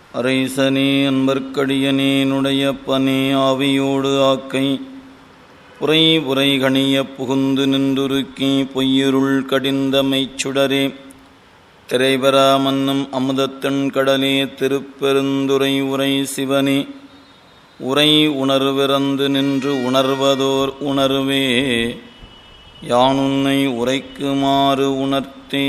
அரைசனே அன்பர்க்கடியனேனுடைய பனே ஆவியோடு ஆக்கை புரை புரை கணிய புகுந்து நின்றுருக்கி பொய்யிருள் கடிந்தமைச் சுடரே திரைபரா மன்னும் அமுதத்தன் கடலே திருப்பெருந்துரை உரை சிவனே உரை உணர்விறந்து நின்று உணர்வதோர் உணர்வே யானுன்னை உரைக்குமாறு உணர்த்தே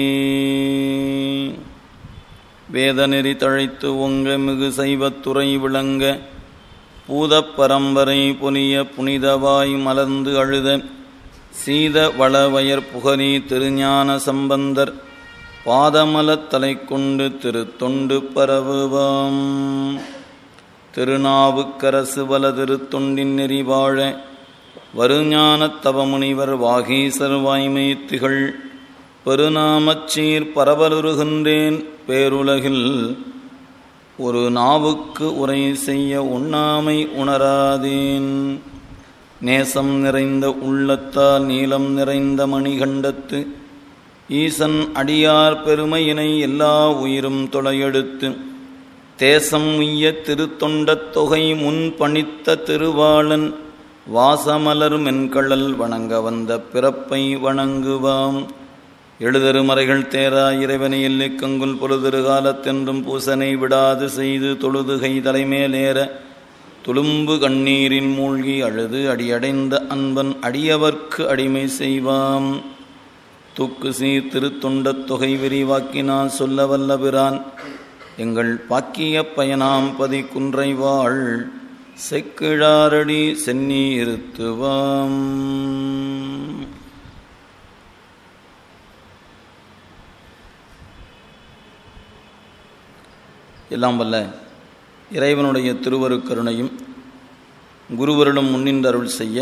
வேதநெறி தழைத்து ஒங்க மிகு சைவத்துறை விளங்க பூதப் பரம்பரை பொலிய புனிதவாய் மலர்ந்து அழுத சீத வளவயர் புகழி திருஞான சம்பந்தர் பாதமலத் தலை கொண்டு திருத்தொண்டு பரவுவாம் திருநாவுக்கரசு வல திருத்தொண்டின் நெறி வாழ வருஞானத் தவமுனிவர் வாகீசர் வாய்மை திகழ் பெருநாமச்சீர் பரவலுருகின்றேன் பேருலகில் ஒரு நாவுக்கு உரை செய்ய உண்ணாமை உணராதேன் நேசம் நிறைந்த உள்ளத்தால் நீளம் நிறைந்த மணிகண்டத்து ஈசன் அடியார் பெருமையினை எல்லா உயிரும் தொலையெடுத்து தேசம் உய்ய திருத்தொண்டத் தொகை முன் பணித்த திருவாளன் வாசமலர் மென்கழல் வணங்க வந்த பிறப்பை வணங்குவாம் எழுதருமறைகள் தேரா இறைவனை எல்லைக்கங்குல் பொழுதிரு காலத்தென்றும் பூசனை விடாது செய்து தொழுதுகை தலைமேலேற துளும்பு கண்ணீரில் மூழ்கி அழுது அடியடைந்த அன்பன் அடியவர்க்கு அடிமை செய்வாம் தூக்கு சீர் திருத்தொண்டத் தொகை விரிவாக்கினான் சொல்ல வல்லபிரான் எங்கள் பாக்கிய பயனாம் பதி குன்றை வாழ் செக்கிழாரடி சென்னி இருத்துவாம் எல்லாம் வல்ல இறைவனுடைய திருவருக்கருணையும் குருவருடம் முன்னின்று அருள் செய்ய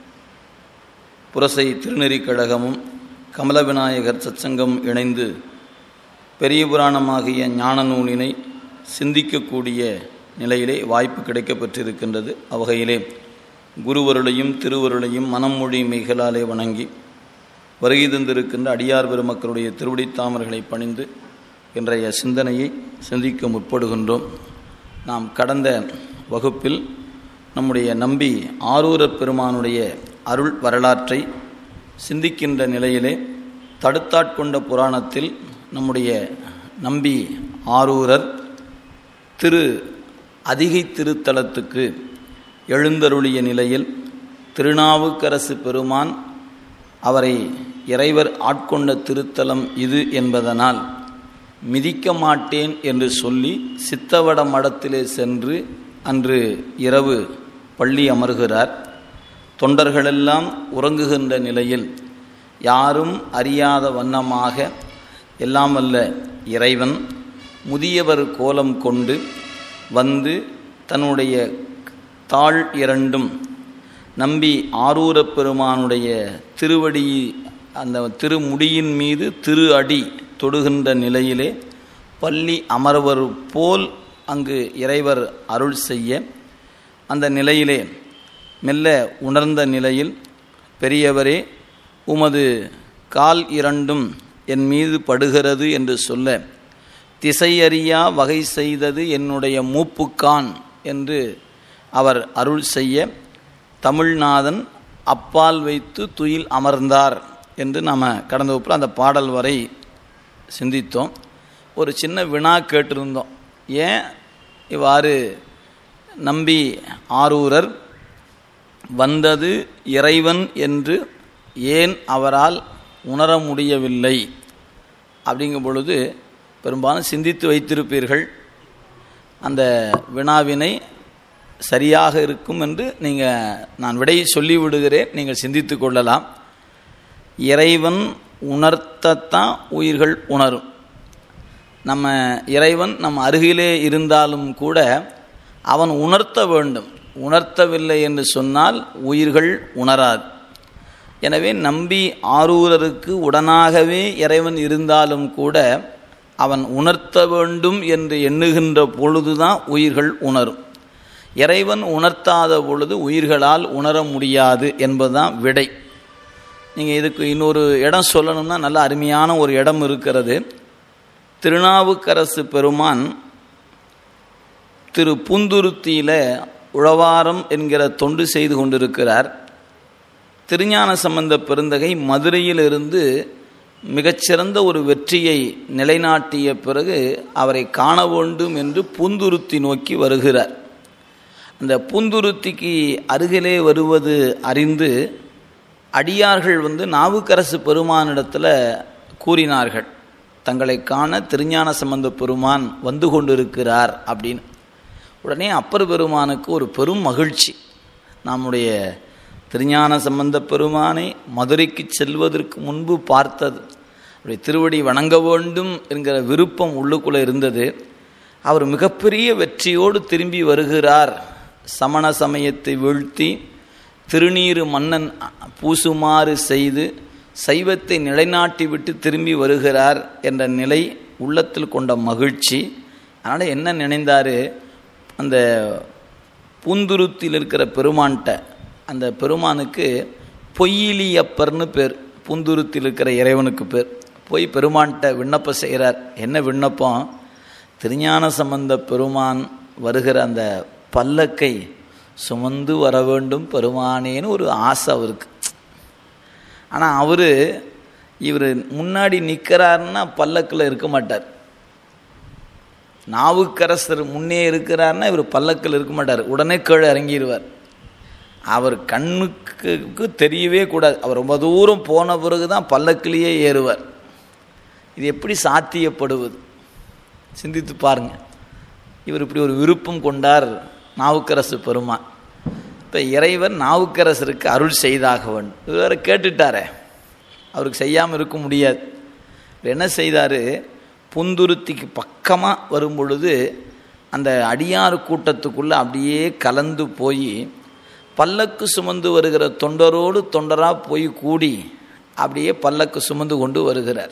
புரசை திருநெறிக் கழகமும் கமல விநாயகர் சச்சங்கம் இணைந்து பெரிய புராணமாகிய ஞான நூலினை சிந்திக்கக்கூடிய நிலையிலே வாய்ப்பு கிடைக்கப் பெற்றிருக்கின்றது அவ்வகையிலே குருவருளையும் திருவருளையும் மனமொழி மிகளாலே வணங்கி வருகை தந்திருக்கின்ற அடியார் பெருமக்களுடைய திருவடித்தாமர்களை பணிந்து இன்றைய சிந்தனையை சிந்திக்க முற்படுகின்றோம் நாம் கடந்த வகுப்பில் நம்முடைய நம்பி ஆரூரப் பெருமானுடைய அருள் வரலாற்றை சிந்திக்கின்ற நிலையிலே தடுத்தாட்கொண்ட புராணத்தில் நம்முடைய நம்பி ஆரூரர் திரு அதிகை திருத்தலத்துக்கு எழுந்தருளிய நிலையில் திருநாவுக்கரசு பெருமான் அவரை இறைவர் ஆட்கொண்ட திருத்தலம் இது என்பதனால் மிதிக்க மாட்டேன் என்று சொல்லி சித்தவட மடத்திலே சென்று அன்று இரவு பள்ளி அமர்கிறார் தொண்டர்களெல்லாம் உறங்குகின்ற நிலையில் யாரும் அறியாத வண்ணமாக எல்லாம் வல்ல இறைவன் முதியவர் கோலம் கொண்டு வந்து தன்னுடைய தாழ் இரண்டும் நம்பி ஆரூரப் பெருமானுடைய திருவடி அந்த திருமுடியின் மீது திரு அடி தொடுகின்ற நிலையிலே பள்ளி அமர்வர் போல் அங்கு இறைவர் அருள் செய்ய அந்த நிலையிலே மெல்ல உணர்ந்த நிலையில் பெரியவரே உமது கால் இரண்டும் என் மீது படுகிறது என்று சொல்ல திசையறியா வகை செய்தது என்னுடைய மூப்புக்கான் என்று அவர் அருள் செய்ய தமிழ்நாதன் அப்பால் வைத்து துயில் அமர்ந்தார் என்று நாம் கடந்த வகுப்பில் அந்த பாடல் வரை சிந்தித்தோம் ஒரு சின்ன வினா கேட்டிருந்தோம் ஏன் இவ்வாறு நம்பி ஆரூரர் வந்தது இறைவன் என்று ஏன் அவரால் உணர முடியவில்லை அப்படிங்கும் பொழுது பெரும்பாலும் சிந்தித்து வைத்திருப்பீர்கள் அந்த வினாவினை சரியாக இருக்கும் என்று நீங்கள் நான் விடையை சொல்லிவிடுகிறேன் நீங்கள் சிந்தித்து கொள்ளலாம் இறைவன் உணர்த்தத்தான் உயிர்கள் உணரும் நம்ம இறைவன் நம் அருகிலே இருந்தாலும் கூட அவன் உணர்த்த வேண்டும் உணர்த்தவில்லை என்று சொன்னால் உயிர்கள் உணராது எனவே நம்பி ஆரூரருக்கு உடனாகவே இறைவன் இருந்தாலும் கூட அவன் உணர்த்த வேண்டும் என்று எண்ணுகின்ற பொழுதுதான் உயிர்கள் உணரும் இறைவன் உணர்த்தாத பொழுது உயிர்களால் உணர முடியாது என்பதுதான் விடை நீங்கள் இதுக்கு இன்னொரு இடம் சொல்லணும்னா நல்ல அருமையான ஒரு இடம் இருக்கிறது திருநாவுக்கரசு பெருமான் திரு பூந்துருத்தியில் உழவாரம் என்கிற தொண்டு செய்து கொண்டிருக்கிறார் திருஞான சம்பந்த பெருந்தகை மதுரையிலிருந்து மிகச்சிறந்த ஒரு வெற்றியை நிலைநாட்டிய பிறகு அவரை காண வேண்டும் என்று பூந்துருத்தி நோக்கி வருகிறார் அந்த பூந்துருத்திக்கு அருகிலே வருவது அறிந்து அடியார்கள் வந்து நாவுக்கரசு பெருமானிடத்தில் கூறினார்கள் தங்களை காண திருஞான சம்பந்த பெருமான் வந்து கொண்டிருக்கிறார் அப்படின்னு உடனே அப்பர் பெருமானுக்கு ஒரு பெரும் மகிழ்ச்சி நம்முடைய திருஞான சம்பந்த பெருமானை மதுரைக்கு செல்வதற்கு முன்பு பார்த்தது அவருடைய திருவடி வணங்க வேண்டும் என்கிற விருப்பம் உள்ளுக்குள்ளே இருந்தது அவர் மிகப்பெரிய வெற்றியோடு திரும்பி வருகிறார் சமண சமயத்தை வீழ்த்தி திருநீறு மன்னன் பூசுமாறு செய்து சைவத்தை நிலைநாட்டி விட்டு திரும்பி வருகிறார் என்ற நிலை உள்ளத்தில் கொண்ட மகிழ்ச்சி அதனால் என்ன நினைந்தார் அந்த பூந்துருத்தில் இருக்கிற பெருமான்கிட்ட அந்த பெருமானுக்கு பொய்யிலியப்பர்னு பேர் பூந்துருத்தில் இருக்கிற இறைவனுக்கு பேர் போய் பெருமான்கிட்ட விண்ணப்பம் செய்கிறார் என்ன விண்ணப்பம் திருஞான சம்பந்த பெருமான் வருகிற அந்த பல்லக்கை சுமந்து வர வேண்டும் பெருமானேன்னு ஒரு ஆசை அவருக்கு ஆனால் அவர் இவர் முன்னாடி நிற்கிறாருன்னா பல்லக்கில் இருக்க மாட்டார் நாவுக்கரசர் முன்னே இருக்கிறார்னா இவர் பல்லக்கில் இருக்க மாட்டார் உடனே கீழே இறங்கிடுவார் அவர் கண்ணுக்கு தெரியவே கூடாது அவர் ரொம்ப தூரம் போன பிறகு தான் பல்லக்கிலேயே ஏறுவார் இது எப்படி சாத்தியப்படுவது சிந்தித்து பாருங்க இவர் இப்படி ஒரு விருப்பம் கொண்டார் நாவுக்கரசு பெருமான் இப்போ இறைவன் நாவுக்கரசருக்கு அருள் செய்தாக வேண்டும் இவர் வேறு கேட்டுட்டாரே அவருக்கு செய்யாமல் இருக்க முடியாது என்ன செய்தார் புந்துருத்திக்கு பக்கமாக வரும் பொழுது அந்த அடியார் கூட்டத்துக்குள்ளே அப்படியே கலந்து போய் பல்லக்கு சுமந்து வருகிற தொண்டரோடு தொண்டராக போய் கூடி அப்படியே பல்லக்கு சுமந்து கொண்டு வருகிறார்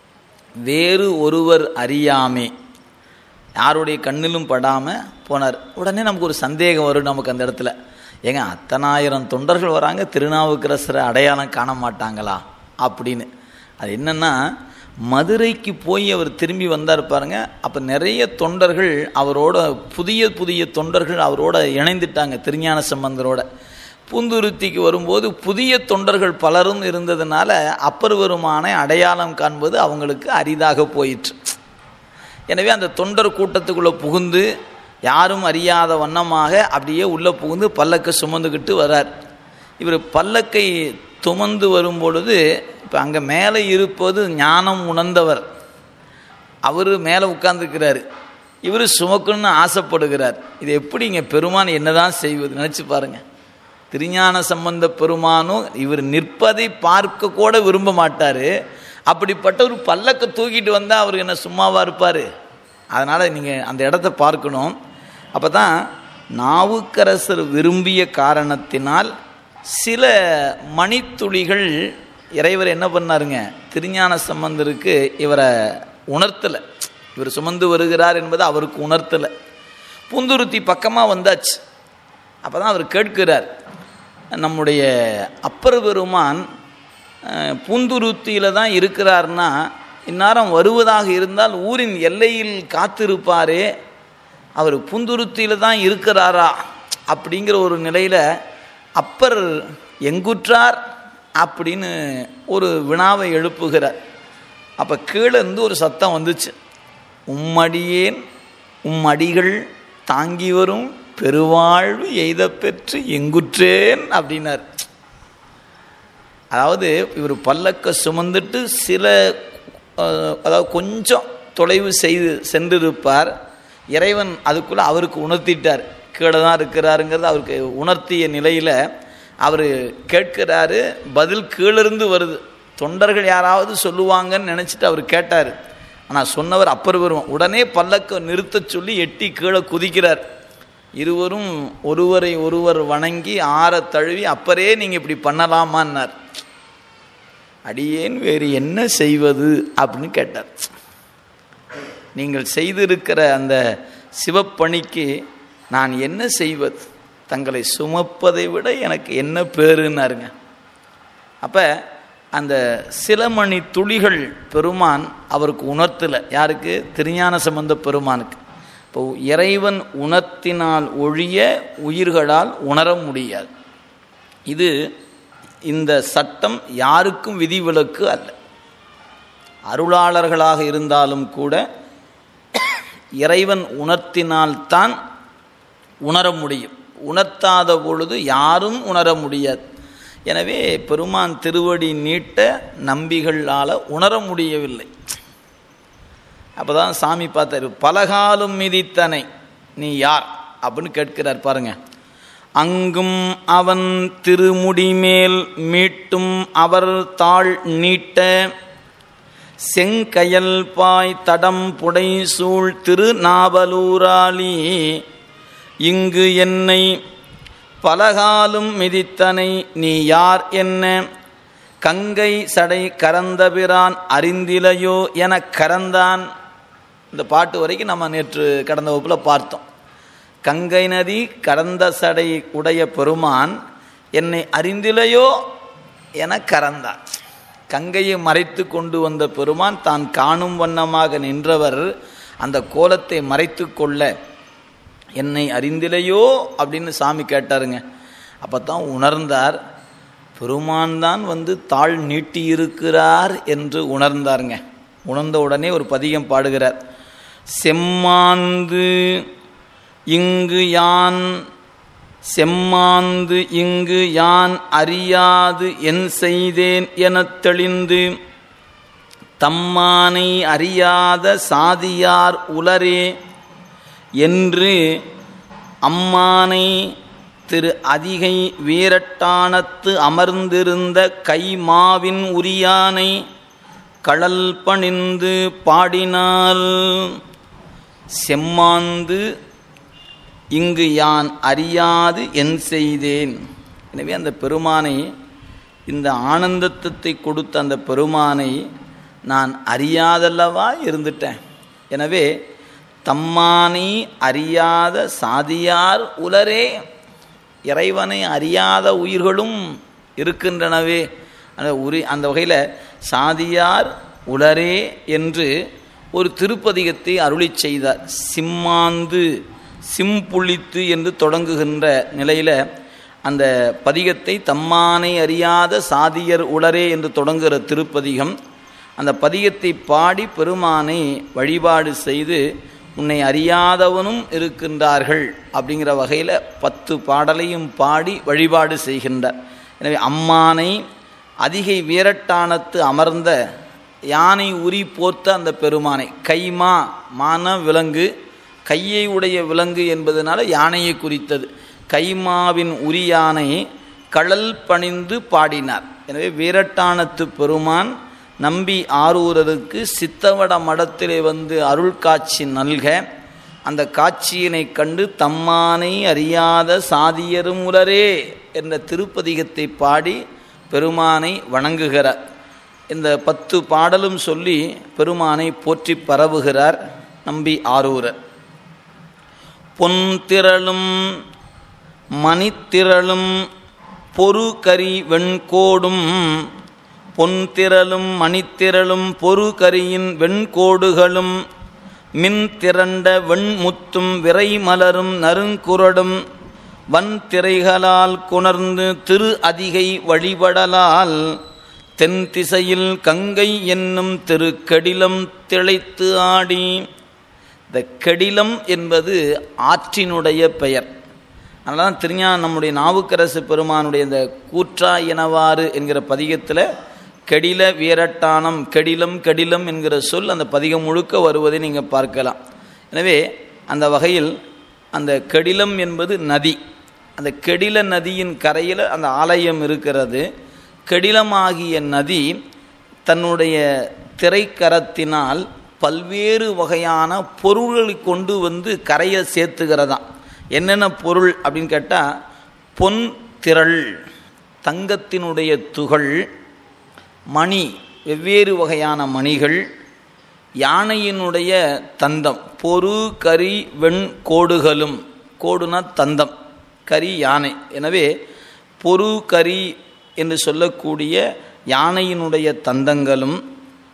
வேறு ஒருவர் அறியாமே யாருடைய கண்ணிலும் படாமல் போனார் உடனே நமக்கு ஒரு சந்தேகம் வரும் நமக்கு அந்த இடத்துல ஏங்க அத்தனாயிரம் தொண்டர்கள் வராங்க திருநாவுக்கரசரை அடையாளம் காண மாட்டாங்களா அப்படின்னு அது என்னென்னா மதுரைக்கு போய் அவர் திரும்பி வந்தார் பாருங்க அப்போ நிறைய தொண்டர்கள் அவரோட புதிய புதிய தொண்டர்கள் அவரோட இணைந்துட்டாங்க திருஞான சம்பந்தரோட பூந்துருத்திக்கு வரும்போது புதிய தொண்டர்கள் பலரும் இருந்ததுனால அப்பர் பெருமானை அடையாளம் காண்பது அவங்களுக்கு அரிதாக போயிற்று எனவே அந்த தொண்டர் கூட்டத்துக்குள்ளே புகுந்து யாரும் அறியாத வண்ணமாக அப்படியே உள்ளே புகுந்து பல்லக்கை சுமந்துக்கிட்டு வரார் இவர் பல்லக்கை சுமந்து வரும் பொழுது இப்போ அங்கே மேலே இருப்பது ஞானம் உணர்ந்தவர் அவர் மேலே உட்கார்ந்துருக்கிறார் இவர் சுமக்கணும்னு ஆசைப்படுகிறார் இது எப்படி இங்கே பெருமான் என்னதான் செய்வது நினச்சி பாருங்கள் திருஞான சம்பந்த பெருமானும் இவர் நிற்பதை பார்க்க கூட விரும்ப மாட்டார் அப்படிப்பட்ட ஒரு பல்லக்கை தூக்கிட்டு வந்தால் அவர் என்ன சும்மாவாக இருப்பார் அதனால் நீங்கள் அந்த இடத்த பார்க்கணும் அப்போ தான் நாவுக்கரசர் விரும்பிய காரணத்தினால் சில மணித்துளிகள் இறைவர் என்ன பண்ணாருங்க திருஞான சம்பந்தருக்கு இவரை உணர்த்தலை இவர் சுமந்து வருகிறார் என்பது அவருக்கு உணர்த்தலை பூந்துருத்தி பக்கமாக வந்தாச்சு அப்போ தான் அவர் கேட்கிறார் நம்முடைய அப்பர் பெருமான் பூந்துருத்தியில் தான் இருக்கிறார்னா இந்நேரம் வருவதாக இருந்தால் ஊரின் எல்லையில் காத்திருப்பாரே அவர் பூந்துருத்தியில் தான் இருக்கிறாரா அப்படிங்கிற ஒரு நிலையில் அப்பர் எங்குற்றார் அப்படின்னு ஒரு வினாவை எழுப்புகிறார் அப்போ கீழே இருந்து ஒரு சத்தம் வந்துச்சு உம்மடியேன் உம்மடிகள் தாங்கி வரும் பெருவாழ்வு எய்த பெற்று எங்குற்றேன் அப்படின்னார் அதாவது இவர் பல்லக்க சுமந்துட்டு சில அதாவது கொஞ்சம் தொலைவு செய்து சென்றிருப்பார் இறைவன் அதுக்குள்ளே அவருக்கு உணர்த்திட்டார் கீழே தான் இருக்கிறாருங்கிறது அவருக்கு உணர்த்திய நிலையில் அவர் கேட்கிறாரு பதில் கீழிருந்து வருது தொண்டர்கள் யாராவது சொல்லுவாங்கன்னு நினச்சிட்டு அவர் கேட்டார் ஆனால் சொன்னவர் அப்பர் வருவோம் உடனே பல்லக்க நிறுத்த சொல்லி எட்டி கீழே குதிக்கிறார் இருவரும் ஒருவரை ஒருவர் வணங்கி ஆற தழுவி அப்பரே நீங்கள் இப்படி பண்ணலாமான்னார் அடியேன் வேறு என்ன செய்வது அப்படின்னு கேட்டார் நீங்கள் செய்திருக்கிற அந்த சிவப்பணிக்கு நான் என்ன செய்வது தங்களை சுமப்பதை விட எனக்கு என்ன பேருன்னாருங்க அப்போ அந்த சில மணி துளிகள் பெருமான் அவருக்கு உணர்த்தலை யாருக்கு திருஞான சம்பந்த பெருமானுக்கு இப்போ இறைவன் உணர்த்தினால் ஒழிய உயிர்களால் உணர முடியாது இது இந்த சட்டம் யாருக்கும் விதிவிலக்கு அல்ல அருளாளர்களாக இருந்தாலும் கூட இறைவன் உணர்த்தினால்தான் உணர முடியும் உணர்த்தாத பொழுது யாரும் உணர முடியாது எனவே பெருமான் திருவடி நீட்ட நம்பிகளால் உணர முடியவில்லை அப்போ தான் சாமி பார்த்தாரு பலகாலும் மிதித்தனை நீ யார் அப்படின்னு கேட்கிறார் பாருங்க அங்கும் அவன் திருமுடி மேல் மீட்டும் அவர் தாழ் நீட்ட செங்கயல் பாய் தடம் புடை சூழ் திருநாவலூராளி இங்கு என்னை பலகாலும் மிதித்தனை நீ யார் என்ன கங்கை சடை கரந்தபிரான் அறிந்திலையோ என கரந்தான் இந்த பாட்டு வரைக்கும் நம்ம நேற்று கடந்த வகுப்பில் பார்த்தோம் கங்கை நதி கடந்த சடை உடைய பெருமான் என்னை அறிந்திலையோ என கறந்தான் கங்கையை மறைத்து கொண்டு வந்த பெருமான் தான் காணும் வண்ணமாக நின்றவர் அந்த கோலத்தை மறைத்து கொள்ள என்னை அறிந்திலையோ அப்படின்னு சாமி கேட்டாருங்க அப்போ தான் உணர்ந்தார் பெருமான் தான் வந்து தாழ் நீட்டியிருக்கிறார் என்று உணர்ந்தாருங்க உணர்ந்த உடனே ஒரு பதிகம் பாடுகிறார் செம்மாந்து இங்கு யான் செம்மாந்து இங்கு யான் அறியாது என் செய்தேன் எனத் தெளிந்து தம்மானை அறியாத சாதியார் உலரே என்று அம்மானை திரு அதிகை வீரட்டானத்து அமர்ந்திருந்த கைமாவின் உரியானை கடல் பணிந்து பாடினாள் செம்மாந்து இங்கு யான் அறியாது என் செய்தேன் எனவே அந்த பெருமானை இந்த ஆனந்தத்தை கொடுத்த அந்த பெருமானை நான் அறியாதல்லவா இருந்துட்டேன் எனவே தம்மானை அறியாத சாதியார் உலரே இறைவனை அறியாத உயிர்களும் இருக்கின்றனவே அந்த உரி அந்த வகையில் சாதியார் உலரே என்று ஒரு திருப்பதிகத்தை அருளி செய்தார் சிம்மாந்து சிம்புளித்து என்று தொடங்குகின்ற நிலையில் அந்த பதிகத்தை தம்மானை அறியாத சாதியர் உளரே என்று தொடங்குகிற திருப்பதிகம் அந்த பதிகத்தை பாடி பெருமானை வழிபாடு செய்து உன்னை அறியாதவனும் இருக்கின்றார்கள் அப்படிங்கிற வகையில் பத்து பாடலையும் பாடி வழிபாடு செய்கின்றார் எனவே அம்மானை அதிகை வீரட்டானத்து அமர்ந்த யானை உரி போர்த்த அந்த பெருமானை கைமா மான விலங்கு கையை உடைய விலங்கு என்பதனால யானையை குறித்தது கைமாவின் உரி யானை கடல் பணிந்து பாடினார் எனவே வீரட்டானத்து பெருமான் நம்பி ஆரூரருக்கு சித்தவட மடத்திலே வந்து அருள் காட்சி நல்க அந்த காட்சியினை கண்டு தம்மானை அறியாத சாதியரும் உலரே என்ற திருப்பதிகத்தை பாடி பெருமானை வணங்குகிறார் இந்த பத்து பாடலும் சொல்லி பெருமானை போற்றி பரவுகிறார் நம்பி ஆரூரர் பொன் திரளும் மணித்திரளும் பொறு கரி வெண்கோடும் பொன் திரளும் மணித்திரளும் பொறு கரியின் வெண்கோடுகளும் மின் திரண்ட வெண்முத்தும் விரை மலரும் நறுங்குரடும் வன் திரைகளால் குணர்ந்து திரு அதிகை வழிபடலால் தென் திசையில் கங்கை என்னும் திருக்கடிலம் திளைத்து ஆடி இந்த கெடிலம் என்பது ஆற்றினுடைய பெயர் அதனால தான் திருஞான நம்முடைய நாவுக்கரசு பெருமானுடைய இந்த கூற்றா எனவாறு என்கிற பதிகத்தில் கெடில வீரட்டானம் கெடிலம் கெடிலம் என்கிற சொல் அந்த பதிகம் முழுக்க வருவதை நீங்கள் பார்க்கலாம் எனவே அந்த வகையில் அந்த கெடிலம் என்பது நதி அந்த கெடில நதியின் கரையில் அந்த ஆலயம் இருக்கிறது கெடிலமாகிய நதி தன்னுடைய திரைக்கரத்தினால் பல்வேறு வகையான பொருள்களை கொண்டு வந்து கரையை சேர்த்துகிறதாம் என்னென்ன பொருள் அப்படின்னு கேட்டால் பொன் திரள் தங்கத்தினுடைய துகள் மணி வெவ்வேறு வகையான மணிகள் யானையினுடைய தந்தம் பொறு கரி வெண் கோடுகளும் கோடுனா தந்தம் கரி யானை எனவே பொறு கரி என்று சொல்லக்கூடிய யானையினுடைய தந்தங்களும்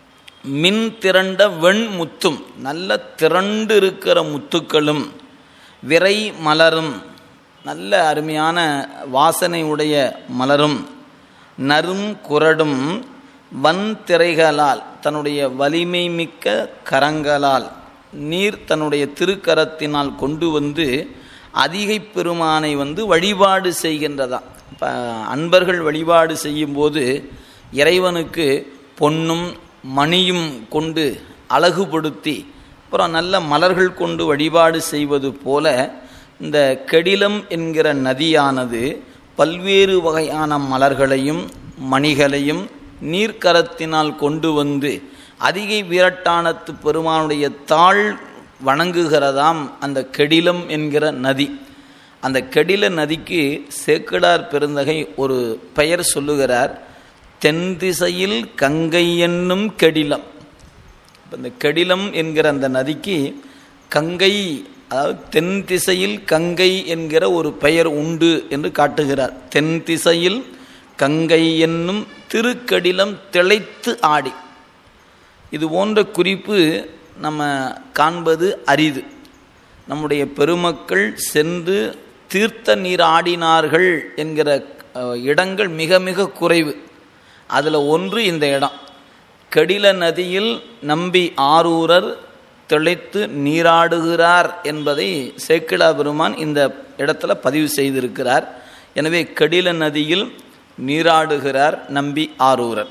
மின் திரண்ட வெண் முத்தும் நல்ல திரண்டு இருக்கிற முத்துக்களும் விரை மலரும் நல்ல அருமையான வாசனை உடைய மலரும் நரும் குரடும் வன் திரைகளால் தன்னுடைய வலிமை மிக்க கரங்களால் நீர் தன்னுடைய திருக்கரத்தினால் கொண்டு வந்து அதிகை பெருமானை வந்து வழிபாடு செய்கின்றதா இப்போ அன்பர்கள் வழிபாடு செய்யும்போது இறைவனுக்கு பொன்னும் மணியும் கொண்டு அழகுபடுத்தி அப்புறம் நல்ல மலர்கள் கொண்டு வழிபாடு செய்வது போல இந்த கெடிலம் என்கிற நதியானது பல்வேறு வகையான மலர்களையும் மணிகளையும் நீர்க்கரத்தினால் கொண்டு வந்து அதிகை வீரட்டானத்து பெருமானுடைய தாழ் வணங்குகிறதாம் அந்த கெடிலம் என்கிற நதி அந்த கெடில நதிக்கு சேக்கிடார் பெருந்தகை ஒரு பெயர் சொல்லுகிறார் தென் திசையில் கங்கை என்னும் கெடிலம் இப்போ இந்த கெடிலம் என்கிற அந்த நதிக்கு கங்கை அதாவது தென் திசையில் கங்கை என்கிற ஒரு பெயர் உண்டு என்று காட்டுகிறார் தென் திசையில் கங்கை என்னும் திருக்கடிலம் திளைத்து ஆடி இது போன்ற குறிப்பு நம்ம காண்பது அரிது நம்முடைய பெருமக்கள் சென்று தீர்த்த நீர் ஆடினார்கள் என்கிற இடங்கள் மிக மிக குறைவு அதில் ஒன்று இந்த இடம் கடில நதியில் நம்பி ஆரூரர் திளைத்து நீராடுகிறார் என்பதை சேக்கிழா பெருமான் இந்த இடத்துல பதிவு செய்திருக்கிறார் எனவே கடில நதியில் நீராடுகிறார் நம்பி ஆரூரர்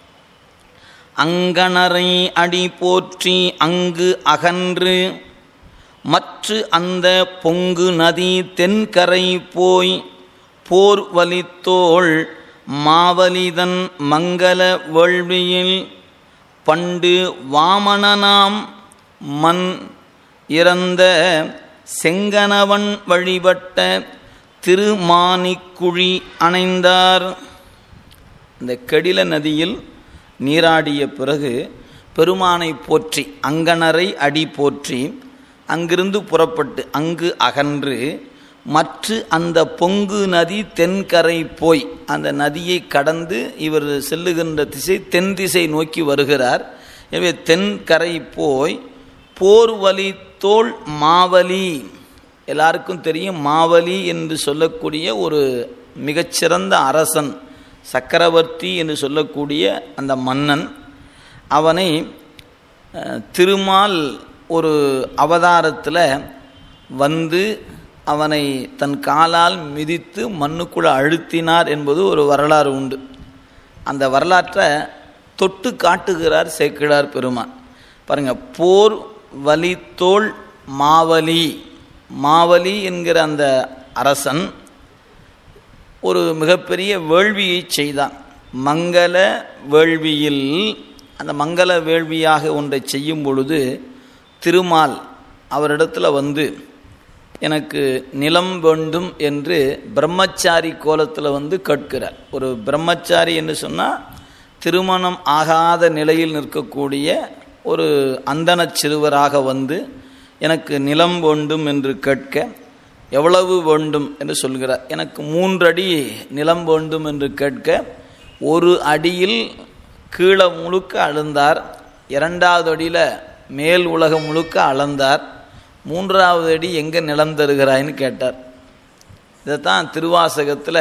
அங்கணரை அடி போற்றி அங்கு அகன்று மற்ற அந்த பொங்கு நதி தென்கரை போய் போர் வலித்தோள் மாவலிதன் மங்கள வேள்வியில் பண்டு வாமனனாம் மண் இறந்த செங்கனவன் வழிபட்ட திருமானிக்குழி அணைந்தார் இந்த கெடில நதியில் நீராடிய பிறகு பெருமானை போற்றி அங்கனரை அடி போற்றி அங்கிருந்து புறப்பட்டு அங்கு அகன்று மற்ற அந்த பொங்கு நதி தென்கரை போய் அந்த நதியை கடந்து இவர் செல்லுகின்ற திசை தென் திசை நோக்கி வருகிறார் எனவே தென்கரை போய் போர்வலி தோல் மாவலி எல்லாருக்கும் தெரியும் மாவலி என்று சொல்லக்கூடிய ஒரு மிகச்சிறந்த அரசன் சக்கரவர்த்தி என்று சொல்லக்கூடிய அந்த மன்னன் அவனை திருமால் ஒரு அவதாரத்தில் வந்து அவனை தன் காலால் மிதித்து மண்ணுக்குள்ளே அழுத்தினார் என்பது ஒரு வரலாறு உண்டு அந்த வரலாற்றை தொட்டு காட்டுகிறார் சேக்கிழார் பெருமான் பாருங்கள் போர் வலித்தோள் மாவலி மாவலி என்கிற அந்த அரசன் ஒரு மிகப்பெரிய வேள்வியை செய்தான் மங்கள வேள்வியில் அந்த மங்கள வேள்வியாக ஒன்றை செய்யும் பொழுது திருமால் அவரிடத்தில் வந்து எனக்கு நிலம் வேண்டும் என்று பிரம்மச்சாரி கோலத்தில் வந்து கேட்கிறார் ஒரு பிரம்மச்சாரி என்று சொன்னால் திருமணம் ஆகாத நிலையில் நிற்கக்கூடிய ஒரு அந்தன சிறுவராக வந்து எனக்கு நிலம் வேண்டும் என்று கேட்க எவ்வளவு வேண்டும் என்று சொல்கிறார் எனக்கு மூன்று அடி நிலம் வேண்டும் என்று கேட்க ஒரு அடியில் கீழே முழுக்க அழுந்தார் இரண்டாவது அடியில் மேல் உலகம் முழுக்க அளந்தார் மூன்றாவது அடி எங்கே நிலம் தருகிறாய்ன்னு கேட்டார் இதைத்தான் திருவாசகத்தில்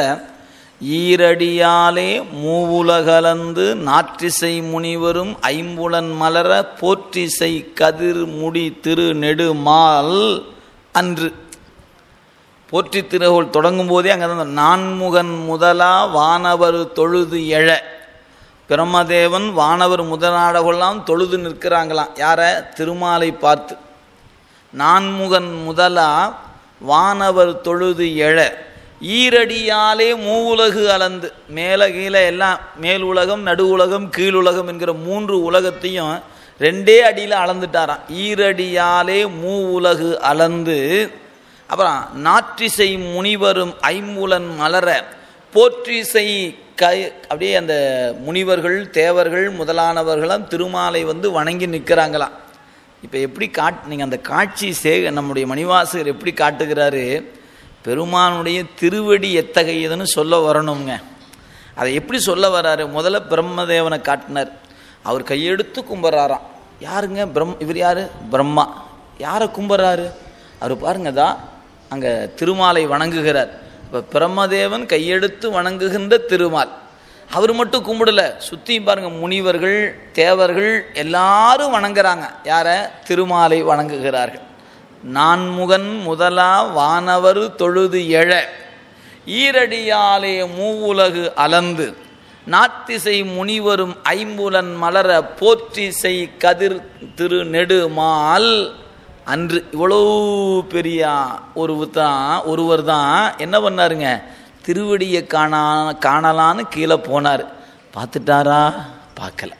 ஈரடியாலே மூவுலகலந்து நாற்றிசை முனிவரும் ஐம்புலன் மலர போற்றிசை கதிர் முடி திரு நெடுமால் அன்று போற்றி திருகோள் தொடங்கும் போதே அங்கே நான்முகன் முதலா வானவர் தொழுது எழ பிரம்மதேவன் வானவர் முதலாடகொல்லாம் தொழுது நிற்கிறாங்களாம் யாரை திருமாலை பார்த்து நான்முகன் முதலா வானவர் தொழுது எழ ஈரடியாலே மூவுலகு அளந்து மேலே கீழே எல்லாம் மேல் உலகம் நடு உலகம் கீழ் உலகம் என்கிற மூன்று உலகத்தையும் ரெண்டே அடியில் அளந்துட்டாராம் ஈரடியாலே மூ உலகு அளந்து அப்புறம் நாற்றிசை முனிவரும் ஐம்புலன் மலர போற்றிசை கை அப்படியே அந்த முனிவர்கள் தேவர்கள் முதலானவர்களும் திருமாலை வந்து வணங்கி நிற்கிறாங்களாம் இப்போ எப்படி காட் நீங்கள் அந்த காட்சி சே நம்முடைய மணிவாசகர் எப்படி காட்டுகிறாரு பெருமானுடைய திருவடி எத்தகையதுன்னு சொல்ல வரணுங்க அதை எப்படி சொல்ல வராரு முதல்ல பிரம்மதேவனை காட்டினார் அவர் கையெடுத்து கும்பிட்றாராம் யாருங்க பிரம் இவர் யார் பிரம்மா யாரை கும்பிட்றாரு அவர் பாருங்க தான் அங்கே திருமாலை வணங்குகிறார் இப்போ பிரம்மதேவன் கையெடுத்து வணங்குகின்ற திருமால் அவர் மட்டும் கும்பிடல சுற்றி பாருங்க முனிவர்கள் தேவர்கள் எல்லாரும் வணங்குறாங்க யாரை திருமாலை வணங்குகிறார்கள் நான்முகன் முதலா வானவர் தொழுது எழ ஈரடியாலே மூவுலகு அலந்து நாத்திசை முனிவரும் ஐம்புலன் மலர போற்றிசை கதிர் திரு நெடுமால் அன்று இவ்வளோ பெரிய ஒரு தான் ஒருவர் தான் என்ன பண்ணாருங்க திருவடியை காணா காணலான்னு கீழே போனார் பார்த்துட்டாரா பார்க்கல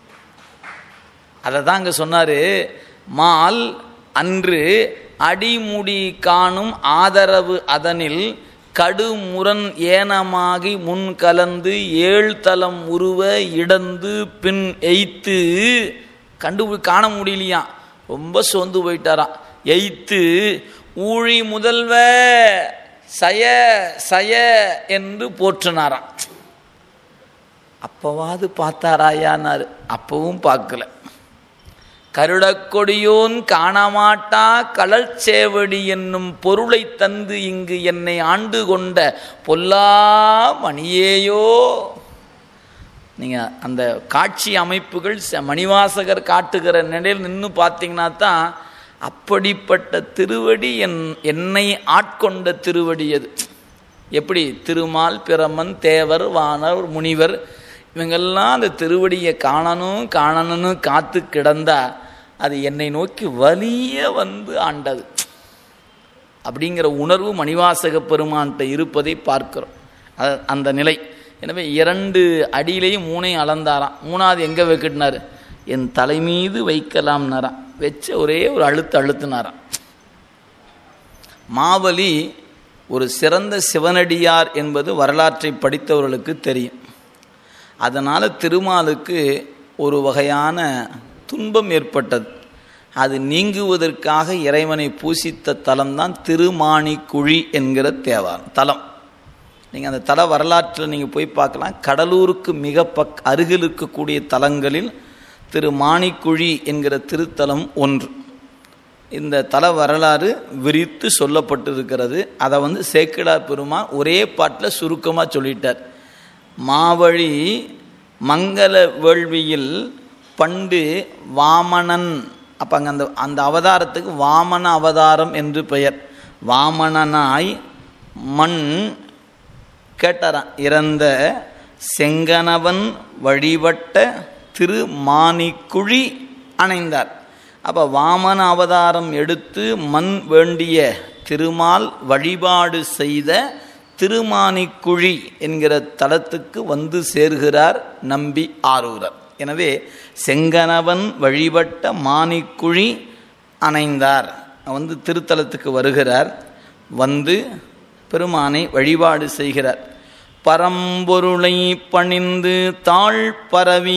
அதை தான் அங்கே சொன்னார் மால் அன்று அடிமுடி காணும் ஆதரவு அதனில் கடுமுரண் ஏனமாகி முன் கலந்து ஏழ்தலம் உருவ இடந்து பின் எய்த்து கண்டு காண முடியலையாம் ரொம்ப சோர்ந்து போயிட்டாராம் எய்த்து ஊழி முதல்வ சய சய என்று போற்றினாராம் அப்பவாது பார்த்தாராயானாரு அப்பவும் பார்க்கல கருடக்கொடியோன் காணமாட்டா கலர்ச்சேவடி என்னும் பொருளை தந்து இங்கு என்னை ஆண்டு கொண்ட பொல்லா மணியேயோ நீங்கள் அந்த காட்சி அமைப்புகள் ச- மணிவாசகர் காட்டுகிற நிலையில் நின்று பார்த்தீங்கன்னா தான் அப்படிப்பட்ட திருவடி என் என்னை ஆட்கொண்ட திருவடி அது எப்படி திருமால் பிரமன் தேவர் வானர் முனிவர் இவங்கெல்லாம் அந்த திருவடியை காணணும் காணணும்னு காத்து கிடந்தா அது என்னை நோக்கி வலிய வந்து ஆண்டது அப்படிங்கிற உணர்வு மணிவாசக பெருமான்கிட்ட இருப்பதை பார்க்கிறோம் அ- அந்த நிலை எனவே இரண்டு அடியிலையும் மூணையும் அளந்தாராம் மூணாவது எங்கே வைக்கிட்டினார் என் தலை மீது வைக்கலாம்னாராம் வச்ச ஒரே ஒரு அழுத்து அழுத்தினாராம் மாவலி ஒரு சிறந்த சிவனடியார் என்பது வரலாற்றை படித்தவர்களுக்கு தெரியும் அதனால் திருமாலுக்கு ஒரு வகையான துன்பம் ஏற்பட்டது அது நீங்குவதற்காக இறைவனை பூசித்த தலம்தான் திருமாணிக்குழி என்கிற தேவாரம் தலம் நீங்கள் அந்த தல வரலாற்றில் நீங்கள் போய் பார்க்கலாம் கடலூருக்கு மிக பக் அருகில் இருக்கக்கூடிய தலங்களில் திரு மாணிக்குழி என்கிற திருத்தலம் ஒன்று இந்த தல வரலாறு விரித்து சொல்லப்பட்டிருக்கிறது அதை வந்து சேக்கிழார் பெருமான் ஒரே பாட்டில் சுருக்கமாக சொல்லிட்டார் மாவழி மங்கள வேள்வியில் பண்டு வாமனன் அப்போ அங்கே அந்த அந்த அவதாரத்துக்கு வாமன அவதாரம் என்று பெயர் வாமனனாய் மண் கேட்டாராம் இறந்த செங்கனவன் வழிபட்ட திருமானிக்குழி அணைந்தார் அப்போ வாமன அவதாரம் எடுத்து மண் வேண்டிய திருமால் வழிபாடு செய்த திருமானிக்குழி என்கிற தலத்துக்கு வந்து சேர்கிறார் நம்பி ஆரூரர் எனவே செங்கனவன் வழிபட்ட மானிக்குழி அணைந்தார் வந்து திருத்தலத்துக்கு வருகிறார் வந்து பெருமானை வழிபாடு செய்கிறார் பரம்பொருளை பணிந்து தாழ் பரவி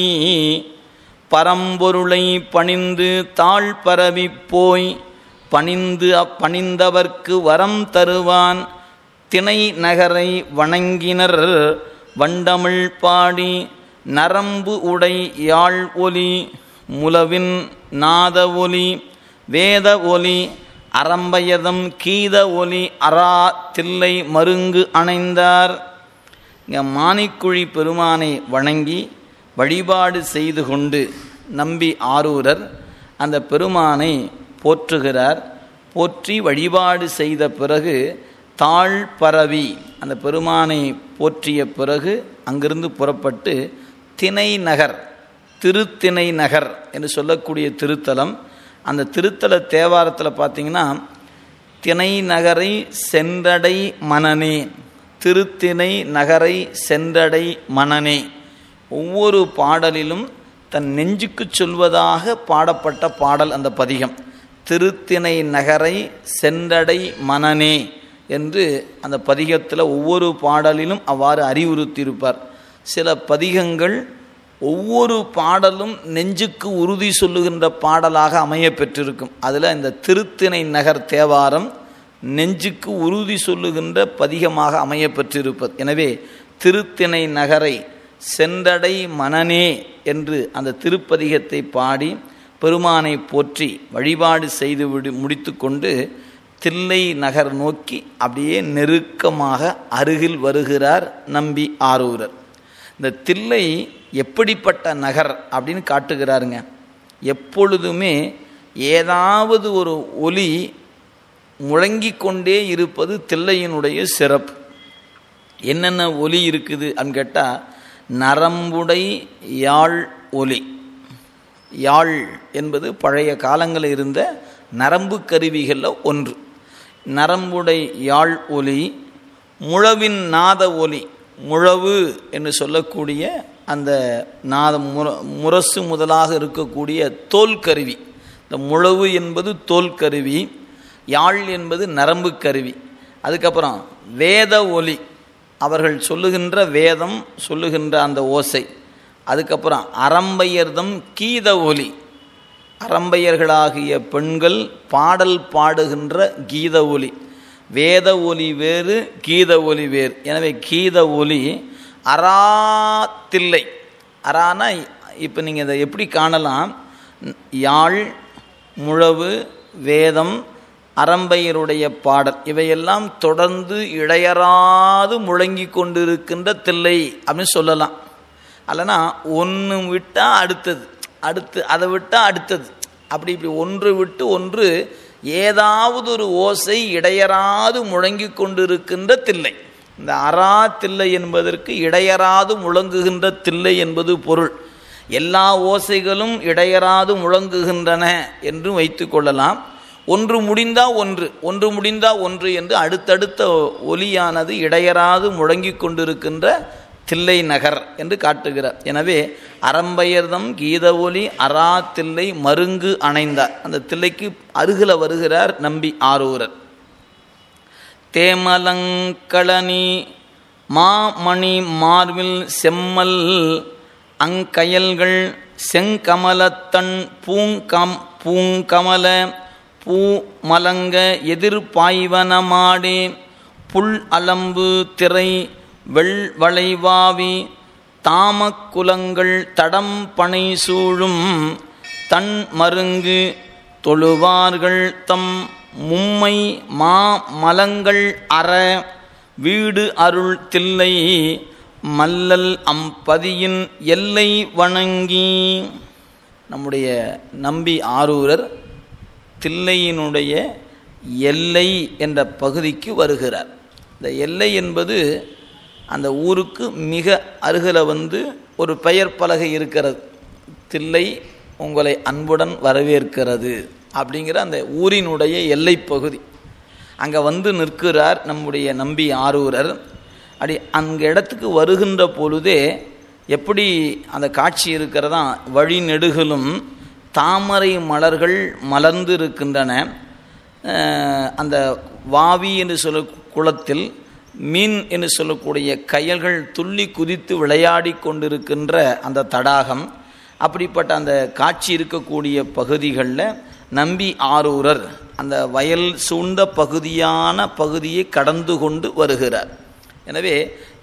பரம்பொருளை பணிந்து தாழ் பரவி போய் பணிந்து அப்பணிந்தவர்க்கு வரம் தருவான் திணை நகரை வணங்கினர் வண்டமிழ் பாடி நரம்பு உடை யாழ் ஒலி முலவின் நாத ஒலி வேத ஒலி அரம்பயதம் கீத ஒலி அரா தில்லை மருங்கு அணைந்தார் இங்கே மானிக்குழி பெருமானை வணங்கி வழிபாடு செய்து கொண்டு நம்பி ஆரூரர் அந்த பெருமானை போற்றுகிறார் போற்றி வழிபாடு செய்த பிறகு தாழ் பரவி அந்த பெருமானை போற்றிய பிறகு அங்கிருந்து புறப்பட்டு திணை நகர் திருத்திணை நகர் என்று சொல்லக்கூடிய திருத்தலம் அந்த திருத்தல தேவாரத்தில் பார்த்தீங்கன்னா திணை நகரை சென்றடை மனனே திருத்திணை நகரை சென்றடை மனனே ஒவ்வொரு பாடலிலும் தன் நெஞ்சுக்கு சொல்வதாக பாடப்பட்ட பாடல் அந்த பதிகம் திருத்திணை நகரை சென்றடை மனனே என்று அந்த பதிகத்தில் ஒவ்வொரு பாடலிலும் அவ்வாறு அறிவுறுத்தியிருப்பார் சில பதிகங்கள் ஒவ்வொரு பாடலும் நெஞ்சுக்கு உறுதி சொல்லுகின்ற பாடலாக அமைய பெற்றிருக்கும் அதில் இந்த திருத்திணை நகர் தேவாரம் நெஞ்சுக்கு உறுதி சொல்லுகின்ற பதிகமாக அமைய பெற்றிருப்பது எனவே திருத்திணை நகரை சென்றடை மனனே என்று அந்த திருப்பதிகத்தை பாடி பெருமானை போற்றி வழிபாடு செய்து விடு முடித்து கொண்டு தில்லை நகர் நோக்கி அப்படியே நெருக்கமாக அருகில் வருகிறார் நம்பி ஆரூரர் இந்த தில்லை எப்படிப்பட்ட நகர் அப்படின்னு காட்டுகிறாருங்க எப்பொழுதுமே ஏதாவது ஒரு ஒலி முழங்கிக் கொண்டே இருப்பது தில்லையினுடைய சிறப்பு என்னென்ன ஒலி இருக்குது அப்படின்னு கேட்டால் நரம்புடை யாழ் ஒலி யாழ் என்பது பழைய காலங்களில் இருந்த நரம்பு கருவிகளில் ஒன்று நரம்புடை யாழ் ஒலி முழவின் நாத ஒலி முழவு என்று சொல்லக்கூடிய அந்த நாதம் முர முரசு முதலாக இருக்கக்கூடிய தோல் கருவி இந்த முழவு என்பது தோல் கருவி யாழ் என்பது நரம்பு கருவி அதுக்கப்புறம் வேத ஒலி அவர்கள் சொல்லுகின்ற வேதம் சொல்லுகின்ற அந்த ஓசை அதுக்கப்புறம் அறம்பையர்தம் கீத ஒலி அறம்பையர்களாகிய பெண்கள் பாடல் பாடுகின்ற கீத ஒலி வேத ஒலி வேறு கீத ஒலி வேறு எனவே கீத ஒலி அறாத்தில்லை அறானா இப்போ நீங்கள் இதை எப்படி காணலாம் யாழ் முழவு வேதம் அறம்பையருடைய பாடல் இவையெல்லாம் தொடர்ந்து இடையறாது முழங்கி கொண்டிருக்கின்ற தில்லை அப்படின்னு சொல்லலாம் அல்லனா ஒன்று விட்டால் அடுத்தது அடுத்து அதை விட்டால் அடுத்தது அப்படி இப்படி ஒன்று விட்டு ஒன்று ஏதாவது ஒரு ஓசை இடையறாது முழங்கி கொண்டிருக்கின்ற தில்லை இந்த அரா தில்லை என்பதற்கு இடையறாது முழங்குகின்ற தில்லை என்பது பொருள் எல்லா ஓசைகளும் இடையறாது முழங்குகின்றன என்று வைத்து கொள்ளலாம் ஒன்று முடிந்தா ஒன்று ஒன்று முடிந்தா ஒன்று என்று அடுத்தடுத்த ஒலியானது இடையறாது முழங்கி கொண்டிருக்கின்ற தில்லை நகர் என்று காட்டுகிறார் எனவே அறம்பெயர்தம் கீத ஒலி அரா தில்லை மருங்கு அணைந்தார் அந்த தில்லைக்கு அருகில வருகிறார் நம்பி ஆரூரர் தேமலங்களனி மாமணி மார்பில் செம்மல் அங்கயல்கள் செங்கமலத்தன் பூங்கம் பூங்கமல பூ மலங்க எதிர்பாய்வனமாடே புல் அலம்பு திரை வெள்வளைவாவி தாமக்குலங்கள் தடம் பனை சூழும் தன் மருங்கு தொழுவார்கள் தம் மும்மை மா மலங்கள் அற வீடு அருள் தில்லை மல்லல் அம்பதியின் எல்லை வணங்கி நம்முடைய நம்பி ஆரூரர் தில்லையினுடைய எல்லை என்ற பகுதிக்கு வருகிறார் இந்த எல்லை என்பது அந்த ஊருக்கு மிக அருகில் வந்து ஒரு பெயர் பலகை இருக்கிறது தில்லை உங்களை அன்புடன் வரவேற்கிறது அப்படிங்கிற அந்த ஊரினுடைய எல்லை பகுதி அங்கே வந்து நிற்கிறார் நம்முடைய நம்பி ஆரூரர் அப்படி அந்த இடத்துக்கு வருகின்ற பொழுதே எப்படி அந்த காட்சி இருக்கிறதா வழி நெடுகிலும் தாமரை மலர்கள் மலர்ந்து இருக்கின்றன அந்த வாவி என்று சொல்ல குளத்தில் மீன் என்று சொல்லக்கூடிய கயல்கள் துள்ளி குதித்து விளையாடி கொண்டிருக்கின்ற அந்த தடாகம் அப்படிப்பட்ட அந்த காட்சி இருக்கக்கூடிய பகுதிகளில் நம்பி ஆரூரர் அந்த வயல் சூழ்ந்த பகுதியான பகுதியை கடந்து கொண்டு வருகிறார் எனவே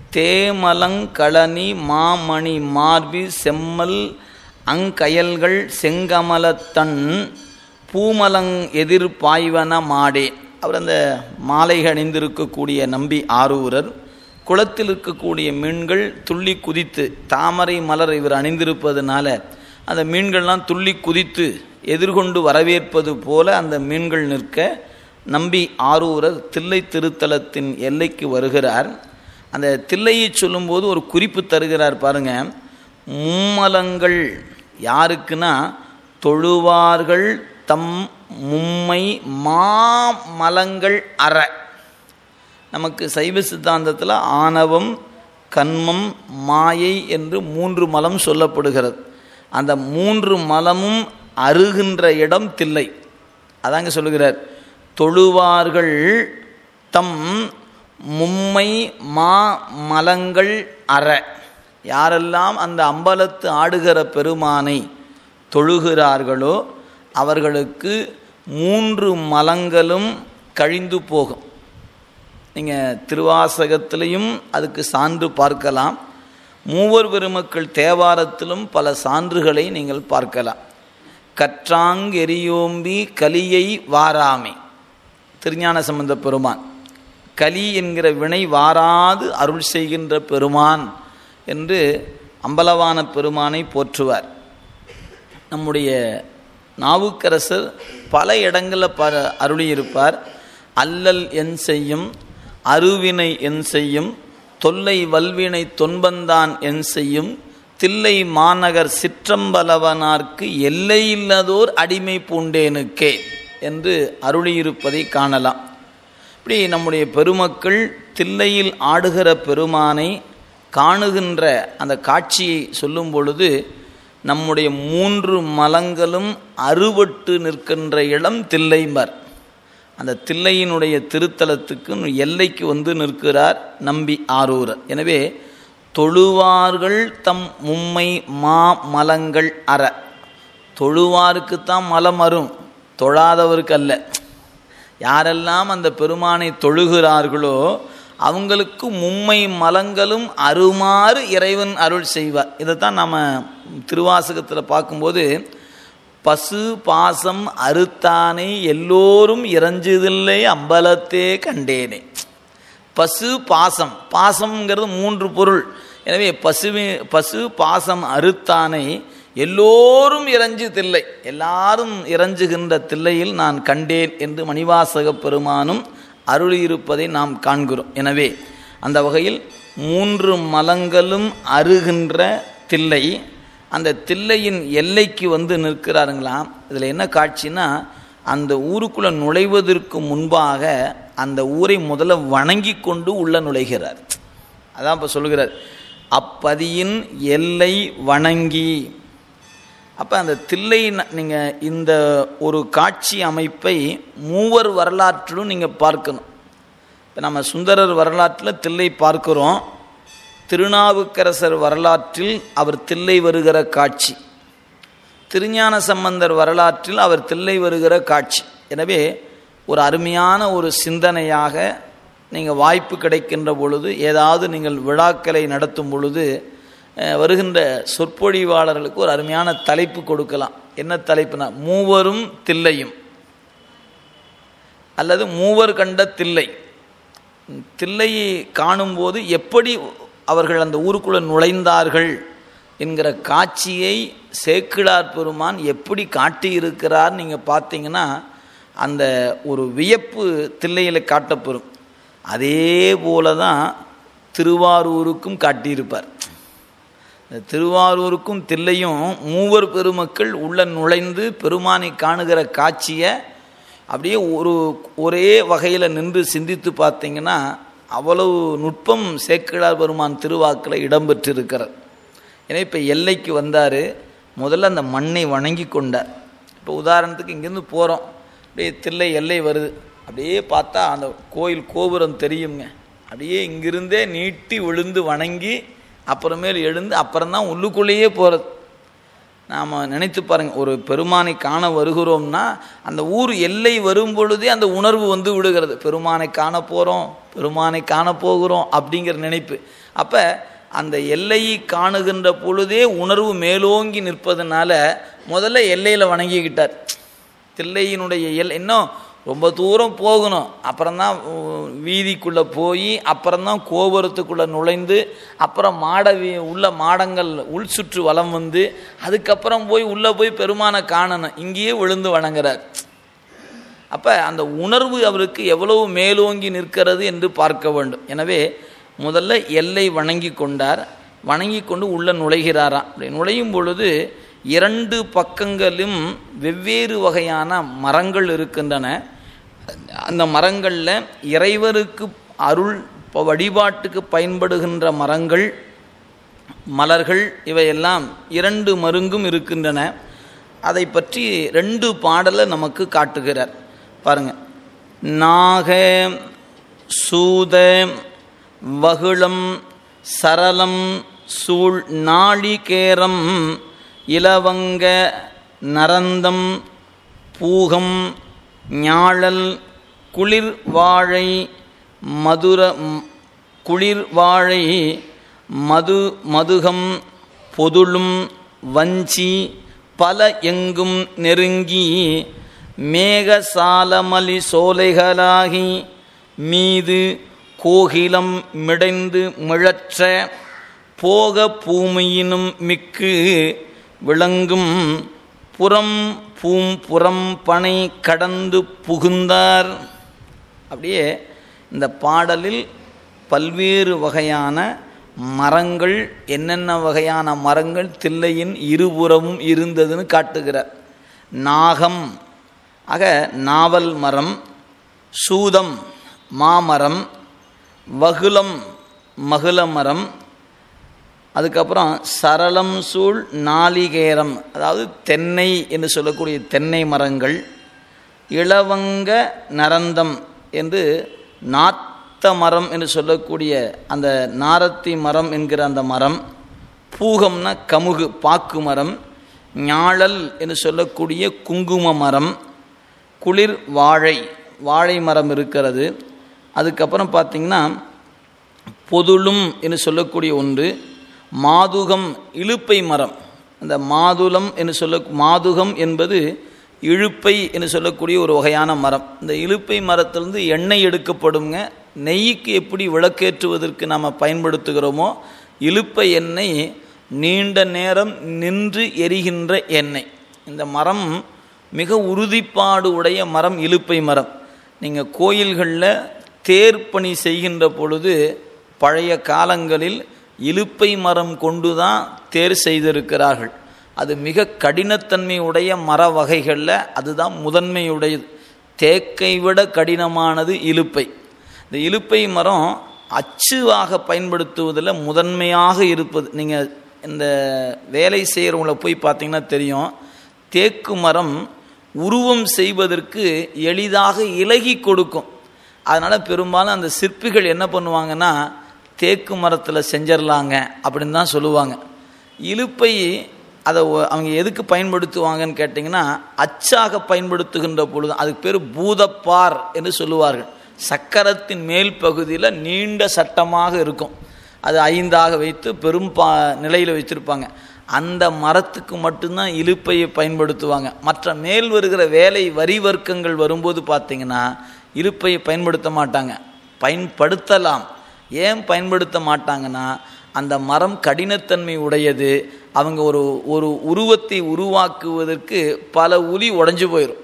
தேமலங்களனி மாமணி மார்பி செம்மல் அங்கயல்கள் செங்கமலத்தன் பூமலங் எதிர் பாய்வன மாடே அவர் அந்த மாலை அணிந்திருக்கக்கூடிய நம்பி ஆரூரர் குளத்தில் இருக்கக்கூடிய மீன்கள் துள்ளி குதித்து தாமரை மலர் இவர் அணிந்திருப்பதனால அந்த மீன்கள்லாம் துள்ளி குதித்து எதிர்கொண்டு வரவேற்பது போல அந்த மீன்கள் நிற்க நம்பி ஆரூரர் தில்லை திருத்தலத்தின் எல்லைக்கு வருகிறார் அந்த தில்லையை சொல்லும்போது ஒரு குறிப்பு தருகிறார் பாருங்க மும்மலங்கள் யாருக்குன்னா தொழுவார்கள் தம் மும்மை மாமலங்கள் அற நமக்கு சைவ சித்தாந்தத்தில் ஆணவம் கண்மம் மாயை என்று மூன்று மலம் சொல்லப்படுகிறது அந்த மூன்று மலமும் அருகின்ற இடம் தில்லை அதாங்க சொல்லுகிறார் தொழுவார்கள் தம் மும்மை மா மலங்கள் அற யாரெல்லாம் அந்த அம்பலத்து ஆடுகிற பெருமானை தொழுகிறார்களோ அவர்களுக்கு மூன்று மலங்களும் கழிந்து போகும் நீங்கள் திருவாசகத்திலையும் அதுக்கு சான்று பார்க்கலாம் மூவர் பெருமக்கள் தேவாரத்திலும் பல சான்றுகளை நீங்கள் பார்க்கலாம் கற்றாங்கெரியோம்பி கலியை வாராமே திருஞான சம்பந்த பெருமான் கலி என்கிற வினை வாராது அருள் செய்கின்ற பெருமான் என்று அம்பலவான பெருமானை போற்றுவார் நம்முடைய நாவுக்கரசர் பல இடங்களில் ப அருளியிருப்பார் அல்லல் என் செய்யும் அருவினை என் செய்யும் தொல்லை வல்வினை தொன்பந்தான் என் செய்யும் தில்லை மாநகர் சிற்றம்பலவனார்க்கு எல்லையில்லதோர் அடிமை பூண்டேனுக்கே என்று அருளியிருப்பதை காணலாம் இப்படி நம்முடைய பெருமக்கள் தில்லையில் ஆடுகிற பெருமானை காணுகின்ற அந்த காட்சியை சொல்லும் பொழுது நம்முடைய மூன்று மலங்களும் அறுபட்டு நிற்கின்ற இடம் தில்லைம்பர் அந்த தில்லையினுடைய திருத்தலத்துக்கு எல்லைக்கு வந்து நிற்கிறார் நம்பி ஆரூரர் எனவே தொழுவார்கள் தம் மும்மை மா மலங்கள் அற தொழுவாருக்குத்தான் மலம் வரும் தொழாதவருக்கு அல்ல யாரெல்லாம் அந்த பெருமானை தொழுகிறார்களோ அவங்களுக்கு மும்மை மலங்களும் அருமாறு இறைவன் அருள் செய்வார் இதைத்தான் நம்ம திருவாசகத்தில் பார்க்கும்போது பசு பாசம் அறுத்தானே எல்லோரும் இறஞ்சுதில்லை அம்பலத்தே கண்டேனே பசு பாசம் பாசம்ங்கிறது மூன்று பொருள் எனவே பசுவி பசு பாசம் அறுத்தானை எல்லோரும் இறஞ்சு தில்லை எல்லாரும் இறஞ்சுகின்ற தில்லையில் நான் கண்டேன் என்று மணிவாசக பெருமானும் அருளியிருப்பதை நாம் காண்கிறோம் எனவே அந்த வகையில் மூன்று மலங்களும் அருகின்ற தில்லை அந்த தில்லையின் எல்லைக்கு வந்து நிற்கிறாருங்களாம் இதில் என்ன காட்சின்னா அந்த ஊருக்குள்ளே நுழைவதற்கு முன்பாக அந்த ஊரை முதல்ல வணங்கி கொண்டு உள்ள நுழைகிறார் அதான் இப்போ சொல்கிறார் அப்பதியின் எல்லை வணங்கி அப்போ அந்த தில்லை நீங்கள் இந்த ஒரு காட்சி அமைப்பை மூவர் வரலாற்றிலும் நீங்கள் பார்க்கணும் இப்போ நம்ம சுந்தரர் வரலாற்றில் தில்லை பார்க்கிறோம் திருநாவுக்கரசர் வரலாற்றில் அவர் தில்லை வருகிற காட்சி திருஞான சம்பந்தர் வரலாற்றில் அவர் தில்லை வருகிற காட்சி எனவே ஒரு அருமையான ஒரு சிந்தனையாக நீங்கள் வாய்ப்பு கிடைக்கின்ற பொழுது ஏதாவது நீங்கள் விழாக்களை நடத்தும் பொழுது வருகின்ற சொற்பொழிவாளர்களுக்கு ஒரு அருமையான தலைப்பு கொடுக்கலாம் என்ன தலைப்புனா மூவரும் தில்லையும் அல்லது மூவர் கண்ட தில்லை தில்லையை காணும்போது எப்படி அவர்கள் அந்த ஊருக்குள்ளே நுழைந்தார்கள் என்கிற காட்சியை சேக்கிழார் பெருமான் எப்படி காட்டியிருக்கிறார் நீங்கள் பார்த்தீங்கன்னா அந்த ஒரு வியப்பு தில்லையில் காட்டப்பெறும் அதே போல தான் திருவாரூருக்கும் காட்டியிருப்பார் திருவாரூருக்கும் தில்லையும் மூவர் பெருமக்கள் உள்ள நுழைந்து பெருமானை காணுகிற காட்சியை அப்படியே ஒரு ஒரே வகையில் நின்று சிந்தித்து பார்த்தீங்கன்னா அவ்வளவு நுட்பம் சேக்கிழார் பெருமான் திருவாக்கில் இடம்பெற்றிருக்கிறார் ஏன்னா இப்போ எல்லைக்கு வந்தார் முதல்ல அந்த மண்ணை வணங்கி கொண்டார் இப்போ உதாரணத்துக்கு இங்கேருந்து போகிறோம் அப்படியே தில்லை எல்லை வருது அப்படியே பார்த்தா அந்த கோயில் கோபுரம் தெரியுங்க அப்படியே இங்கிருந்தே நீட்டி விழுந்து வணங்கி அப்புறமேல் எழுந்து அப்புறம்தான் உள்ளுக்குள்ளேயே போகிறது நாம் நினைத்து பாருங்கள் ஒரு பெருமானை காண வருகிறோம்னா அந்த ஊர் எல்லை வரும் பொழுதே அந்த உணர்வு வந்து விடுகிறது பெருமானை காண போகிறோம் பெருமானை காண போகிறோம் அப்படிங்கிற நினைப்பு அப்போ அந்த எல்லையை காணுகின்ற பொழுதே உணர்வு மேலோங்கி நிற்பதனால முதல்ல எல்லையில் வணங்கிக்கிட்டார் தில்லையினுடைய எல் இன்னும் ரொம்ப தூரம் போகணும் அப்புறம்தான் வீதிக்குள்ளே போய் அப்புறம்தான் கோபுரத்துக்குள்ளே நுழைந்து அப்புறம் மாட உள்ள மாடங்கள் உள் சுற்று வலம் வந்து அதுக்கப்புறம் போய் உள்ளே போய் பெருமானை காணணும் இங்கேயே விழுந்து வணங்குறார் அப்போ அந்த உணர்வு அவருக்கு எவ்வளவு மேலோங்கி நிற்கிறது என்று பார்க்க வேண்டும் எனவே முதல்ல எல்லை வணங்கி கொண்டார் வணங்கி கொண்டு உள்ளே நுழைகிறாராம் அப்படி நுழையும் பொழுது இரண்டு பக்கங்களிலும் வெவ்வேறு வகையான மரங்கள் இருக்கின்றன அந்த மரங்களில் இறைவருக்கு அருள் வழிபாட்டுக்கு பயன்படுகின்ற மரங்கள் மலர்கள் இவையெல்லாம் இரண்டு மருங்கும் இருக்கின்றன அதை பற்றி ரெண்டு பாடலை நமக்கு காட்டுகிறார் பாருங்க நாக சூத வகுளம் சரளம் சூழ் நாளிகேரம் இலவங்க நரந்தம் பூகம் ஞாழல் குளிர் வாழை மதுர குளிர் வாழை மது மதுகம் பொதுளும் வஞ்சி பல எங்கும் நெருங்கி மேகசாலமலி சோலைகளாகி மீது கோகிலம் மிடைந்து மிழற்ற போக பூமியினும் மிக்கு விளங்கும் புறம் பூம் புறம் பனை கடந்து புகுந்தார் அப்படியே இந்த பாடலில் பல்வேறு வகையான மரங்கள் என்னென்ன வகையான மரங்கள் தில்லையின் இருபுறமும் இருந்ததுன்னு காட்டுகிறார் நாகம் ஆக நாவல் மரம் சூதம் மாமரம் வகுலம் மகுல மரம் அதுக்கப்புறம் சரளம் சூழ் நாளிகேரம் அதாவது தென்னை என்று சொல்லக்கூடிய தென்னை மரங்கள் இளவங்க நரந்தம் என்று நாத்த மரம் என்று சொல்லக்கூடிய அந்த நாரத்தி மரம் என்கிற அந்த மரம் பூகம்னா கமுகு பாக்கு மரம் ஞாழல் என்று சொல்லக்கூடிய குங்கும மரம் குளிர் வாழை வாழை மரம் இருக்கிறது அதுக்கப்புறம் பார்த்திங்கன்னா பொதுளும் என்று சொல்லக்கூடிய ஒன்று மாதுகம் இழுப்பை மரம் அந்த மாதுளம் என்று சொல்ல மாதுகம் என்பது இழுப்பை என்று சொல்லக்கூடிய ஒரு வகையான மரம் இந்த இழுப்பை மரத்திலிருந்து எண்ணெய் எடுக்கப்படுங்க நெய்க்கு எப்படி விளக்கேற்றுவதற்கு நாம் பயன்படுத்துகிறோமோ இழுப்பை எண்ணெய் நீண்ட நேரம் நின்று எரிகின்ற எண்ணெய் இந்த மரம் மிக உறுதிப்பாடு உடைய மரம் இழுப்பை மரம் நீங்கள் கோயில்களில் தேர்ப்பணி செய்கின்ற பொழுது பழைய காலங்களில் இலுப்பை மரம் கொண்டு தான் தேர் செய்திருக்கிறார்கள் அது மிக கடினத்தன்மை உடைய மர வகைகளில் அதுதான் முதன்மையுடையது தேக்கை விட கடினமானது இலுப்பை இந்த இலுப்பை மரம் அச்சுவாக பயன்படுத்துவதில் முதன்மையாக இருப்பது நீங்கள் இந்த வேலை செய்கிறவங்கள போய் பார்த்தீங்கன்னா தெரியும் தேக்கு மரம் உருவம் செய்வதற்கு எளிதாக இலகி கொடுக்கும் அதனால் பெரும்பாலும் அந்த சிற்பிகள் என்ன பண்ணுவாங்கன்னா தேக்கு மரத்தில் செஞ்சிடலாங்க அப்படின்னு தான் சொல்லுவாங்க இழுப்பை அதை அவங்க எதுக்கு பயன்படுத்துவாங்கன்னு கேட்டிங்கன்னா அச்சாக பயன்படுத்துகின்ற பொழுது அதுக்கு பேர் பூதப்பார் என்று சொல்லுவார்கள் சக்கரத்தின் மேல் பகுதியில் நீண்ட சட்டமாக இருக்கும் அது ஐந்தாக வைத்து பெரும் பா நிலையில் வச்சுருப்பாங்க அந்த மரத்துக்கு மட்டும்தான் இழுப்பையை பயன்படுத்துவாங்க மற்ற மேல் வருகிற வேலை வரி வர்க்கங்கள் வரும்போது பார்த்திங்கன்னா இழுப்பையை பயன்படுத்த மாட்டாங்க பயன்படுத்தலாம் ஏன் பயன்படுத்த மாட்டாங்கன்னா அந்த மரம் கடினத்தன்மை உடையது அவங்க ஒரு ஒரு உருவத்தை உருவாக்குவதற்கு பல உளி உடஞ்சி போயிடும்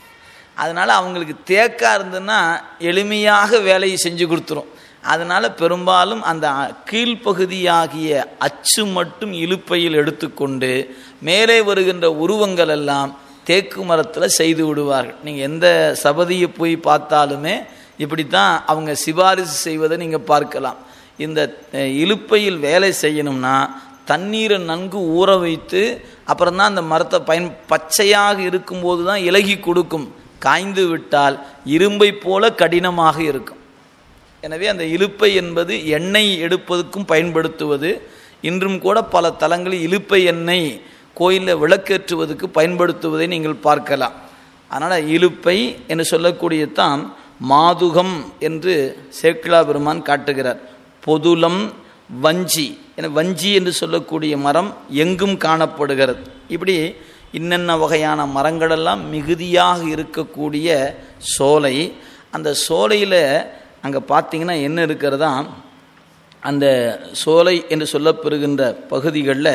அதனால் அவங்களுக்கு தேக்கா இருந்ததுன்னா எளிமையாக வேலையை செஞ்சு கொடுத்துரும் அதனால் பெரும்பாலும் அந்த கீழ்ப்பகுதியாகிய அச்சு மட்டும் இழுப்பையில் எடுத்துக்கொண்டு மேலே வருகின்ற உருவங்கள் எல்லாம் தேக்கு மரத்தில் செய்து விடுவார்கள் நீங்கள் எந்த சபதியை போய் பார்த்தாலுமே இப்படித்தான் அவங்க சிபாரிசு செய்வதை நீங்கள் பார்க்கலாம் இந்த இழுப்பையில் வேலை செய்யணும்னா தண்ணீரை நன்கு ஊற வைத்து அப்புறம் தான் அந்த மரத்தை பயன் பச்சையாக இருக்கும்போது தான் இலகி கொடுக்கும் காய்ந்து விட்டால் இரும்பை போல கடினமாக இருக்கும் எனவே அந்த இழுப்பை என்பது எண்ணெய் எடுப்பதற்கும் பயன்படுத்துவது இன்றும் கூட பல தலங்களில் இழுப்பை எண்ணெய் கோயிலில் விளக்கேற்றுவதற்கு பயன்படுத்துவதை நீங்கள் பார்க்கலாம் அதனால் இழுப்பை என்று சொல்லக்கூடியதான் மாதுகம் என்று சேக்கிழா பெருமான் காட்டுகிறார் பொதுலம் வஞ்சி என வஞ்சி என்று சொல்லக்கூடிய மரம் எங்கும் காணப்படுகிறது இப்படி இன்னென்ன வகையான மரங்களெல்லாம் மிகுதியாக இருக்கக்கூடிய சோலை அந்த சோலையில் அங்கே பார்த்தீங்கன்னா என்ன இருக்கிறதா அந்த சோலை என்று சொல்லப்பெறுகின்ற பகுதிகளில்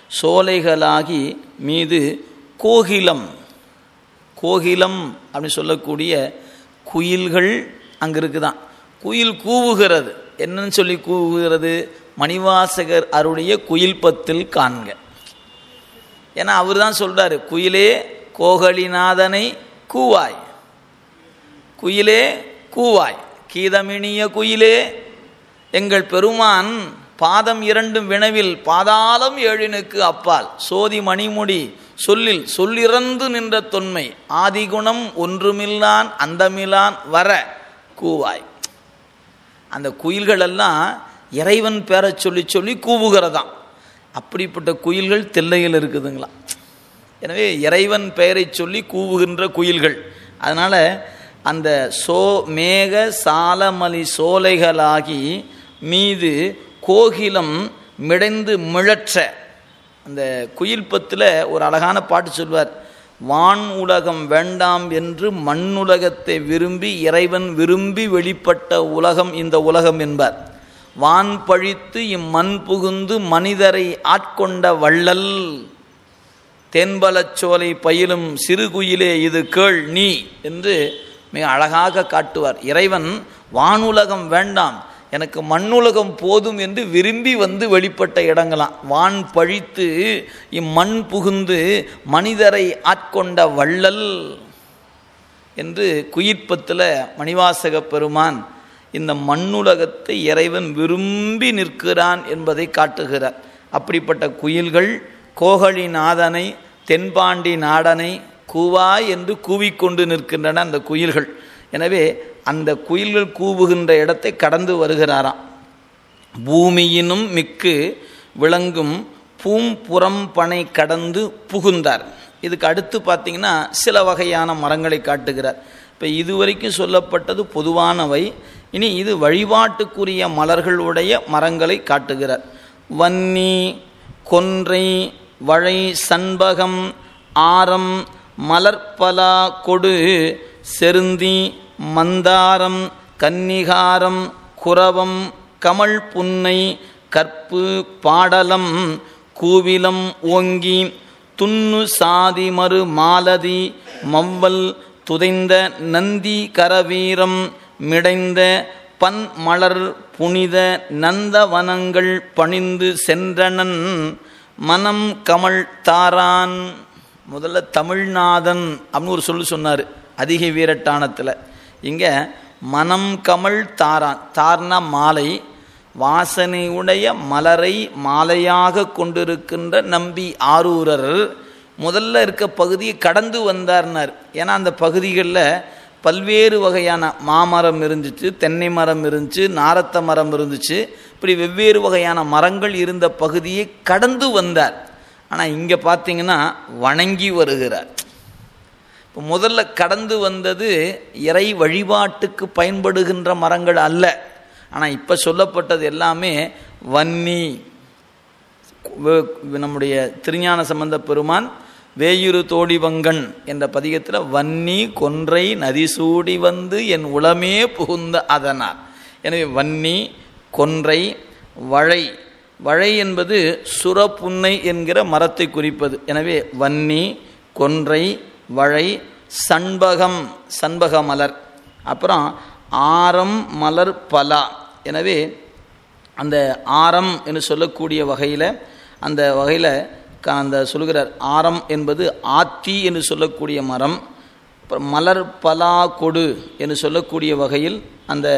சோலைகளாகி மீது கோகிலம் கோகிலம் அப்படின்னு சொல்லக்கூடிய குயில்கள் அங்கே இருக்குதான் குயில் கூவுகிறது என்னன்னு சொல்லி கூவுகிறது மணிவாசகர் அருடைய குயில் பத்தில் காண்க ஏன்னா அவர் தான் சொல்கிறாரு குயிலே கோகலிநாதனை கூவாய் குயிலே கூவாய் கீதமினிய குயிலே எங்கள் பெருமான் பாதம் இரண்டும் வினவில் பாதாளம் ஏழினுக்கு அப்பால் சோதி மணிமுடி சொல்லில் சொல்லிறந்து நின்ற தொன்மை ஆதிகுணம் ஒன்றுமில்லான் அந்தமிலான் வர கூவாய் அந்த குயில்களெல்லாம் இறைவன் பேரை சொல்லி சொல்லி கூவுகிறதாம் அப்படிப்பட்ட குயில்கள் தில்லையில் இருக்குதுங்களா எனவே இறைவன் பெயரை சொல்லி கூவுகின்ற குயில்கள் அதனால் அந்த சோ மேக சாலமலி சோலைகளாகி மீது கோகிலம் மிடைந்து மிழற்ற அந்த குயில் பத்தில் ஒரு அழகான பாட்டு சொல்வார் வான் உலகம் வேண்டாம் என்று மண்ணுலகத்தை விரும்பி இறைவன் விரும்பி வெளிப்பட்ட உலகம் இந்த உலகம் என்பார் வான் பழித்து இம்மண் புகுந்து மனிதரை ஆட்கொண்ட வள்ளல் தென்பலச்சோலை பயிலும் சிறுகுயிலே இது கேள் நீ என்று மிக அழகாக காட்டுவார் இறைவன் வானுலகம் வேண்டாம் எனக்கு மண்ணுலகம் போதும் என்று விரும்பி வந்து வெளிப்பட்ட இடங்களாம் வான் பழித்து இம்மண் புகுந்து மனிதரை ஆட்கொண்ட வள்ளல் என்று குயிர்ப்பத்தில் மணிவாசக பெருமான் இந்த மண்ணுலகத்தை இறைவன் விரும்பி நிற்கிறான் என்பதை காட்டுகிறார் அப்படிப்பட்ட குயில்கள் கோகழி நாதனை தென்பாண்டி நாடனை கூவா என்று கூவிக்கொண்டு நிற்கின்றன அந்த குயில்கள் எனவே அந்த குயில்கள் கூவுகின்ற இடத்தை கடந்து வருகிறாராம் பூமியினும் மிக்கு விளங்கும் பூம்புறம் பனை கடந்து புகுந்தார் இதுக்கு அடுத்து பார்த்தீங்கன்னா சில வகையான மரங்களை காட்டுகிறார் இப்போ இதுவரைக்கும் சொல்லப்பட்டது பொதுவானவை இனி இது வழிபாட்டுக்குரிய மலர்களுடைய மரங்களை காட்டுகிறார் வன்னி கொன்றை வழை சண்பகம் ஆரம் மலர்பலா கொடு செருந்தி மந்தாரம் கன்னிகாரம் குரவம் கமல் புன்னை கற்பு பாடலம் கூவிலம் ஓங்கி துண்ணு சாதி மறு மாலதி மவ்வல் துதைந்த நந்தி கரவீரம் மிடைந்த பன் மலர் புனித நந்தவனங்கள் பணிந்து சென்றனன் மனம் கமல் தாரான் முதல்ல தமிழ்நாதன் அப்படின்னு ஒரு சொல்லு சொன்னார் அதிக வீரட்டானத்தில் இங்கே மனம் கமல் தாரான் தார்னா மாலை வாசனையுடைய மலரை மாலையாக கொண்டிருக்கின்ற நம்பி ஆரூரர் முதல்ல இருக்க பகுதியை கடந்து வந்தார்னார் ஏன்னா அந்த பகுதிகளில் பல்வேறு வகையான மாமரம் இருந்துச்சு தென்னை மரம் இருந்துச்சு நாரத்த மரம் இருந்துச்சு இப்படி வெவ்வேறு வகையான மரங்கள் இருந்த பகுதியை கடந்து வந்தார் ஆனால் இங்கே பார்த்தீங்கன்னா வணங்கி வருகிறார் இப்போ முதல்ல கடந்து வந்தது இறை வழிபாட்டுக்கு பயன்படுகின்ற மரங்கள் அல்ல ஆனால் இப்போ சொல்லப்பட்டது எல்லாமே வன்னி நம்முடைய திருஞான சம்பந்த பெருமான் வேயுரு தோடிவங்கன் என்ற பதிகத்தில் வன்னி கொன்றை நதிசூடி வந்து என் உளமே புகுந்த அதனார் எனவே வன்னி கொன்றை வழை வழை என்பது சுரப்புன்னை என்கிற மரத்தை குறிப்பது எனவே வன்னி கொன்றை வழை சண்பகம் சண்பக மலர் அப்புறம் ஆரம் மலர் பலா எனவே அந்த ஆரம் என்று சொல்லக்கூடிய வகையில் அந்த வகையில் அந்த சொல்கிறார் ஆரம் என்பது ஆத்தி என்று சொல்லக்கூடிய மரம் அப்புறம் மலர் பலா கொடு என்று சொல்லக்கூடிய வகையில் அந்த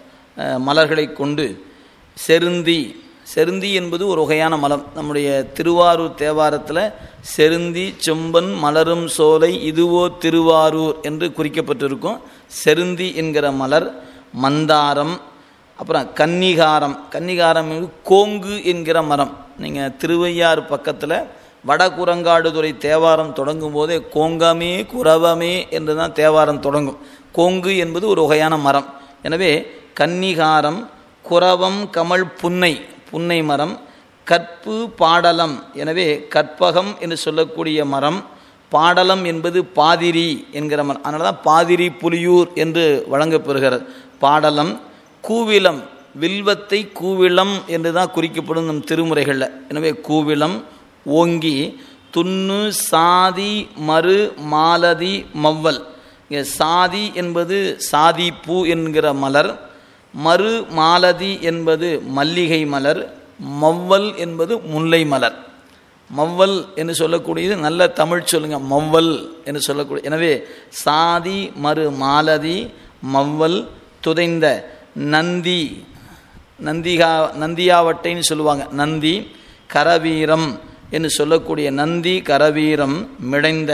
மலர்களை கொண்டு செருந்தி செருந்தி என்பது ஒரு வகையான மலம் நம்முடைய திருவாரூர் தேவாரத்தில் செருந்தி செம்பன் மலரும் சோலை இதுவோ திருவாரூர் என்று குறிக்கப்பட்டிருக்கும் செருந்தி என்கிற மலர் மந்தாரம் அப்புறம் கன்னிகாரம் கன்னிகாரம் கோங்கு என்கிற மரம் நீங்கள் திருவையாறு பக்கத்தில் வடகுரங்காடுதுறை தேவாரம் தொடங்கும் போதே கோங்கமே குரவமே என்று தான் தேவாரம் தொடங்கும் கோங்கு என்பது ஒரு வகையான மரம் எனவே கன்னிகாரம் குரவம் கமல் புன்னை புன்னை மரம் கற்பு பாடலம் எனவே கற்பகம் என்று சொல்லக்கூடிய மரம் பாடலம் என்பது பாதிரி என்கிற மரம் அதனால தான் பாதிரி புலியூர் என்று வழங்கப்பெறுகிறது பாடலம் கூவிலம் வில்வத்தை கூவிளம் என்று தான் குறிக்கப்படும் நம் திருமுறைகளில் எனவே கூவிளம் ஓங்கி துண்ணு சாதி மறு மாலதி மவ்வல் இங்கே சாதி என்பது சாதி பூ என்கிற மலர் மறு மாலதி என்பது மல்லிகை மலர் மவ்வல் என்பது முல்லை மலர் மவ்வல் என்று சொல்லக்கூடியது நல்ல தமிழ் சொல்லுங்க மவ்வல் என்று சொல்லக்கூடிய எனவே சாதி மறு மாலதி மவ்வல் துதைந்த நந்தி நந்திகா நந்தியாவட்டைன்னு சொல்லுவாங்க நந்தி கரவீரம் என்று சொல்லக்கூடிய நந்தி கரவீரம் மிடைந்த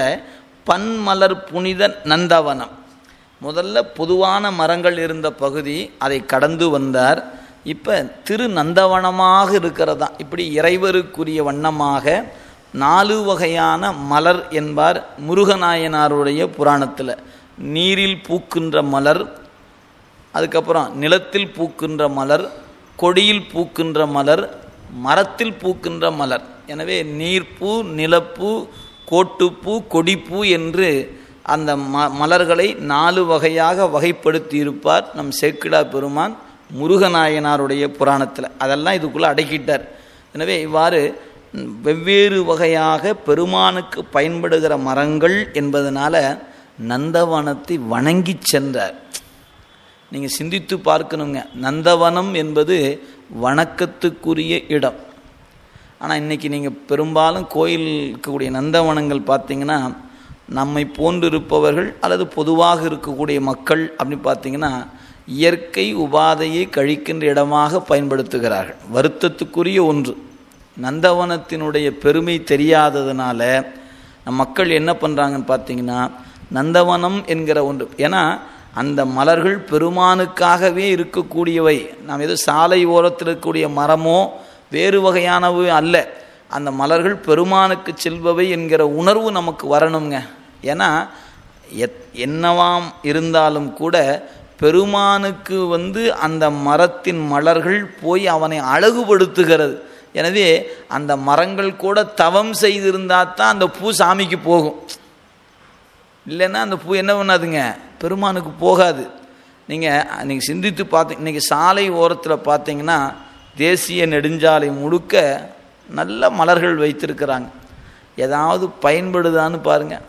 பன்மலர் புனித நந்தவனம் முதல்ல பொதுவான மரங்கள் இருந்த பகுதி அதை கடந்து வந்தார் இப்போ திரு நந்தவனமாக இருக்கிறதா இப்படி இறைவருக்குரிய வண்ணமாக நாலு வகையான மலர் என்பார் முருகநாயனாருடைய புராணத்தில் நீரில் பூக்கின்ற மலர் அதுக்கப்புறம் நிலத்தில் பூக்கின்ற மலர் கொடியில் பூக்கின்ற மலர் மரத்தில் பூக்கின்ற மலர் எனவே நீர்ப்பூ நிலப்பூ கோட்டுப்பூ கொடிப்பூ என்று அந்த ம மலர்களை நாலு வகையாக வகைப்படுத்தி இருப்பார் நம் சேக்கிடா பெருமான் முருகநாயனாருடைய புராணத்தில் அதெல்லாம் இதுக்குள்ளே அடக்கிட்டார் எனவே இவ்வாறு வெவ்வேறு வகையாக பெருமானுக்கு பயன்படுகிற மரங்கள் என்பதனால நந்தவனத்தை வணங்கி சென்றார் நீங்கள் சிந்தித்து பார்க்கணுங்க நந்தவனம் என்பது வணக்கத்துக்குரிய இடம் ஆனால் இன்றைக்கி நீங்கள் பெரும்பாலும் கோயில் இருக்கக்கூடிய நந்தவனங்கள் பார்த்தீங்கன்னா நம்மை போன்று இருப்பவர்கள் அல்லது பொதுவாக இருக்கக்கூடிய மக்கள் அப்படின்னு பார்த்தீங்கன்னா இயற்கை உபாதையை கழிக்கின்ற இடமாக பயன்படுத்துகிறார்கள் வருத்தத்துக்குரிய ஒன்று நந்தவனத்தினுடைய பெருமை தெரியாததுனால நம் மக்கள் என்ன பண்ணுறாங்கன்னு பார்த்தீங்கன்னா நந்தவனம் என்கிற ஒன்று ஏன்னா அந்த மலர்கள் பெருமானுக்காகவே இருக்கக்கூடியவை நாம் எது சாலை ஓரத்தில் இருக்கக்கூடிய மரமோ வேறு வகையானவை அல்ல அந்த மலர்கள் பெருமானுக்கு செல்பவை என்கிற உணர்வு நமக்கு வரணுங்க ஏன்னா எத் என்னவாம் இருந்தாலும் கூட பெருமானுக்கு வந்து அந்த மரத்தின் மலர்கள் போய் அவனை அழகுபடுத்துகிறது எனவே அந்த மரங்கள் கூட தவம் செய்திருந்தால் தான் அந்த பூ சாமிக்கு போகும் இல்லைன்னா அந்த பூ என்ன பண்ணாதுங்க பெருமானுக்கு போகாது நீங்கள் நீங்கள் சிந்தித்து பார்த்து இன்றைக்கி சாலை ஓரத்தில் பார்த்தீங்கன்னா தேசிய நெடுஞ்சாலை முழுக்க நல்ல மலர்கள் வைத்திருக்கிறாங்க ஏதாவது பயன்படுதான்னு பாருங்கள்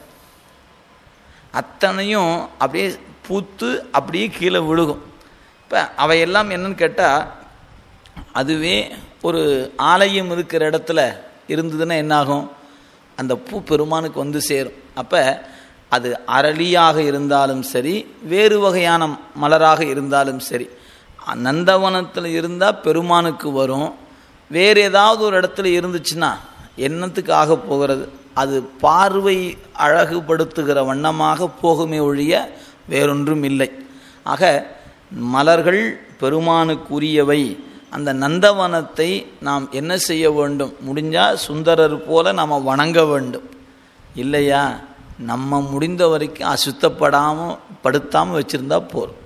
அத்தனையும் அப்படியே பூத்து அப்படியே கீழே விழுகும் இப்போ அவையெல்லாம் என்னன்னு கேட்டால் அதுவே ஒரு ஆலயம் இருக்கிற இடத்துல இருந்ததுன்னா என்னாகும் அந்த பூ பெருமானுக்கு வந்து சேரும் அப்போ அது அரளியாக இருந்தாலும் சரி வேறு வகையான மலராக இருந்தாலும் சரி நந்தவனத்தில் இருந்தால் பெருமானுக்கு வரும் வேறு ஏதாவது ஒரு இடத்துல இருந்துச்சுன்னா என்னத்துக்கு ஆக போகிறது அது பார்வை அழகுபடுத்துகிற வண்ணமாக போகுமே ஒழிய வேறொன்றும் இல்லை ஆக மலர்கள் பெருமானுக்குரியவை அந்த நந்தவனத்தை நாம் என்ன செய்ய வேண்டும் முடிஞ்சால் சுந்தரர் போல நாம் வணங்க வேண்டும் இல்லையா நம்ம முடிந்த வரைக்கும் அசுத்தப்படாமல் படுத்தாமல் வச்சுருந்தா போதும்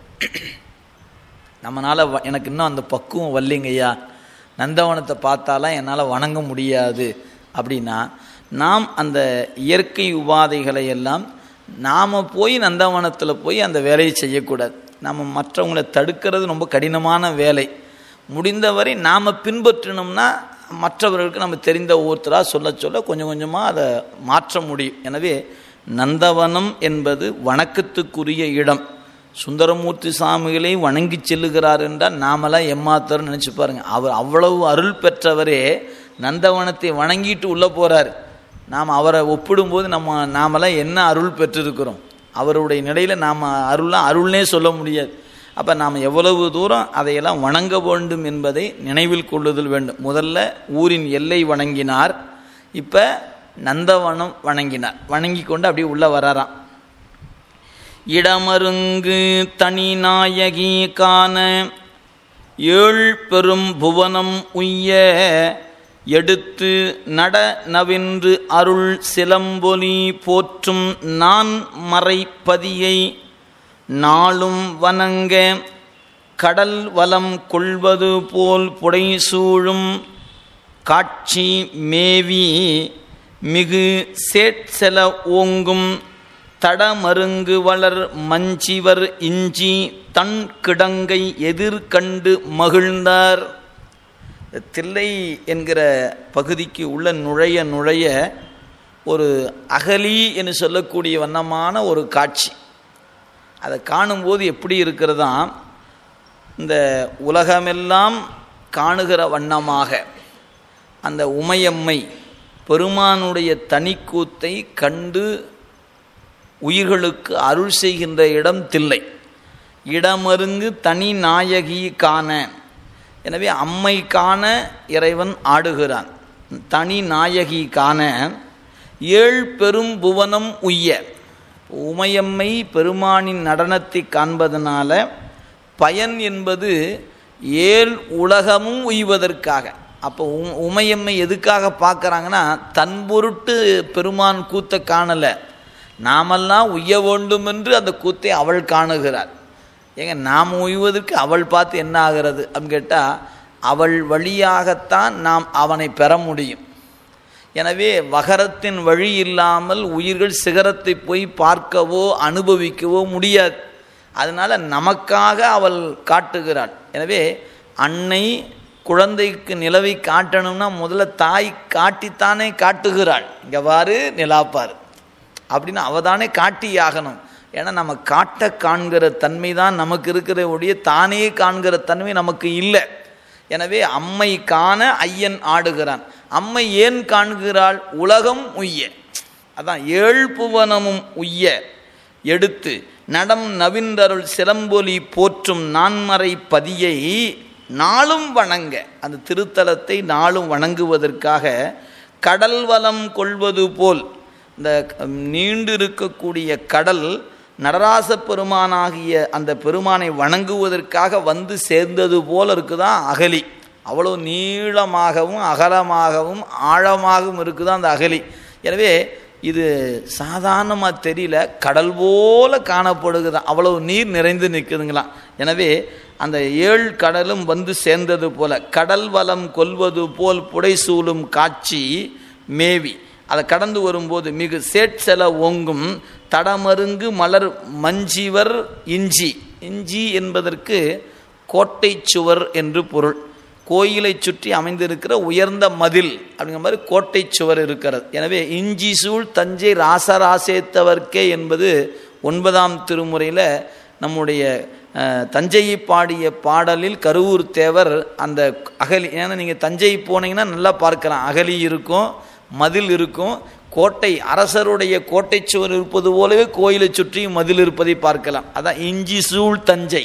நம்மளால் எனக்கு இன்னும் அந்த பக்குவம் வரலைங்கய்யா நந்தவனத்தை பார்த்தாலாம் என்னால் வணங்க முடியாது அப்படின்னா நாம் அந்த இயற்கை உபாதைகளை எல்லாம் நாம் போய் நந்தவனத்தில் போய் அந்த வேலையை செய்யக்கூடாது நம்ம மற்றவங்களை தடுக்கிறது ரொம்ப கடினமான வேலை முடிந்தவரை நாம் பின்பற்றினோம்னா மற்றவர்களுக்கு நம்ம தெரிந்த ஒருத்தராக சொல்ல சொல்ல கொஞ்சம் கொஞ்சமாக அதை மாற்ற முடியும் எனவே நந்தவனம் என்பது வணக்கத்துக்குரிய இடம் சுந்தரமூர்த்தி சாமிகளை வணங்கி செல்லுகிறார் என்றால் நாமெல்லாம் எம்மாத்தர் நினச்சி பாருங்க அவர் அவ்வளவு அருள் பெற்றவரே நந்தவனத்தை வணங்கிட்டு உள்ளே போகிறார் நாம் அவரை ஒப்பிடும்போது நம்ம நாமெல்லாம் என்ன அருள் பெற்றிருக்கிறோம் அவருடைய நிலையில் நாம் அருள்லாம் அருள்னே சொல்ல முடியாது அப்போ நாம் எவ்வளவு தூரம் அதையெல்லாம் வணங்க வேண்டும் என்பதை நினைவில் கொள்ளுதல் வேண்டும் முதல்ல ஊரின் எல்லை வணங்கினார் இப்போ நந்தவனம் வணங்கினார் வணங்கி கொண்டு அப்படியே உள்ளே வராராம் இடமருங்கு தனி நாயகி காண ஏழ் பெரும் புவனம் உய்ய எடுத்து நட நவென்று அருள் சிலம்பொலி போற்றும் நான் மறைப்பதியை நாளும் வணங்க கடல் வலம் கொள்வது போல் புடைசூழும் காட்சி மேவி மிகு சேட்செல ஓங்கும் தடமருங்கு வளர் மஞ்சிவர் இஞ்சி தன் கிடங்கை எதிர்கண்டு மகிழ்ந்தார் தில்லை என்கிற பகுதிக்கு உள்ள நுழைய நுழைய ஒரு அகலி என்று சொல்லக்கூடிய வண்ணமான ஒரு காட்சி அதை காணும்போது எப்படி இருக்கிறதா இந்த உலகமெல்லாம் காணுகிற வண்ணமாக அந்த உமையம்மை பெருமானுடைய தனிக்கூத்தை கண்டு உயிர்களுக்கு அருள் செய்கின்ற இடம் தில்லை இடமருங்கு தனி நாயகி காண எனவே அம்மை காண இறைவன் ஆடுகிறான் தனி நாயகி காண ஏழ் பெரும் புவனம் உய்ய உமையம்மை பெருமானின் நடனத்தை காண்பதனால பயன் என்பது ஏழ் உலகமும் உய்வதற்காக அப்போ உ உமையம்மை எதுக்காக பார்க்குறாங்கன்னா தன் பொருட்டு பெருமான் கூத்தை காணலை நாமெல்லாம் உய்ய வேண்டும் என்று அந்த கூத்தை அவள் காணுகிறார் ஏங்க நாம் உய்வதற்கு அவள் பார்த்து என்ன ஆகிறது அப்படின்னு கேட்டால் அவள் வழியாகத்தான் நாம் அவனை பெற முடியும் எனவே வகரத்தின் வழி இல்லாமல் உயிர்கள் சிகரத்தை போய் பார்க்கவோ அனுபவிக்கவோ முடியாது அதனால் நமக்காக அவள் காட்டுகிறாள் எனவே அன்னை குழந்தைக்கு நிலவை காட்டணும்னா முதல்ல தாய் காட்டித்தானே காட்டுகிறாள் இங்கே வாரு நிலாப்பார் அப்படின்னு அவ தானே காட்டியாகணும் ஏன்னா நம்ம காட்ட காண்கிற தன்மை தான் நமக்கு இருக்கிற ஒழிய தானே காண்கிற தன்மை நமக்கு இல்லை எனவே அம்மை காண ஐயன் ஆடுகிறான் அம்மை ஏன் காண்கிறாள் உலகம் உய்ய அதான் ஏழ்புவனமும் உய்ய எடுத்து நடம் நவின்றருள் சிலம்பொலி போற்றும் நான்மறை பதியை நாளும் வணங்க அந்த திருத்தலத்தை நாளும் வணங்குவதற்காக கடல் வலம் கொள்வது போல் இந்த நீண்டு இருக்கக்கூடிய கடல் நடராச பெருமானாகிய அந்த பெருமானை வணங்குவதற்காக வந்து சேர்ந்தது போல இருக்குதான் அகலி அவ்வளோ நீளமாகவும் அகலமாகவும் ஆழமாகவும் இருக்குதான் அந்த அகலி எனவே இது சாதாரணமாக தெரியல கடல் போல காணப்படுகுதான் அவ்வளவு நீர் நிறைந்து நிற்குதுங்களாம் எனவே அந்த ஏழு கடலும் வந்து சேர்ந்தது போல கடல் வளம் கொல்வது போல் புடைசூலும் காட்சி மேவி அதை கடந்து வரும்போது மிகு சேட்செல ஓங்கும் தடமருங்கு மலர் மஞ்சிவர் இஞ்சி இஞ்சி என்பதற்கு கோட்டை சுவர் என்று பொருள் கோயிலை சுற்றி அமைந்திருக்கிற உயர்ந்த மதில் அப்படிங்கிற மாதிரி கோட்டை சுவர் இருக்கிறது எனவே இஞ்சி சூழ் தஞ்சை ராசராசேத்தவர்க்கே என்பது ஒன்பதாம் திருமுறையில் நம்முடைய தஞ்சையை பாடிய பாடலில் கருவூர் தேவர் அந்த அகலி ஏன்னா நீங்கள் தஞ்சை போனீங்கன்னா நல்லா பார்க்கலாம் அகலி இருக்கும் மதில் இருக்கும் கோட்டை அரசருடைய கோட்டை சுவர் இருப்பது போலவே கோயிலை சுற்றி மதில் இருப்பதை பார்க்கலாம் அதான் இஞ்சி சூழ் தஞ்சை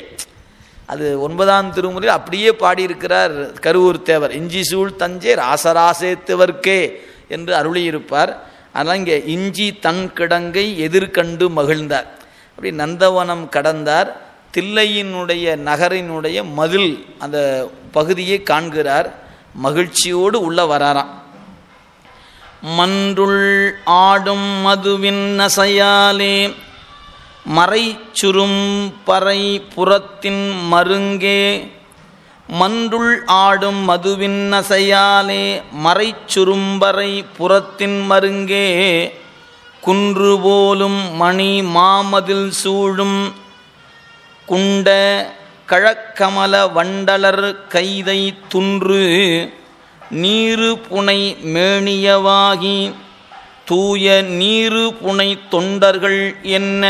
அது ஒன்பதாம் திருமுறையில் அப்படியே பாடியிருக்கிறார் கருவூர் தேவர் இஞ்சி சூழ் தஞ்சை ராசராசேத்தவர்க்கே என்று அருளியிருப்பார் அதனால் இங்கே இஞ்சி தன் கிடங்கை எதிர்கண்டு மகிழ்ந்தார் அப்படி நந்தவனம் கடந்தார் தில்லையினுடைய நகரினுடைய மதில் அந்த பகுதியை காண்கிறார் மகிழ்ச்சியோடு உள்ள வராராம் மன்றுள் ஆடும் மதுவின் நசையாலே மறை சுரும் பறை புறத்தின் மருங்கே மன்றுள் ஆடும் மதுவின் நசையாலே மறை சுரும்பறை புறத்தின் மருங்கே குன்று போலும் மணி மாமதில் சூழும் குண்ட கழக்கமல வண்டலர் கைதை துன்று நீரு புனை மேணியவாகி தூய நீரு புனை தொண்டர்கள் என்ன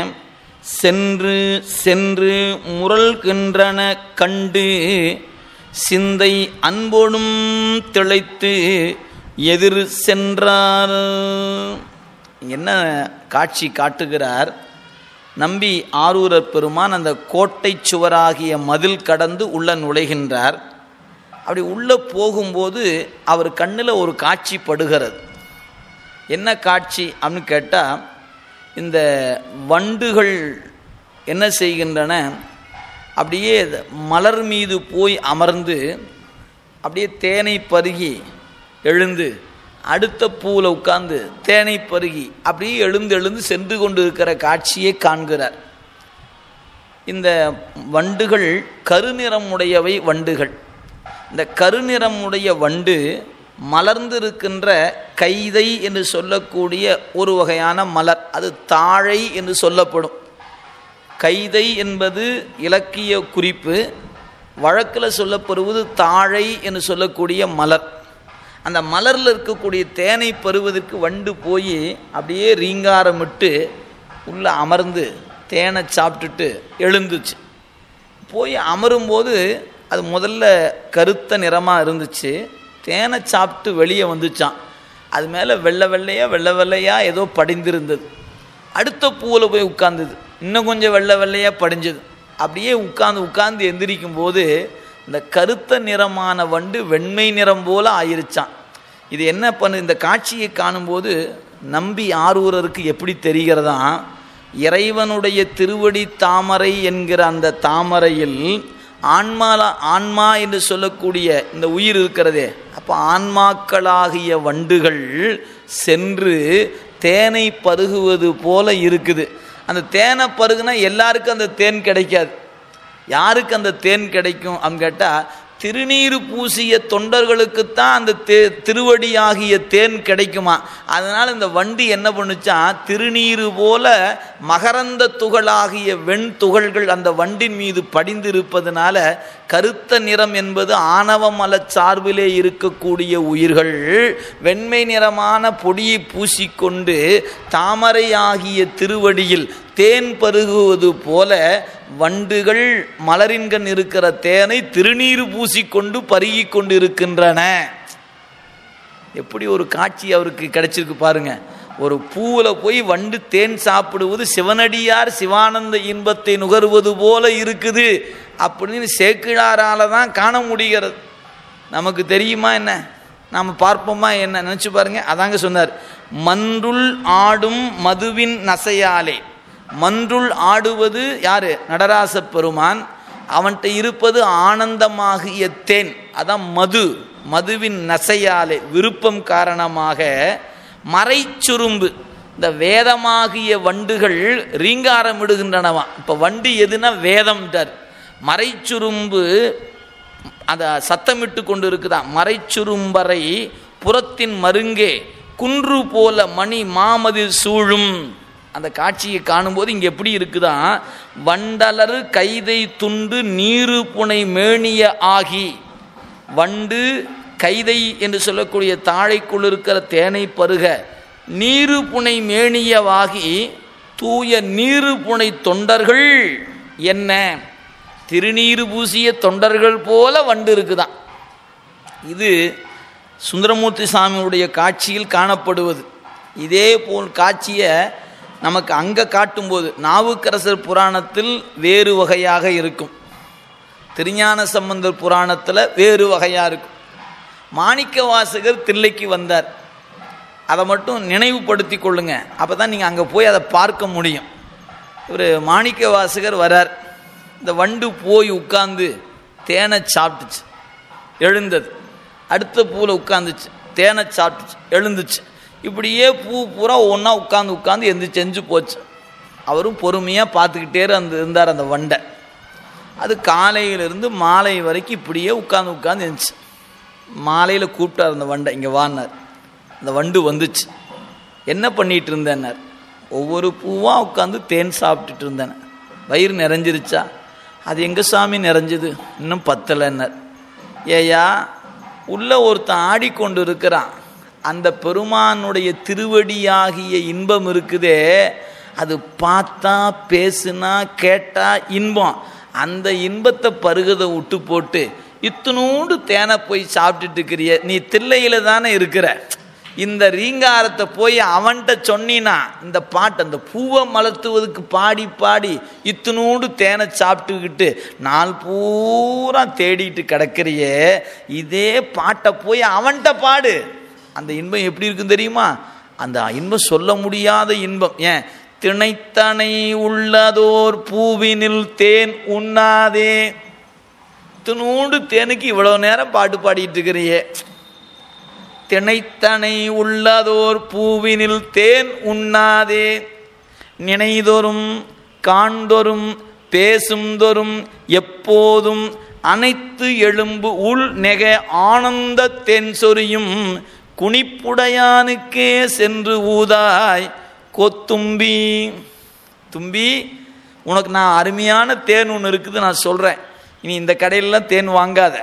சென்று சென்று முரல்கின்றன கண்டு சிந்தை அன்போடும் திளைத்து எதிர் சென்றார் என்ன காட்சி காட்டுகிறார் நம்பி ஆரூரர் பெருமான் அந்த கோட்டை சுவராகிய மதில் கடந்து உள்ள நுழைகின்றார் அப்படி உள்ளே போகும்போது அவர் கண்ணில் ஒரு காட்சி படுகிறது என்ன காட்சி அப்படின்னு கேட்டால் இந்த வண்டுகள் என்ன செய்கின்றன அப்படியே மலர் மீது போய் அமர்ந்து அப்படியே தேனை பருகி எழுந்து அடுத்த பூவில் உட்கார்ந்து தேனை பருகி அப்படியே எழுந்து எழுந்து சென்று கொண்டு இருக்கிற காட்சியை காண்கிறார் இந்த வண்டுகள் கருநிறம் உடையவை வண்டுகள் இந்த கருநிறமுடைய வண்டு மலர்ந்திருக்கின்ற கைதை என்று சொல்லக்கூடிய ஒரு வகையான மலர் அது தாழை என்று சொல்லப்படும் கைதை என்பது இலக்கிய குறிப்பு வழக்கில் சொல்லப்படுவது தாழை என்று சொல்லக்கூடிய மலர் அந்த மலரில் இருக்கக்கூடிய தேனை பருவதற்கு வண்டு போய் அப்படியே ரீங்காரமிட்டு உள்ளே அமர்ந்து தேனை சாப்பிட்டுட்டு எழுந்துச்சு போய் அமரும்போது அது முதல்ல கருத்த நிறமாக இருந்துச்சு தேனை சாப்பிட்டு வெளியே வந்துச்சான் அது மேலே வெள்ளை வெள்ளையாக வெள்ளை வெள்ளையாக ஏதோ படிந்திருந்தது அடுத்த பூவில் போய் உட்கார்ந்தது இன்னும் கொஞ்சம் வெள்ளை வெள்ளையாக படிஞ்சது அப்படியே உட்காந்து உட்கார்ந்து எந்திரிக்கும் போது இந்த கருத்த நிறமான வண்டு வெண்மை நிறம் போல ஆயிருச்சான் இது என்ன பண்ணு இந்த காட்சியை காணும்போது நம்பி ஆரூரருக்கு எப்படி தெரிகிறதா இறைவனுடைய திருவடி தாமரை என்கிற அந்த தாமரையில் ஆன்மால ஆன்மா என்று சொல்லக்கூடிய இந்த உயிர் இருக்கிறதே அப்போ ஆன்மாக்களாகிய வண்டுகள் சென்று தேனை பருகுவது போல இருக்குது அந்த தேனை பருகுனா எல்லாருக்கும் அந்த தேன் கிடைக்காது யாருக்கு அந்த தேன் கிடைக்கும் அப்படின்னு கேட்டால் திருநீறு பூசிய தொண்டர்களுக்குத்தான் அந்த தே திருவடியாகிய தேன் கிடைக்குமா அதனால் இந்த வண்டி என்ன பண்ணுச்சா திருநீறு போல மகரந்த துகளாகிய வெண் துகள்கள் அந்த வண்டின் மீது படிந்து இருப்பதனால கருத்த நிறம் என்பது ஆணவ மலச் சார்பிலே இருக்கக்கூடிய உயிர்கள் வெண்மை நிறமான பொடியை பூசிக்கொண்டு தாமரையாகிய திருவடியில் தேன் பருகுவது போல வண்டுகள் மலரின்கண் இருக்கிற தேனை திருநீறு பூசிக்கொண்டு பருகி கொண்டு இருக்கின்றன எப்படி ஒரு காட்சி அவருக்கு கிடைச்சிருக்கு பாருங்க ஒரு பூவில் போய் வண்டு தேன் சாப்பிடுவது சிவனடியார் சிவானந்த இன்பத்தை நுகர்வது போல இருக்குது அப்படின்னு சேக்கிழாரால தான் காண முடிகிறது நமக்கு தெரியுமா என்ன நாம் பார்ப்போமா என்ன நினச்சி பாருங்க அதாங்க சொன்னார் மன்றுள் ஆடும் மதுவின் நசையாலே மன்றுள் ஆடுவது யாரு நடராச பெருமான் அவன்கிட்ட இருப்பது ஆனந்தமாகிய தேன் அதான் மது மதுவின் நசையாலே விருப்பம் காரணமாக மறைச்சுரும்பு இந்த வேதமாகிய வண்டுகள் ரீங்காரம் விடுகின்றனவா இப்போ வண்டு எதுனா வேதம்ன்றார் மறைச்சுரும்பு அதை சத்தமிட்டு கொண்டு இருக்குதான் மறைச்சுரும்பறை புறத்தின் மருங்கே குன்று போல மணி மாமதில் சூழும் அந்த காட்சியை காணும்போது இங்கே எப்படி இருக்குதா வண்டலரு கைதை துண்டு நீரு புனை மேனிய ஆகி வண்டு கைதை என்று சொல்லக்கூடிய தாழைக்குள் இருக்கிற தேனை பருக நீரு புனை மேனியவாகி தூய நீரு புனை தொண்டர்கள் என்ன திருநீறு பூசிய தொண்டர்கள் போல வண்டு இருக்குதான் இது சுந்தரமூர்த்தி சாமியுடைய காட்சியில் காணப்படுவது இதே போல் காட்சியை நமக்கு அங்கே காட்டும்போது நாவுக்கரசர் புராணத்தில் வேறு வகையாக இருக்கும் திருஞான சம்பந்தர் புராணத்தில் வேறு வகையாக இருக்கும் மாணிக்க வாசகர் தில்லைக்கு வந்தார் அதை மட்டும் நினைவுபடுத்தி கொள்ளுங்க அப்போ தான் நீங்கள் அங்கே போய் அதை பார்க்க முடியும் ஒரு மாணிக்க வாசகர் வரார் இந்த வண்டு போய் உட்கார்ந்து தேனை சாப்பிட்டுச்சு எழுந்தது அடுத்த பூவில் உட்காந்துச்சு தேனை சாப்பிட்டுச்சு எழுந்துச்சு இப்படியே பூ பூரா ஒன்றா உட்காந்து உட்காந்து எந்திரிச்சு செஞ்சு போச்சு அவரும் பொறுமையாக பார்த்துக்கிட்டே அந்த இருந்தார் அந்த வண்டை அது காலையிலிருந்து மாலை வரைக்கும் இப்படியே உட்காந்து உட்காந்து இருந்துச்சு மாலையில் கூப்பிட்டார் அந்த வண்டை இங்கே வான்னார் அந்த வண்டு வந்துச்சு என்ன பண்ணிட்டு இருந்தேன்னார் ஒவ்வொரு பூவாக உட்காந்து தேன் சாப்பிட்டுட்டு இருந்தேன் வயிறு நிறைஞ்சிருச்சா அது எங்கள் சாமி நிறைஞ்சது இன்னும் பத்தலைன்னார் ஏயா உள்ள ஒருத்தன் ஆடிக்கொண்டு இருக்கிறான் அந்த பெருமானுடைய திருவடியாகிய இன்பம் இருக்குதே அது பார்த்தா பேசுனா கேட்டா இன்பம் அந்த இன்பத்தை பருகதை விட்டு போட்டு இத்தனோடு தேனை போய் சாப்பிட்டுட்டு இருக்கிறிய நீ தில்லையில தானே இருக்கிற இந்த ரீங்காரத்தை போய் அவன்கிட்ட சொன்னினா இந்த பாட்டு அந்த பூவை மலர்த்துவதுக்கு பாடி பாடி இத்தனோடு தேனை சாப்பிட்டுக்கிட்டு நாள் பூரா தேடிட்டு கிடக்கிறியே இதே பாட்டை போய் அவன்கிட்ட பாடு அந்த இன்பம் எப்படி இருக்குன்னு தெரியுமா அந்த இன்பம் சொல்ல முடியாத இன்பம் ஏன் திணைத்தனை உள்ளதோர் பூவினில் தேன் உண்ணாதே தினூண்டு தேனுக்கு இவ்வளோ நேரம் பாட்டு பாடிட்டு இருக்கிறியே திணைத்தனை உள்ளதோர் பூவினில் தேன் உண்ணாதே நினைதொரும் காண்தொரும் பேசும்தொரும் எப்போதும் அனைத்து எலும்பு உள் நெக ஆனந்த தென் சொரியும் குனிப்புடையானுக்கே சென்று ஊதாய் கொத்தும்பி தும்பி உனக்கு நான் அருமையான தேன் ஒன்று இருக்குது நான் சொல்கிறேன் இனி இந்த கடையிலலாம் தேன் வாங்காத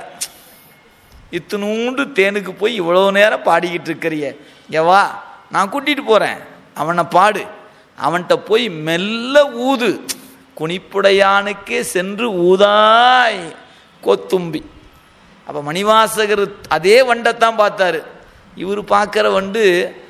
இத்தினூண்டு தேனுக்கு போய் இவ்வளோ நேரம் பாடிக்கிட்டு இருக்கிறிய இங்கே வா நான் கூட்டிகிட்டு போகிறேன் அவனை பாடு அவன்கிட்ட போய் மெல்ல ஊது குனிப்புடையானுக்கே சென்று ஊதாய் கொத்தும்பி அப்போ மணிவாசகர் அதே வண்டைத்தான் பார்த்தாரு இவர் பார்க்குற வண்டு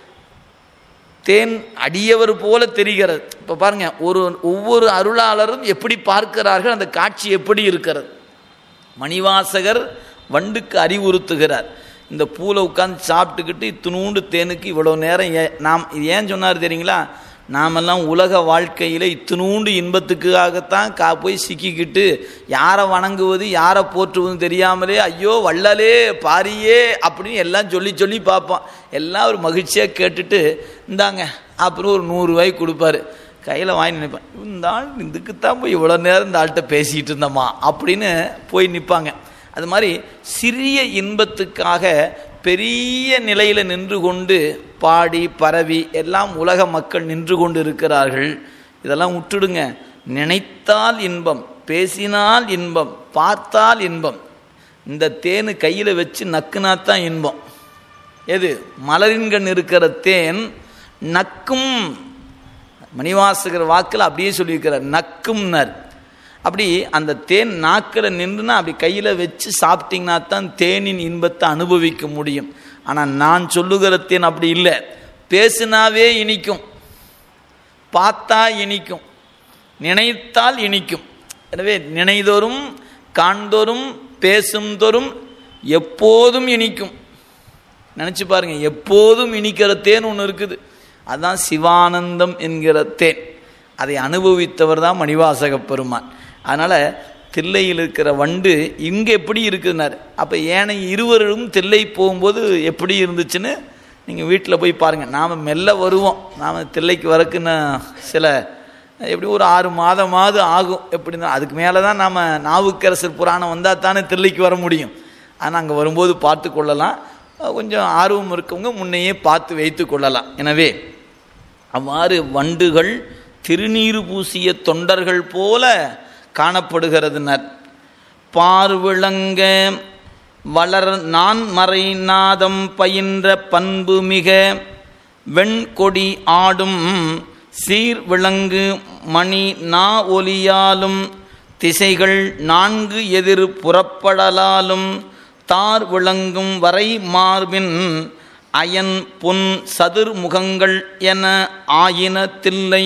தேன் அடியவர் போல தெரிகிறது இப்போ பாருங்க ஒரு ஒவ்வொரு அருளாளரும் எப்படி பார்க்கிறார்கள் அந்த காட்சி எப்படி இருக்கிறது மணிவாசகர் வண்டுக்கு அறிவுறுத்துகிறார் இந்த பூவில் உட்காந்து சாப்பிட்டுக்கிட்டு இத்தினூண்டு தேனுக்கு இவ்வளோ நேரம் ஏ நாம் இது ஏன் சொன்னார் தெரியுங்களா நாமெல்லாம் உலக வாழ்க்கையில் இத்தினூண்டு இன்பத்துக்காகத்தான் கா போய் சிக்கிக்கிட்டு யாரை வணங்குவது யாரை போற்றுவதுன்னு தெரியாமலே ஐயோ வள்ளலே பாரியே அப்படின்னு எல்லாம் சொல்லி சொல்லி பார்ப்போம் எல்லாம் ஒரு மகிழ்ச்சியாக கேட்டுட்டு இந்தாங்க அப்புறம் ஒரு நூறுரூவாய்க்கு கொடுப்பாரு கையில் வாங்கி நினைப்பேன் இந்த ஆள் இதுக்குத்தான் போய் இவ்வளோ நேரம் இந்த ஆள்கிட்ட பேசிகிட்டு இருந்தோமா அப்படின்னு போய் நிற்பாங்க அது மாதிரி சிறிய இன்பத்துக்காக பெரிய நிலையில் நின்று கொண்டு பாடி பரவி எல்லாம் உலக மக்கள் நின்று கொண்டு இருக்கிறார்கள் இதெல்லாம் விட்டுடுங்க நினைத்தால் இன்பம் பேசினால் இன்பம் பார்த்தால் இன்பம் இந்த தேனு கையில் வச்சு நக்குனாத்தான் இன்பம் எது மலரின்கண் இருக்கிற தேன் நக்கும் மணிவாசகர் வாக்கில் அப்படியே சொல்லியிருக்கிறார் நக்கும்னர் அப்படி அந்த தேன் நாக்கில் நின்றுனா அப்படி கையில் வச்சு சாப்பிட்டீங்கன்னா தான் தேனின் இன்பத்தை அனுபவிக்க முடியும் ஆனால் நான் சொல்லுகிற தேன் அப்படி இல்லை பேசினாவே இனிக்கும் பார்த்தா இனிக்கும் நினைத்தால் இனிக்கும் எனவே நினைதோறும் காண்தோறும் பேசும்தோறும் எப்போதும் இனிக்கும் நினச்சி பாருங்க எப்போதும் இனிக்கிற தேன் ஒன்று இருக்குது அதுதான் சிவானந்தம் என்கிற தேன் அதை அனுபவித்தவர் தான் மணிவாசக பெருமான் அதனால் தில்லையில் இருக்கிற வண்டு இங்கே எப்படி இருக்குதுனார் அப்போ ஏனை இருவரும் தில்லை போகும்போது எப்படி இருந்துச்சுன்னு நீங்கள் வீட்டில் போய் பாருங்கள் நாம் மெல்ல வருவோம் நாம் தில்லைக்கு வரக்குன்னு சில எப்படி ஒரு ஆறு மாதமாவது ஆகும் எப்படின்னா அதுக்கு மேலே தான் நாம் நாவுக்கரசர் புராணம் வந்தால் தானே தில்லைக்கு வர முடியும் ஆனால் அங்கே வரும்போது பார்த்து கொள்ளலாம் கொஞ்சம் ஆர்வம் இருக்கவங்க முன்னையே பார்த்து வைத்து கொள்ளலாம் எனவே அவ்வாறு வண்டுகள் திருநீறு பூசிய தொண்டர்கள் போல காணப்படுகிறதுனர் பார்விளங்க வளர் நான் மறை நாதம் பயின்ற பண்பு மிக வெண்கொடி ஆடும் சீர் விளங்கு மணி நா ஒலியாலும் திசைகள் நான்கு எதிர் புறப்படலாலும் தார் விளங்கும் வரை மார்பின் அயன் பொன் சதுர் முகங்கள் என ஆயின தில்லை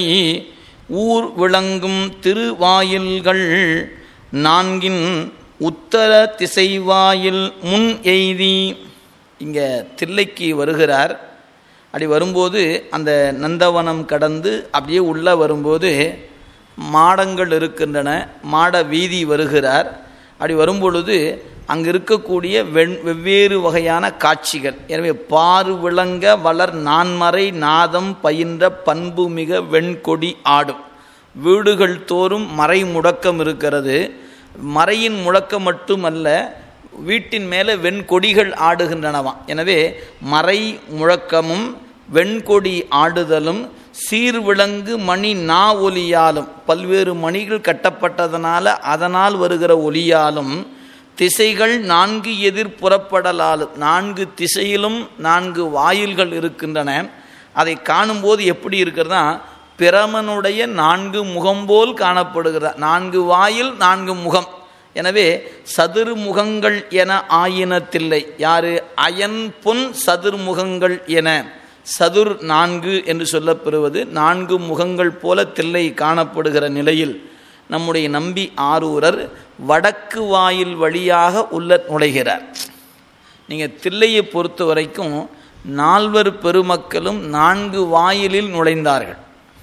ஊர் விளங்கும் திருவாயில்கள் நான்கின் உத்தர திசைவாயில் முன் எய்தி இங்கே தில்லைக்கு வருகிறார் அப்படி வரும்போது அந்த நந்தவனம் கடந்து அப்படியே உள்ளே வரும்போது மாடங்கள் இருக்கின்றன மாட வீதி வருகிறார் அப்படி வரும்பொழுது அங்கு இருக்கக்கூடிய வெண் வெவ்வேறு வகையான காட்சிகள் எனவே பாரு விளங்க வளர் நான்மறை நாதம் பயின்ற பண்பு மிக வெண்கொடி ஆடும் வீடுகள் தோறும் மறை முடக்கம் இருக்கிறது மறையின் முழக்கம் மட்டுமல்ல வீட்டின் மேலே வெண்கொடிகள் ஆடுகின்றனவாம் எனவே மறை முழக்கமும் வெண்கொடி ஆடுதலும் சீர்விளங்கு மணி நா ஒலியாலும் பல்வேறு மணிகள் கட்டப்பட்டதனால அதனால் வருகிற ஒலியாலும் திசைகள் நான்கு எதிர் புறப்படலாலும் நான்கு திசையிலும் நான்கு வாயில்கள் இருக்கின்றன அதை காணும்போது எப்படி இருக்கிறதா பிரமனுடைய நான்கு முகம் போல் காணப்படுகிறதா நான்கு வாயில் நான்கு முகம் எனவே சதுர் முகங்கள் என ஆயினத்தில்லை யாரு அயன் பொன் சதுர் முகங்கள் என சதுர் நான்கு என்று சொல்லப்பெறுவது நான்கு முகங்கள் போல தில்லை காணப்படுகிற நிலையில் நம்முடைய நம்பி ஆரூரர் வடக்கு வாயில் வழியாக உள்ள நுழைகிறார் நீங்கள் தில்லையை பொறுத்த வரைக்கும் நால்வர் பெருமக்களும் நான்கு வாயிலில் நுழைந்தார்கள்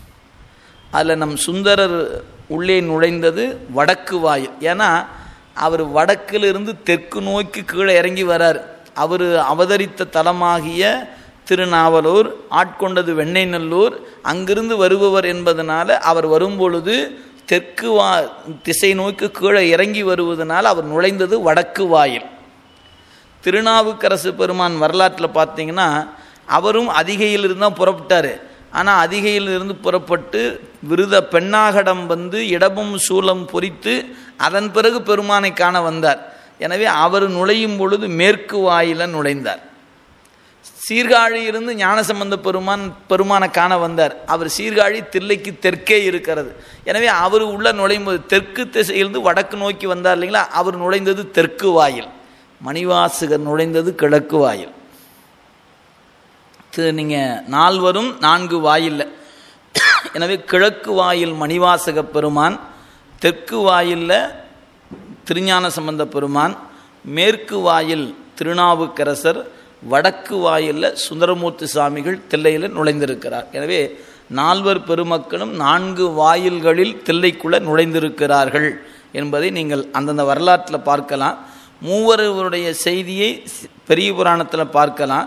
அதில் நம் சுந்தரர் உள்ளே நுழைந்தது வடக்கு வாயில் ஏன்னா அவர் வடக்கிலிருந்து தெற்கு நோக்கி கீழே இறங்கி வரார் அவர் அவதரித்த தலமாகிய திருநாவலூர் ஆட்கொண்டது வெண்ணெய்நல்லூர் அங்கிருந்து வருபவர் என்பதனால அவர் வரும்பொழுது தெற்கு வா திசை நோக்கி கீழே இறங்கி வருவதனால் அவர் நுழைந்தது வடக்கு வாயில் திருநாவுக்கரசு பெருமான் வரலாற்றில் பார்த்தீங்கன்னா அவரும் அதிகையிலிருந்து தான் புறப்பட்டார் ஆனால் அதிகையிலிருந்து புறப்பட்டு விருத பெண்ணாகடம் வந்து இடமும் சூலம் பொறித்து அதன் பிறகு பெருமானை காண வந்தார் எனவே அவர் நுழையும் பொழுது மேற்கு வாயில நுழைந்தார் சீர்காழி இருந்து ஞானசம்பந்த பெருமான் பெருமானை காண வந்தார் அவர் சீர்காழி தில்லைக்கு தெற்கே இருக்கிறது எனவே அவர் உள்ள நுழையும் போது தெற்கு திசையிலிருந்து வடக்கு நோக்கி வந்தார் இல்லைங்களா அவர் நுழைந்தது தெற்கு வாயில் மணிவாசகர் நுழைந்தது கிழக்கு வாயில் நீங்கள் நால்வரும் நான்கு வாயில் எனவே கிழக்கு வாயில் மணிவாசக பெருமான் தெற்கு வாயிலில் திருஞான சம்பந்த பெருமான் மேற்கு வாயில் திருநாவுக்கரசர் வடக்கு வாயிலில் சுந்தரமூர்த்தி சுவாமிகள் தில்லையில் நுழைந்திருக்கிறார் எனவே நால்வர் பெருமக்களும் நான்கு வாயில்களில் தில்லைக்குள்ளே நுழைந்திருக்கிறார்கள் என்பதை நீங்கள் அந்தந்த வரலாற்றில் பார்க்கலாம் மூவருடைய செய்தியை பெரிய புராணத்தில் பார்க்கலாம்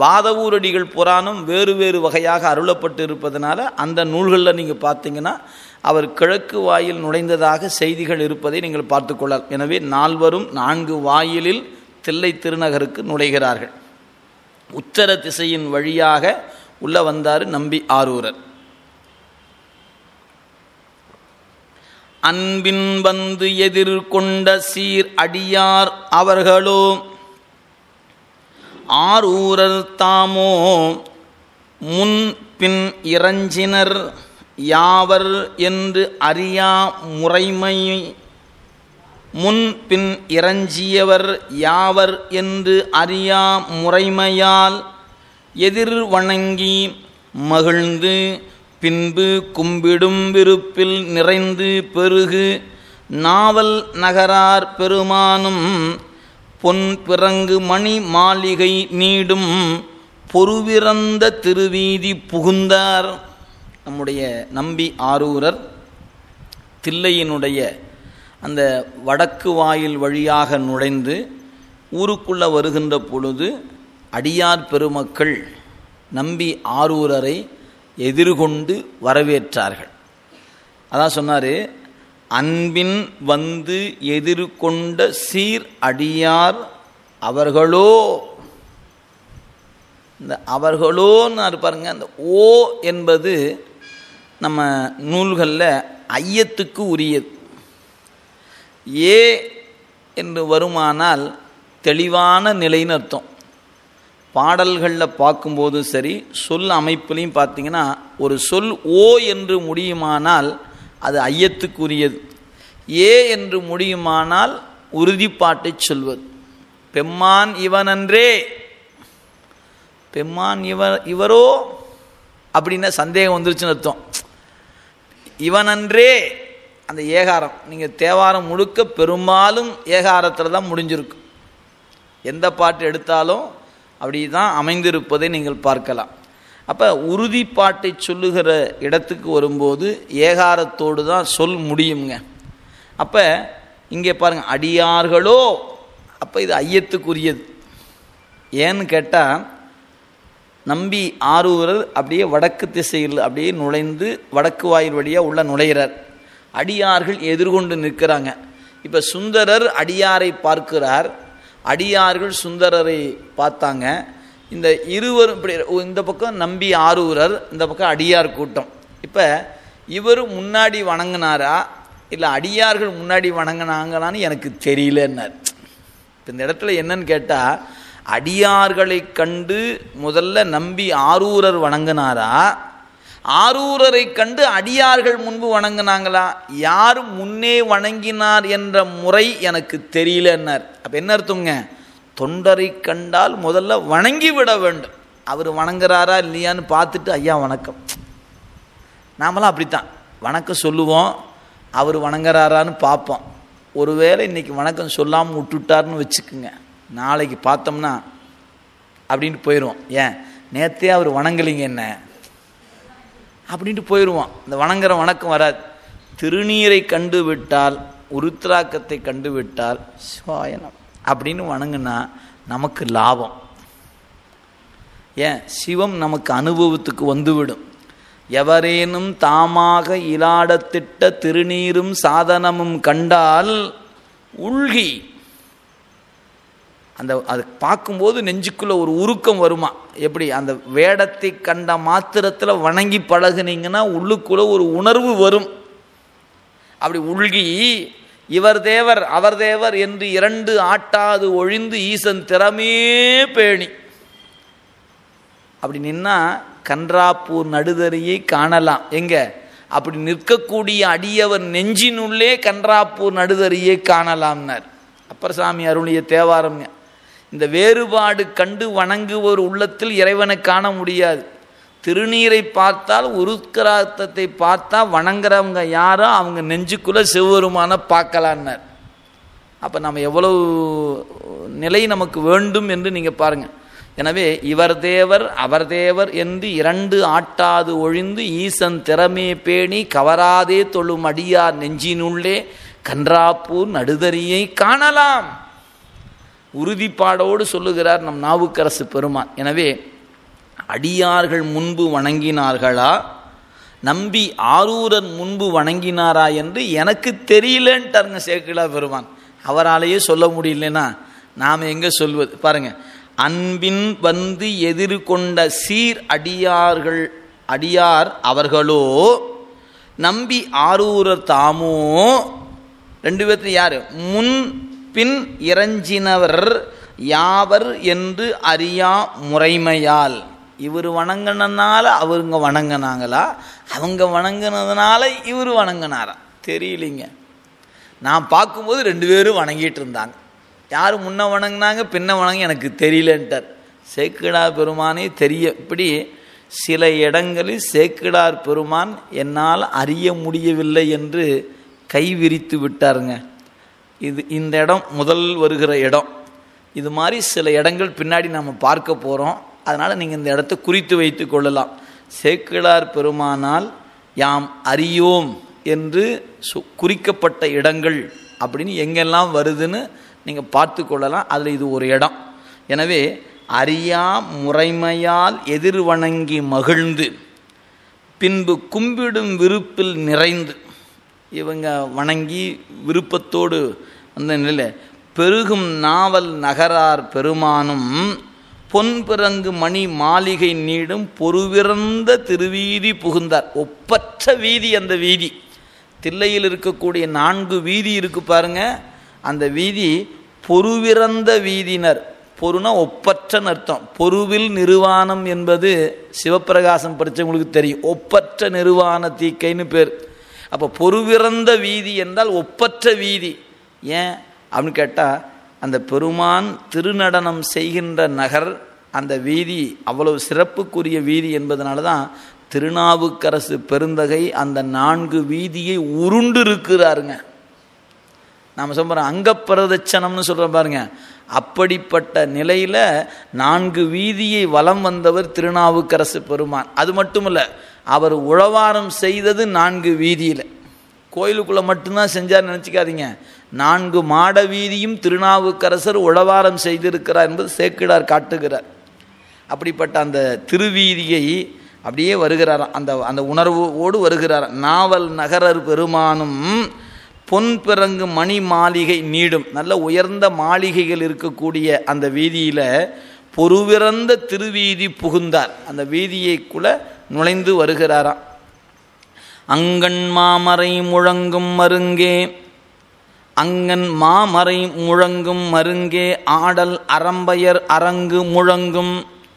வாதவூரடிகள் புராணம் வேறு வேறு வகையாக அருளப்பட்டு இருப்பதனால அந்த நூல்களில் நீங்கள் பார்த்தீங்கன்னா அவர் கிழக்கு வாயில் நுழைந்ததாக செய்திகள் இருப்பதை நீங்கள் பார்த்து கொள்ளலாம் எனவே நால்வரும் நான்கு வாயிலில் தில்லை திருநகருக்கு நுழைகிறார்கள் உத்தர திசையின் வழியாக உள்ள வந்தார் நம்பி ஆரூரர் அன்பின் வந்து எதிர்கொண்ட சீர் அடியார் அவர்களோ ஆரூரர் தாமோ முன் பின் இறஞ்சினர் யாவர் என்று அறியா முறைமை முன் பின் இறஞ்சியவர் யாவர் என்று அறியா முறைமையால் எதிர் வணங்கி மகிழ்ந்து பின்பு கும்பிடும் விருப்பில் நிறைந்து பெருகு நாவல் நகரார் பெருமானும் பொன் பிறங்கு மணி மாளிகை நீடும் பொறுவிறந்த திருவீதி புகுந்தார் நம்முடைய நம்பி ஆரூரர் தில்லையினுடைய அந்த வடக்கு வாயில் வழியாக நுழைந்து ஊருக்குள்ளே வருகின்ற பொழுது அடியார் பெருமக்கள் நம்பி ஆரூரரை எதிர்கொண்டு வரவேற்றார்கள் அதான் சொன்னார் அன்பின் வந்து எதிர்கொண்ட சீர் அடியார் அவர்களோ இந்த அவர்களோன்னு இருப்பாருங்க அந்த ஓ என்பது நம்ம நூல்களில் ஐயத்துக்கு உரியது ஏ என்று வருமானால் தெளிவான நிலைன்னு அர்த்தம் பாடல்களில் பார்க்கும்போது சரி சொல் அமைப்புலையும் பார்த்தீங்கன்னா ஒரு சொல் ஓ என்று முடியுமானால் அது ஐயத்துக்குரியது ஏ என்று முடியுமானால் உறுதிப்பாட்டை சொல்வது பெம்மான் இவனன்றே பெம்மான் இவர் இவரோ அப்படின்னா சந்தேகம் வந்துருச்சுன்னு அர்த்தம் இவனன்றே அந்த ஏகாரம் நீங்கள் தேவாரம் முழுக்க பெரும்பாலும் ஏகாரத்தில் தான் முடிஞ்சிருக்கும் எந்த பாட்டு எடுத்தாலும் அப்படி தான் அமைந்திருப்பதை நீங்கள் பார்க்கலாம் அப்போ உறுதிப்பாட்டை சொல்லுகிற இடத்துக்கு வரும்போது ஏகாரத்தோடு தான் சொல் முடியுங்க அப்போ இங்கே பாருங்கள் அடியார்களோ அப்போ இது ஐயத்துக்குரியது ஏன்னு கேட்டால் நம்பி ஆரூரர் அப்படியே வடக்கு திசையில் அப்படியே நுழைந்து வடக்கு வாயில் வழியாக உள்ள நுழைகிறார் அடியார்கள் எதிர்கொண்டு நிற்கிறாங்க இப்போ சுந்தரர் அடியாரை பார்க்கிறார் அடியார்கள் சுந்தரரை பார்த்தாங்க இந்த இருவரும் இப்படி இந்த பக்கம் நம்பி ஆரூரர் இந்த பக்கம் அடியார் கூட்டம் இப்போ இவர் முன்னாடி வணங்கினாரா இல்லை அடியார்கள் முன்னாடி வணங்கினாங்களான்னு எனக்கு தெரியலன்னார் இப்போ இந்த இடத்துல என்னன்னு கேட்டால் அடியார்களை கண்டு முதல்ல நம்பி ஆரூரர் வணங்கினாரா ஆரூரரை கண்டு அடியார்கள் முன்பு வணங்கினாங்களா யார் முன்னே வணங்கினார் என்ற முறை எனக்கு தெரியலன்னார் அப்போ என்ன அர்த்தங்க தொண்டரை கண்டால் முதல்ல வணங்கி விட வேண்டும் அவர் வணங்குறாரா இல்லையான்னு பார்த்துட்டு ஐயா வணக்கம் நாமெல்லாம் அப்படித்தான் வணக்கம் சொல்லுவோம் அவர் வணங்குறாரான்னு பார்ப்போம் ஒருவேளை இன்னைக்கு வணக்கம் சொல்லாமல் விட்டுட்டார்னு வச்சுக்குங்க நாளைக்கு பார்த்தோம்னா அப்படின்ட்டு போயிடுவோம் ஏன் நேற்றே அவர் வணங்கலிங்க என்ன அப்படின்ட்டு போயிடுவோம் இந்த வணங்குற வணக்கம் வராது திருநீரை கண்டு விட்டால் உருத்ராக்கத்தை கண்டு விட்டால் சிவாயனம் அப்படின்னு வணங்குனா நமக்கு லாபம் ஏன் சிவம் நமக்கு அனுபவத்துக்கு வந்துவிடும் எவரேனும் தாமாக இலாடத்திட்ட திருநீரும் சாதனமும் கண்டால் உள்கி அந்த அது பார்க்கும்போது நெஞ்சுக்குள்ளே ஒரு உருக்கம் வருமா எப்படி அந்த வேடத்தை கண்ட மாத்திரத்தில் வணங்கி பழகுனீங்கன்னா உள்ளுக்குள்ளே ஒரு உணர்வு வரும் அப்படி உள்கி இவர் தேவர் அவர் தேவர் என்று இரண்டு ஆட்டாது ஒழிந்து ஈசன் திறமே பேணி அப்படி நின்னா கன்றாப்பூர் நடுதறியை காணலாம் எங்க அப்படி நிற்கக்கூடிய அடியவர் நெஞ்சினுள்ளே கன்றாப்பூர் நடுதறியை காணலாம்னார் அப்பர் சாமி அருளிய தேவாரம்ங்க இந்த வேறுபாடு கண்டு வணங்குவோர் உள்ளத்தில் இறைவனை காண முடியாது திருநீரை பார்த்தால் உருக்கராத்தத்தை பார்த்தா வணங்குறவங்க யாரோ அவங்க நெஞ்சுக்குள்ளே சிவபெருமான பார்க்கலான்னார் அப்போ நம்ம எவ்வளவு நிலை நமக்கு வேண்டும் என்று நீங்கள் பாருங்கள் எனவே இவர் தேவர் அவர் தேவர் என்று இரண்டு ஆட்டாது ஒழிந்து ஈசன் திறமே பேணி கவராதே தொழும் அடியார் நெஞ்சினுள்ளே கன்றாப்பூர் நடுதறியை காணலாம் உறுதிப்பாடோடு சொல்லுகிறார் நம் நாவுக்கரசு பெருமான் எனவே அடியார்கள் முன்பு வணங்கினார்களா நம்பி ஆரூரன் முன்பு வணங்கினாரா என்று எனக்கு தெரியலன்ட்டாருங்க சேக்கிழா பெருமான் அவராலேயே சொல்ல முடியலன்னா நாம் எங்கே சொல்வது பாருங்க அன்பின் வந்து எதிர்கொண்ட சீர் அடியார்கள் அடியார் அவர்களோ நம்பி ஆரூரர் தாமோ ரெண்டு பேர்த்து யார் முன் பின் இறஞ்சினவர் யாவர் என்று அறியா முறைமையால் இவர் வணங்கினதுனால அவருங்க வணங்கினாங்களா அவங்க வணங்கினதுனால இவர் வணங்கினாரா தெரியலிங்க நான் பார்க்கும்போது ரெண்டு பேரும் வணங்கிட்டு இருந்தாங்க யார் முன்ன வணங்கினாங்க பின்ன வணங்கி எனக்கு தெரியலன்ட்டார் சேக்கிடார் பெருமானே தெரிய இப்படி சில இடங்களில் சேக்கிடார் பெருமான் என்னால் அறிய முடியவில்லை என்று கை விரித்து விட்டாருங்க இது இந்த இடம் முதல் வருகிற இடம் இது மாதிரி சில இடங்கள் பின்னாடி நம்ம பார்க்க போகிறோம் அதனால் நீங்கள் இந்த இடத்த குறித்து வைத்து கொள்ளலாம் சேக்கிழார் பெருமானால் யாம் அறியோம் என்று சு குறிக்கப்பட்ட இடங்கள் அப்படின்னு எங்கெல்லாம் வருதுன்னு நீங்கள் பார்த்து கொள்ளலாம் அதில் இது ஒரு இடம் எனவே அறியா முறைமையால் எதிர் வணங்கி மகிழ்ந்து பின்பு கும்பிடும் விருப்பில் நிறைந்து இவங்க வணங்கி விருப்பத்தோடு அந்த நிலை பெருகும் நாவல் நகரார் பெருமானும் பொன்பிறங்கு மணி மாளிகை நீடும் பொறுவிறந்த திருவீதி புகுந்தார் ஒப்பற்ற வீதி அந்த வீதி தில்லையில் இருக்கக்கூடிய நான்கு வீதி இருக்கு பாருங்க அந்த வீதி பொறுவிறந்த வீதினர் பொருனா ஒப்பற்ற அர்த்தம் பொருவில் நிர்வாணம் என்பது சிவப்பிரகாசம் படித்தவங்களுக்கு தெரியும் ஒப்பற்ற நிர்வாண தீக்கைன்னு பேர் அப்போ பொறுவிறந்த வீதி என்றால் ஒப்பற்ற வீதி ஏன் அப்படின்னு கேட்டால் அந்த பெருமான் திருநடனம் செய்கின்ற நகர் அந்த வீதி அவ்வளவு சிறப்புக்குரிய வீதி என்பதனால தான் திருநாவுக்கரசு பெருந்தகை அந்த நான்கு வீதியை உருண்டு இருக்கிறாருங்க நாம் சொல்கிறோம் அங்கப்பிரதட்சணம்னு சொல்கிறோம் பாருங்க அப்படிப்பட்ட நிலையில் நான்கு வீதியை வலம் வந்தவர் திருநாவுக்கரசு பெருமான் அது மட்டுமல்ல அவர் உழவாரம் செய்தது நான்கு வீதியில் கோயிலுக்குள்ளே மட்டும்தான் செஞ்சார் நினச்சிக்காதீங்க நான்கு மாட வீதியும் திருநாவுக்கரசர் உழவாரம் செய்திருக்கிறார் என்பது சேக்கிடார் காட்டுகிறார் அப்படிப்பட்ட அந்த திருவீதியை அப்படியே வருகிறாராம் அந்த அந்த உணர்வோடு வருகிறார் நாவல் நகரர் பெருமானும் பொன் பிறங்கு மணி மாளிகை நீடும் நல்ல உயர்ந்த மாளிகைகள் இருக்கக்கூடிய அந்த வீதியில் பொறுவிறந்த திருவீதி புகுந்தார் அந்த வீதியைக்குள்ள நுழைந்து வருகிறாராம் அங்கண் மாமரை முழங்கும் மருங்கே அங்கன் மாமறை முழங்கும் மருங்கே ஆடல் அரம்பயர் அரங்கு முழங்கும்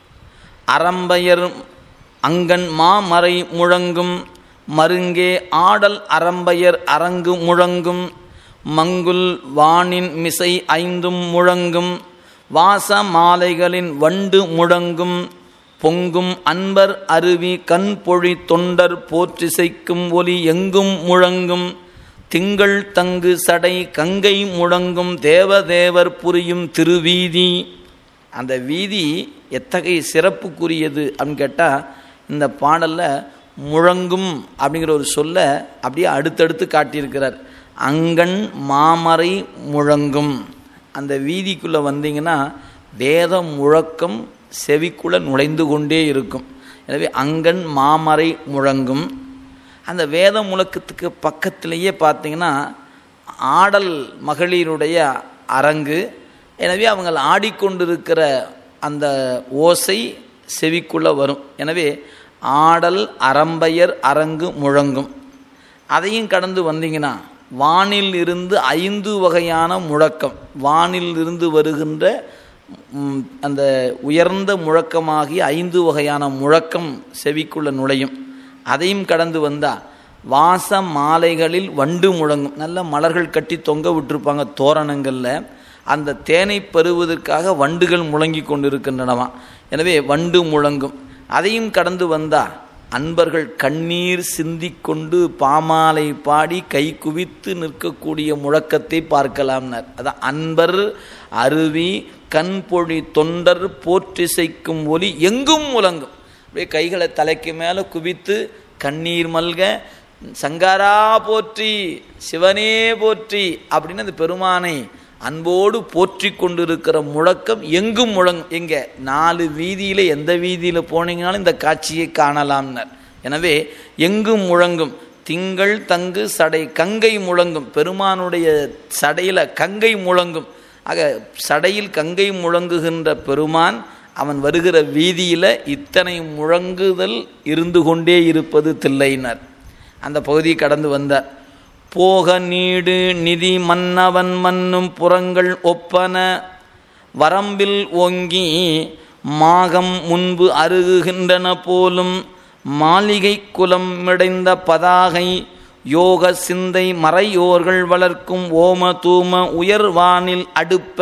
அரம்பயர் அங்கன் மாமறை முழங்கும் மருங்கே ஆடல் அரம்பயர் அரங்கு முழங்கும் மங்குல் வானின் மிசை ஐந்தும் முழங்கும் வாச மாலைகளின் வண்டு முழங்கும் பொங்கும் அன்பர் அருவி கண் பொழி தொண்டர் போற்றிசைக்கும் ஒலி எங்கும் முழங்கும் திங்கள் தங்கு சடை கங்கை முழங்கும் தேவதேவர் புரியும் திருவீதி அந்த வீதி எத்தகைய சிறப்புக்குரியது அப்படின்னு கேட்டால் இந்த பாடலில் முழங்கும் அப்படிங்கிற ஒரு சொல்ல அப்படியே அடுத்தடுத்து காட்டியிருக்கிறார் அங்கண் மாமறை முழங்கும் அந்த வீதிக்குள்ளே வந்தீங்கன்னா வேத முழக்கம் செவிக்குள்ளே நுழைந்து கொண்டே இருக்கும் எனவே அங்கண் மாமறை முழங்கும் அந்த வேத முழக்கத்துக்கு பக்கத்திலேயே பார்த்தீங்கன்னா ஆடல் மகளிருடைய அரங்கு எனவே அவங்க ஆடிக்கொண்டிருக்கிற அந்த ஓசை செவிக்குள்ளே வரும் எனவே ஆடல் அரம்பையர் அரங்கு முழங்கும் அதையும் கடந்து வந்தீங்கன்னா வானில் இருந்து ஐந்து வகையான முழக்கம் வானில் இருந்து வருகின்ற அந்த உயர்ந்த முழக்கமாகி ஐந்து வகையான முழக்கம் செவிக்குள்ள நுழையும் அதையும் கடந்து வந்தால் வாச மாலைகளில் வண்டு முழங்கும் நல்ல மலர்கள் கட்டி தொங்க விட்டுருப்பாங்க தோரணங்களில் அந்த தேனை பெறுவதற்காக வண்டுகள் முழங்கி கொண்டிருக்கின்றனவா எனவே வண்டு முழங்கும் அதையும் கடந்து வந்தால் அன்பர்கள் கண்ணீர் சிந்திக்கொண்டு பாமாலை பாடி கை குவித்து நிற்கக்கூடிய முழக்கத்தை பார்க்கலாம்னார் அதான் அன்பர் அருவி கண்பொழி தொண்டர் போற்றிசைக்கும் ஒலி எங்கும் முழங்கும் அப்படியே கைகளை தலைக்கு மேலே குவித்து கண்ணீர் மல்க சங்காரா போற்றி சிவனே போற்றி அப்படின்னு அந்த பெருமானை அன்போடு போற்றி கொண்டிருக்கிற முழக்கம் எங்கும் முழங்கும் எங்க நாலு வீதியில் எந்த வீதியில் போனீங்கனாலும் இந்த காட்சியை காணலாம்னர் எனவே எங்கும் முழங்கும் திங்கள் தங்கு சடை கங்கை முழங்கும் பெருமானுடைய சடையில் கங்கை முழங்கும் ஆக சடையில் கங்கை முழங்குகின்ற பெருமான் அவன் வருகிற வீதியில் இத்தனை முழங்குதல் இருந்து கொண்டே இருப்பது தில்லையினர் அந்த பகுதியை கடந்து வந்தார் போக நீடு நிதி மன்னவன் மன்னும் புறங்கள் ஒப்பன வரம்பில் ஓங்கி மாகம் முன்பு அருகுகின்றன போலும் மாளிகை குலம் மிடைந்த பதாகை யோக சிந்தை மறையோர்கள் வளர்க்கும் ஓம தூம உயர்வானில் அடுப்ப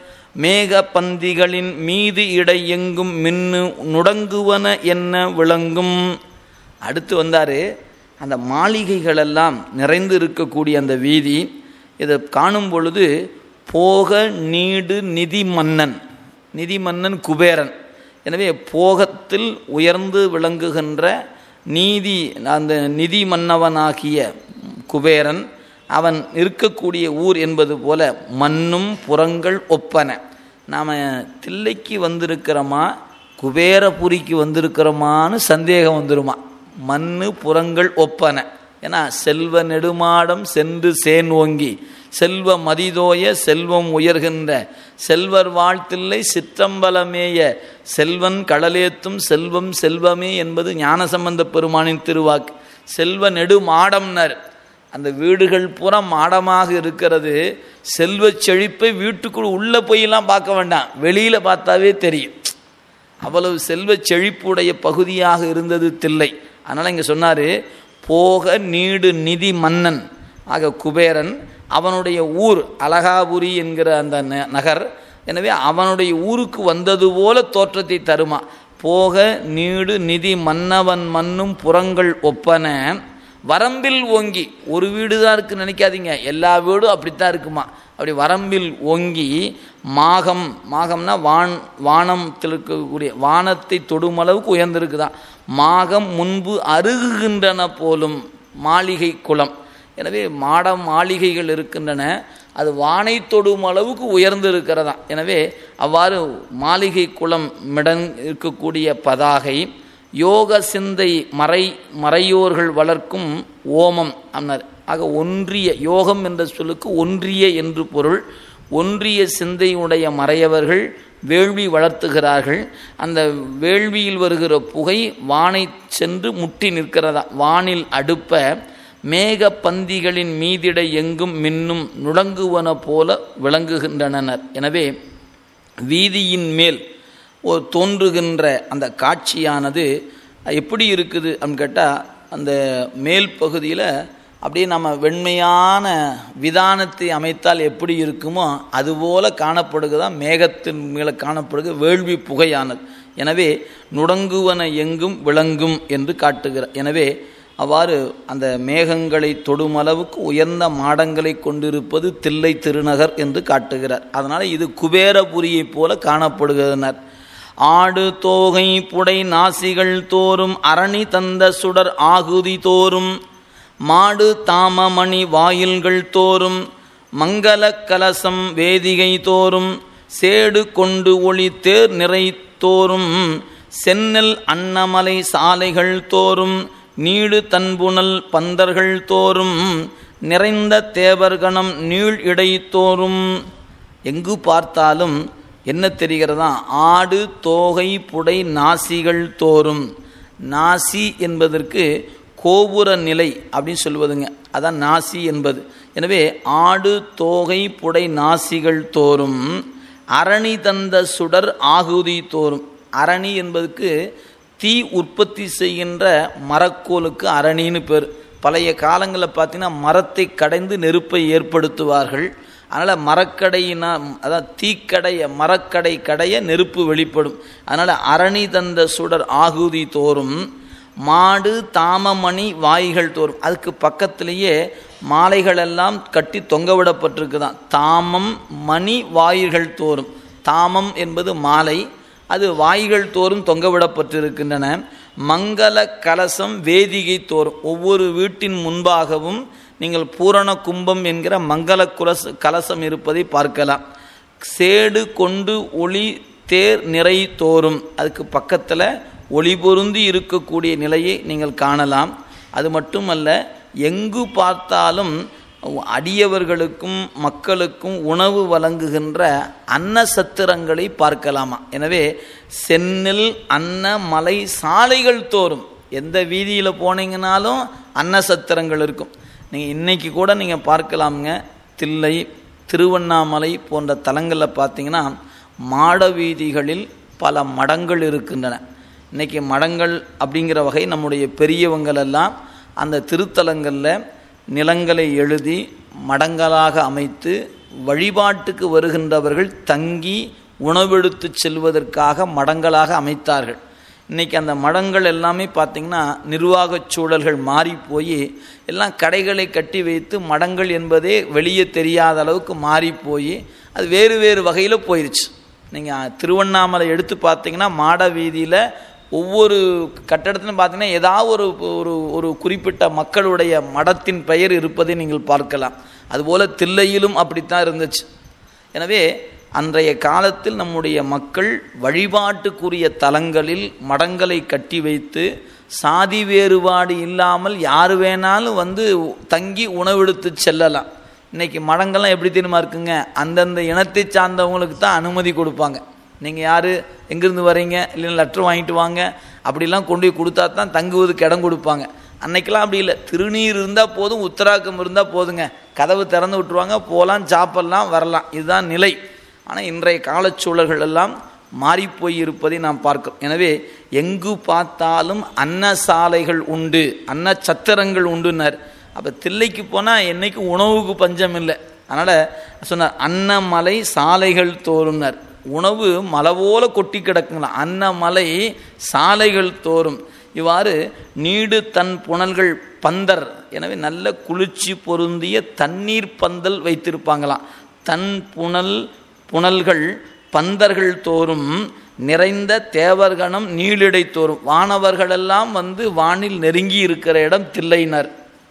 மேக பந்திகளின் மீது இடை எங்கும் மின்னு நுடங்குவன என்ன விளங்கும் அடுத்து வந்தார் அந்த மாளிகைகளெல்லாம் நிறைந்து இருக்கக்கூடிய அந்த வீதி இதை காணும் பொழுது போக நீடு நிதி மன்னன் நிதி மன்னன் குபேரன் எனவே போகத்தில் உயர்ந்து விளங்குகின்ற நீதி அந்த நிதி மன்னவனாகிய குபேரன் அவன் இருக்கக்கூடிய ஊர் என்பது போல மண்ணும் புறங்கள் ஒப்பன நாம் தில்லைக்கு வந்திருக்கிறோமா குபேரபுரிக்கு வந்திருக்கிறோமான்னு சந்தேகம் வந்துருமா மண்ணு புறங்கள் ஒப்பன ஏன்னா செல்வ நெடுமாடம் சென்று சேன் ஓங்கி செல்வ மதிதோய செல்வம் உயர்கின்ற செல்வர் வாழ்த்தில்லை சிற்றம்பலமேய செல்வன் கடலேத்தும் செல்வம் செல்வமே என்பது ஞானசம்பந்த பெருமானின் திருவாக்கு செல்வ நெடுமாடம்னர் அந்த வீடுகள் பூரா மாடமாக இருக்கிறது செல்வ செழிப்பை வீட்டுக்குள் உள்ளே போயெல்லாம் பார்க்க வேண்டாம் வெளியில் பார்த்தாவே தெரியும் அவ்வளவு செல்வ செழிப்புடைய பகுதியாக இருந்தது தில்லை அதனால் இங்கே சொன்னார் போக நீடு நிதி மன்னன் ஆக குபேரன் அவனுடைய ஊர் அலகாபுரி என்கிற அந்த நகர் எனவே அவனுடைய ஊருக்கு வந்தது போல தோற்றத்தை தருமா போக நீடு நிதி மன்னவன் மண்ணும் புறங்கள் ஒப்பன வரம்பில் ஓங்கி ஒரு வீடு தான் இருக்குன்னு நினைக்காதீங்க எல்லா வீடும் அப்படித்தான் இருக்குமா அப்படி வரம்பில் ஓங்கி மாகம் மாகம்னா வான் வானத்தில் இருக்கக்கூடிய வானத்தை தொடும் அளவுக்கு உயர்ந்திருக்குதான் மாகம் முன்பு அருகுகின்றன போலும் மாளிகை குளம் எனவே மாட மாளிகைகள் இருக்கின்றன அது வானை தொடும் அளவுக்கு உயர்ந்து இருக்கிறதா எனவே அவ்வாறு மாளிகை குளம் மிடன் இருக்கக்கூடிய பதாகை யோக சிந்தை மறை மறையோர்கள் வளர்க்கும் ஓமம் அன்னார் ஆக ஒன்றிய யோகம் என்ற சொல்லுக்கு ஒன்றிய என்று பொருள் ஒன்றிய சிந்தையுடைய மறையவர்கள் வேள்வி வளர்த்துகிறார்கள் அந்த வேள்வியில் வருகிற புகை வானை சென்று முட்டி நிற்கிறதா வானில் அடுப்ப மேக பந்திகளின் மீதிடை எங்கும் மின்னும் நுடங்குவன போல விளங்குகின்றனர் எனவே வீதியின் மேல் ஒரு தோன்றுகின்ற அந்த காட்சியானது எப்படி இருக்குது அப்படின்னு கேட்டால் அந்த மேல் பகுதியில் அப்படியே நம்ம வெண்மையான விதானத்தை அமைத்தால் எப்படி இருக்குமோ அதுபோல காணப்படுகிறதான் மேகத்தின் மேலே காணப்படுகிற வேள்வி புகையானது எனவே நுடங்குவன எங்கும் விளங்கும் என்று காட்டுகிறார் எனவே அவ்வாறு அந்த மேகங்களை தொடும் அளவுக்கு உயர்ந்த மாடங்களை கொண்டிருப்பது தில்லை திருநகர் என்று காட்டுகிறார் அதனால் இது குபேரபுரியைப் போல காணப்படுகிறனர் ஆடு தோகை புடை நாசிகள் தோறும் அரணி தந்த சுடர் ஆகுதி தோறும் மாடு தாமமணி வாயில்கள் தோறும் மங்கள கலசம் வேதிகை தோறும் சேடு கொண்டு ஒளி தேர் நிறை தோறும் சென்னல் அன்னமலை சாலைகள் தோறும் நீடு தன்புணல் பந்தர்கள் தோறும் நிறைந்த தேவர்கணம் நீள் இடை தோறும் எங்கு பார்த்தாலும் என்ன தெரிகிறதா ஆடு தோகை புடை நாசிகள் தோறும் நாசி என்பதற்கு கோபுர நிலை அப்படின்னு சொல்வதுங்க அதான் நாசி என்பது எனவே ஆடு தோகை புடை நாசிகள் தோறும் அரணி தந்த சுடர் ஆகுதி தோறும் அரணி என்பதுக்கு தீ உற்பத்தி செய்கின்ற மரக்கோலுக்கு அரணின்னு பேர் பழைய காலங்களில் பார்த்தீங்கன்னா மரத்தை கடைந்து நெருப்பை ஏற்படுத்துவார்கள் அதனால் மரக்கடையினா அதாவது தீக்கடைய மரக்கடை கடைய நெருப்பு வெளிப்படும் அதனால் அரணி தந்த சுடர் ஆகுதி தோறும் மாடு தாமமணி வாய்கள் தோறும் அதுக்கு பக்கத்திலேயே மாலைகளெல்லாம் கட்டி தொங்க விடப்பட்டிருக்குதான் தாமம் மணி வாயில்கள் தோறும் தாமம் என்பது மாலை அது வாய்கள் தோறும் தொங்கவிடப்பட்டிருக்கின்றன மங்கள கலசம் வேதிகை தோறும் ஒவ்வொரு வீட்டின் முன்பாகவும் நீங்கள் பூரண கும்பம் என்கிற மங்கள குலச கலசம் இருப்பதை பார்க்கலாம் சேடு கொண்டு ஒளி தேர் நிறை தோறும் அதுக்கு பக்கத்தில் ஒளி பொருந்தி இருக்கக்கூடிய நிலையை நீங்கள் காணலாம் அது மட்டுமல்ல எங்கு பார்த்தாலும் அடியவர்களுக்கும் மக்களுக்கும் உணவு வழங்குகின்ற அன்ன சத்திரங்களை பார்க்கலாமா எனவே சென்னில் அன்ன மலை சாலைகள் தோறும் எந்த வீதியில் போனீங்கனாலும் அன்ன சத்திரங்கள் இருக்கும் நீங்கள் இன்றைக்கி கூட நீங்கள் பார்க்கலாமுங்க தில்லை திருவண்ணாமலை போன்ற தலங்களில் பார்த்தீங்கன்னா மாட வீதிகளில் பல மடங்கள் இருக்கின்றன இன்றைக்கி மடங்கள் அப்படிங்கிற வகை நம்முடைய பெரியவங்கள் எல்லாம் அந்த திருத்தலங்களில் நிலங்களை எழுதி மடங்களாக அமைத்து வழிபாட்டுக்கு வருகின்றவர்கள் தங்கி உணவெடுத்து செல்வதற்காக மடங்களாக அமைத்தார்கள் இன்றைக்கி அந்த மடங்கள் எல்லாமே பார்த்திங்கன்னா நிர்வாகச் சூழல்கள் மாறி போய் எல்லாம் கடைகளை கட்டி வைத்து மடங்கள் என்பதே வெளியே தெரியாத அளவுக்கு மாறி போய் அது வேறு வேறு வகையில் போயிடுச்சு நீங்கள் திருவண்ணாமலை எடுத்து பார்த்தீங்கன்னா மாட வீதியில் ஒவ்வொரு கட்டடத்திலும் பார்த்தீங்கன்னா ஏதாவது ஒரு ஒரு ஒரு குறிப்பிட்ட மக்களுடைய மடத்தின் பெயர் இருப்பதை நீங்கள் பார்க்கலாம் அதுபோல் தில்லையிலும் அப்படித்தான் இருந்துச்சு எனவே அன்றைய காலத்தில் நம்முடைய மக்கள் வழிபாட்டுக்குரிய தலங்களில் மடங்களை கட்டி வைத்து சாதி வேறுபாடு இல்லாமல் யார் வேணாலும் வந்து தங்கி உணவெடுத்து செல்லலாம் இன்றைக்கி மடங்கள்லாம் எப்படி தெரியுமா இருக்குங்க அந்தந்த இனத்தை சார்ந்தவங்களுக்கு தான் அனுமதி கொடுப்பாங்க நீங்கள் யார் எங்கேருந்து வரீங்க இல்லைன்னா லெட்டர் வாங்கிட்டு வாங்க அப்படிலாம் கொண்டு போய் கொடுத்தா தான் தங்குவதுக்கு இடம் கொடுப்பாங்க அன்னைக்கெல்லாம் அப்படி இல்லை திருநீர் இருந்தால் போதும் உத்தராக்கம் இருந்தால் போதுங்க கதவு திறந்து விட்டுருவாங்க போகலாம் சாப்பிட்லாம் வரலாம் இதுதான் நிலை ஆனால் இன்றைய காலச்சூழல்கள் எல்லாம் மாறிப்போய் இருப்பதை நாம் பார்க்கிறோம் எனவே எங்கு பார்த்தாலும் அன்ன சாலைகள் உண்டு அன்ன சத்திரங்கள் உண்டுனர் அப்போ தில்லைக்கு போனால் என்னைக்கு உணவுக்கு பஞ்சம் இல்லை அதனால் சொன்னார் அன்னமலை சாலைகள் தோறும்னர் உணவு மலை போல கொட்டி கிடக்குங்களாம் அன்னமலை சாலைகள் தோறும் இவ்வாறு நீடு தன் புனல்கள் பந்தர் எனவே நல்ல குளிர்ச்சி பொருந்திய தண்ணீர் பந்தல் வைத்திருப்பாங்களாம் தன் புனல் புனல்கள் பந்தர்கள் தோறும் நிறைந்த தேவர்கணம் நீளிடை தோறும் வானவர்களெல்லாம் வந்து வானில் நெருங்கி இருக்கிற இடம் தில்லைனர்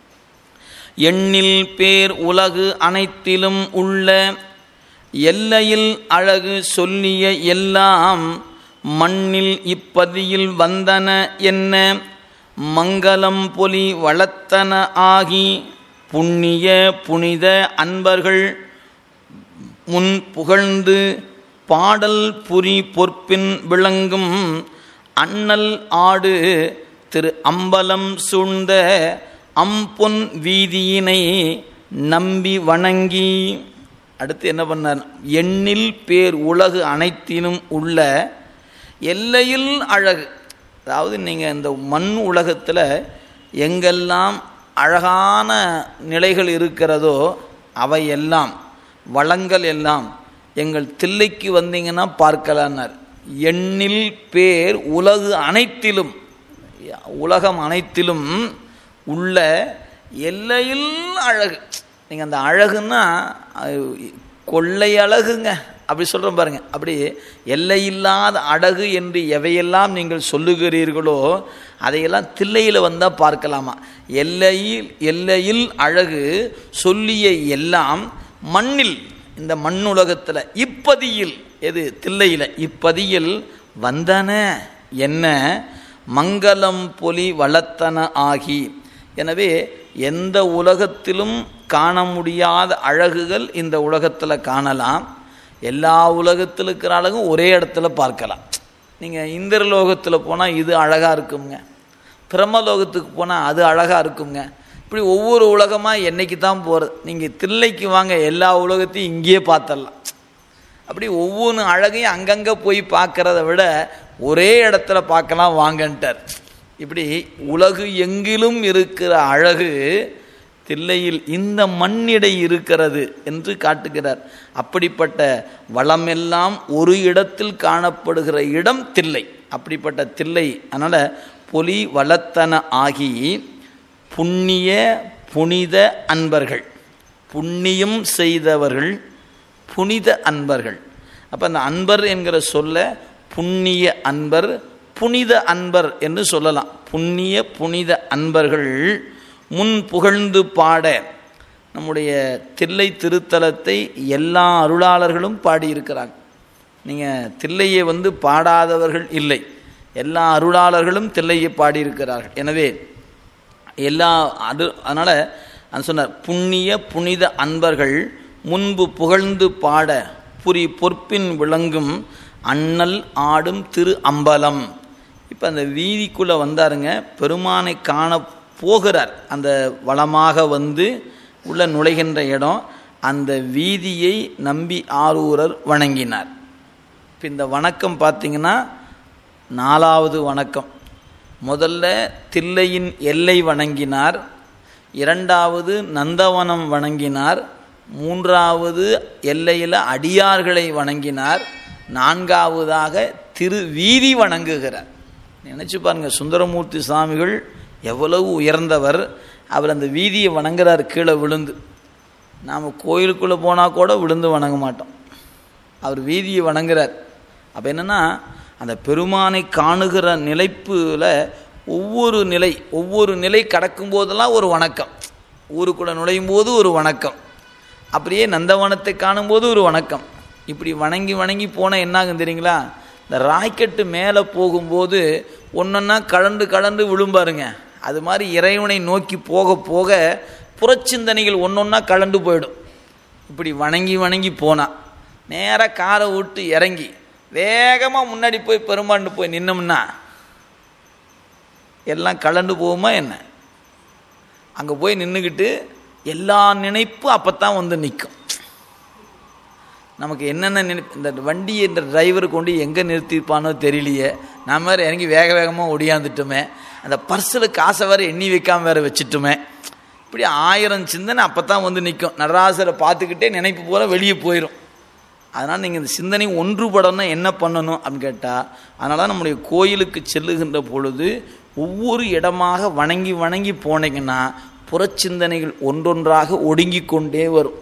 எண்ணில் பேர் உலகு அனைத்திலும் உள்ள எல்லையில் அழகு சொல்லிய எல்லாம் மண்ணில் இப்பதியில் வந்தன என்ன மங்களம் பொலி வளர்த்தன ஆகி புண்ணிய புனித அன்பர்கள் முன் புகழ்ந்து பாடல் புரி பொற்பின் விளங்கும் அண்ணல் ஆடு திரு அம்பலம் சூழ்ந்த அம்பொன் வீதியினை நம்பி வணங்கி அடுத்து என்ன பண்ணார் எண்ணில் பேர் உலகு அனைத்திலும் உள்ள எல்லையில் அழகு அதாவது நீங்கள் இந்த மண் உலகத்தில் எங்கெல்லாம் அழகான நிலைகள் இருக்கிறதோ அவையெல்லாம் வளங்கள் எல்லாம் எங்கள் தில்லைக்கு வந்தீங்கன்னா பார்க்கலான்னார் எண்ணில் பேர் உலகு அனைத்திலும் உலகம் அனைத்திலும் உள்ள எல்லையில் அழகு நீங்கள் அந்த அழகுன்னா கொள்ளை அழகுங்க அப்படி சொல்கிறோம் பாருங்க அப்படி எல்லையில்லாத அழகு என்று எவையெல்லாம் நீங்கள் சொல்லுகிறீர்களோ அதையெல்லாம் தில்லையில் வந்தால் பார்க்கலாமா எல்லையில் எல்லையில் அழகு சொல்லிய எல்லாம் மண்ணில் இந்த மண்ணுலகத்தில் இப்பதியில் எது தில்லையில் இப்பதியில் வந்தன என்ன மங்களம் பொலி வளர்த்தன ஆகி எனவே எந்த உலகத்திலும் காண முடியாத அழகுகள் இந்த உலகத்தில் காணலாம் எல்லா உலகத்தில் இருக்கிற அழகும் ஒரே இடத்துல பார்க்கலாம் நீங்கள் இந்திரலோகத்தில் போனால் இது அழகாக இருக்குங்க பிரம்மலோகத்துக்கு போனால் அது அழகாக இருக்குங்க இப்படி ஒவ்வொரு உலகமாக என்னைக்கு தான் போகிறது நீங்கள் தில்லைக்கு வாங்க எல்லா உலகத்தையும் இங்கேயே பார்த்துடலாம் அப்படி ஒவ்வொன்று அழகையும் அங்கங்கே போய் பார்க்கறத விட ஒரே இடத்துல பார்க்கலாம் வாங்கன்ட்டார் இப்படி உலகு எங்கிலும் இருக்கிற அழகு தில்லையில் இந்த மண்ணிடை இருக்கிறது என்று காட்டுகிறார் அப்படிப்பட்ட வளமெல்லாம் ஒரு இடத்தில் காணப்படுகிற இடம் தில்லை அப்படிப்பட்ட தில்லை அதனால் பொலி வளத்தன ஆகி புண்ணிய புனித அன்பர்கள் புண்ணியம் செய்தவர்கள் புனித அன்பர்கள் அப்போ அந்த அன்பர் என்கிற சொல்ல புண்ணிய அன்பர் புனித அன்பர் என்று சொல்லலாம் புண்ணிய புனித அன்பர்கள் முன் புகழ்ந்து பாட நம்முடைய தில்லை திருத்தலத்தை எல்லா அருளாளர்களும் பாடியிருக்கிறாங்க நீங்கள் தில்லையை வந்து பாடாதவர்கள் இல்லை எல்லா அருளாளர்களும் தில்லையை பாடியிருக்கிறார்கள் எனவே எல்லா அது அதனால் அது சொன்னார் புண்ணிய புனித அன்பர்கள் முன்பு புகழ்ந்து பாட புரி பொற்பின் விளங்கும் அண்ணல் ஆடும் திரு அம்பலம் இப்போ அந்த வீதிக்குள்ளே வந்தாருங்க பெருமானை காண போகிறார் அந்த வளமாக வந்து உள்ள நுழைகின்ற இடம் அந்த வீதியை நம்பி ஆரூரர் வணங்கினார் இப்போ இந்த வணக்கம் பார்த்தீங்கன்னா நாலாவது வணக்கம் முதல்ல தில்லையின் எல்லை வணங்கினார் இரண்டாவது நந்தவனம் வணங்கினார் மூன்றாவது எல்லையில் அடியார்களை வணங்கினார் நான்காவதாக திரு வீதி வணங்குகிறார் நினச்சி பாருங்க சுந்தரமூர்த்தி சுவாமிகள் எவ்வளவு உயர்ந்தவர் அவர் அந்த வீதியை வணங்குறார் கீழே விழுந்து நாம் கோயிலுக்குள்ளே போனால் கூட விழுந்து வணங்க மாட்டோம் அவர் வீதியை வணங்குறார் அப்போ என்னென்னா அந்த பெருமானை காணுகிற நிலைப்பில் ஒவ்வொரு நிலை ஒவ்வொரு நிலை கடக்கும் போதெல்லாம் ஒரு வணக்கம் ஊருக்குள்ளே நுழையும் போது ஒரு வணக்கம் அப்படியே நந்தவனத்தை காணும்போது ஒரு வணக்கம் இப்படி வணங்கி வணங்கி போனால் என்னாகும் தெரியுங்களா இந்த ராக்கெட்டு மேலே போகும்போது ஒன்றொன்னா கலண்டு கலண்டு விழும்பாருங்க அது மாதிரி இறைவனை நோக்கி போக போக புறச்சிந்தனைகள் ஒன்றொன்னா கலண்டு போயிடும் இப்படி வணங்கி வணங்கி போனால் நேராக காரை விட்டு இறங்கி வேகமாக முன்னாடி போய் பெருமாண்டு போய் நின்னோம்னா எல்லாம் கலண்டு போகுமா என்ன அங்கே போய் நின்றுக்கிட்டு எல்லா நினைப்பும் அப்போ தான் வந்து நிற்கும் நமக்கு என்னென்ன நினைப்பு இந்த வண்டி இந்த டிரைவர் கொண்டு எங்கே நிறுத்திருப்பானோ தெரியலையே நான் வேறு இறங்கி வேக வேகமாக ஒடியாந்துட்டோமே அந்த பர்ஸில் காசை வேறு எண்ணி வைக்காமல் வேறு வச்சுட்டுமே இப்படி ஆயிரம் சிந்தனை அப்போ தான் வந்து நிற்கும் நடராசரை பார்த்துக்கிட்டே நினைப்பு போல வெளியே போயிடும் அதனால் நீங்கள் இந்த சிந்தனை ஒன்றுபடணும் என்ன பண்ணணும் அப்படின்னு கேட்டால் அதனால நம்முடைய கோயிலுக்கு செல்லுகின்ற பொழுது ஒவ்வொரு இடமாக வணங்கி வணங்கி போனீங்கன்னா புறச்சிந்தனைகள் ஒன்றொன்றாக ஒடுங்கி கொண்டே வரும்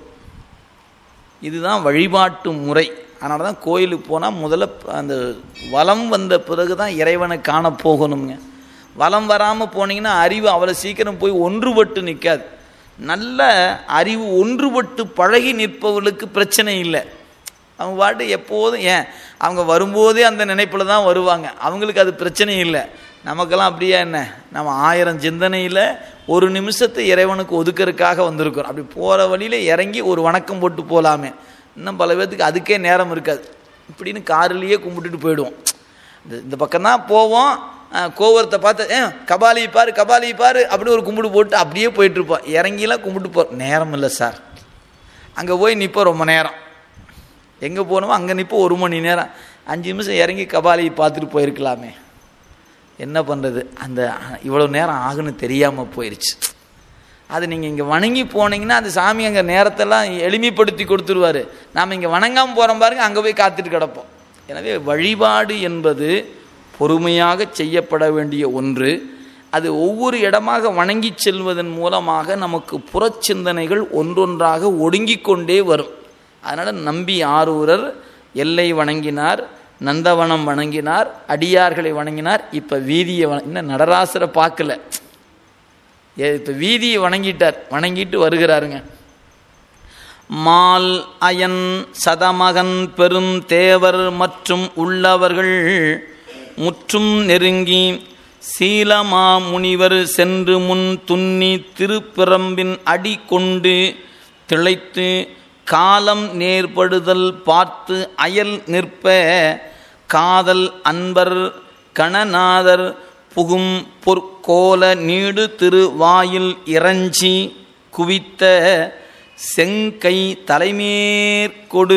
இதுதான் வழிபாட்டு முறை அதனால தான் கோயிலுக்கு போனால் முதல்ல அந்த வலம் வந்த பிறகு தான் இறைவனை காண போகணுங்க வலம் வராமல் போனீங்கன்னா அறிவு அவ்வளோ சீக்கிரம் போய் ஒன்றுபட்டு நிற்காது நல்ல அறிவு ஒன்றுபட்டு பழகி நிற்பவர்களுக்கு பிரச்சனை இல்லை அவங்க பாட்டு எப்போதும் ஏன் அவங்க வரும்போதே அந்த நினைப்பில் தான் வருவாங்க அவங்களுக்கு அது பிரச்சனை இல்லை நமக்கெல்லாம் அப்படியே என்ன நம்ம ஆயிரம் சிந்தனையில் ஒரு நிமிஷத்தை இறைவனுக்கு ஒதுக்கிறதுக்காக வந்திருக்கிறோம் அப்படி போகிற வழியில் இறங்கி ஒரு வணக்கம் போட்டு போகலாமே இன்னும் பல பேர்த்துக்கு அதுக்கே நேரம் இருக்காது இப்படின்னு காரிலேயே கும்பிட்டுட்டு போயிடுவோம் இந்த இந்த பக்கம்தான் போவோம் கோவரத்தை பார்த்து ஏ கபாலி பாரு கபாலி பாரு அப்படின்னு ஒரு கும்பிடு போட்டு அப்படியே போயிட்டுருப்போம் இறங்கிலாம் கும்பிட்டு போ நேரம் இல்லை சார் அங்கே போய் நிற்போம் ரொம்ப நேரம் எங்கே போகணுமோ அங்கே நிற்போம் ஒரு மணி நேரம் அஞ்சு நிமிஷம் இறங்கி கபாலியை பார்த்துட்டு போயிருக்கலாமே என்ன பண்ணுறது அந்த இவ்வளோ நேரம் ஆகுன்னு தெரியாமல் போயிடுச்சு அது நீங்கள் இங்கே வணங்கி போனீங்கன்னா அந்த சாமி அங்கே நேரத்தெல்லாம் எளிமைப்படுத்தி கொடுத்துருவார் நாம் இங்கே வணங்காமல் போகிறோம் பாருங்க அங்கே போய் காத்துட்டு கிடப்போம் எனவே வழிபாடு என்பது பொறுமையாக செய்யப்பட வேண்டிய ஒன்று அது ஒவ்வொரு இடமாக வணங்கி செல்வதன் மூலமாக நமக்கு புறச்சிந்தனைகள் ஒன்றொன்றாக ஒடுங்கி கொண்டே வரும் அதனால் நம்பி ஆரூரர் எல்லை வணங்கினார் நந்தவனம் வணங்கினார் அடியார்களை வணங்கினார் இப்போ வீதியை வண இன்னும் நடராசரை பார்க்கல இப்போ வீதியை வணங்கிட்டார் வணங்கிட்டு வருகிறாருங்க மால் அயன் சதமகன் பெரும் தேவர் மற்றும் உள்ளவர்கள் முற்றும் நெருங்கி சீலமா முனிவர் சென்று முன் துன்னி திருப்பிரம்பின் அடி கொண்டு திளைத்து காலம் நேர்படுதல் பார்த்து அயல் நிற்ப காதல் அன்பர் கணநாதர் புகும் பொற்கோல நீடு திருவாயில் இறஞ்சி குவித்த செங்கை தலைமேற்கொடு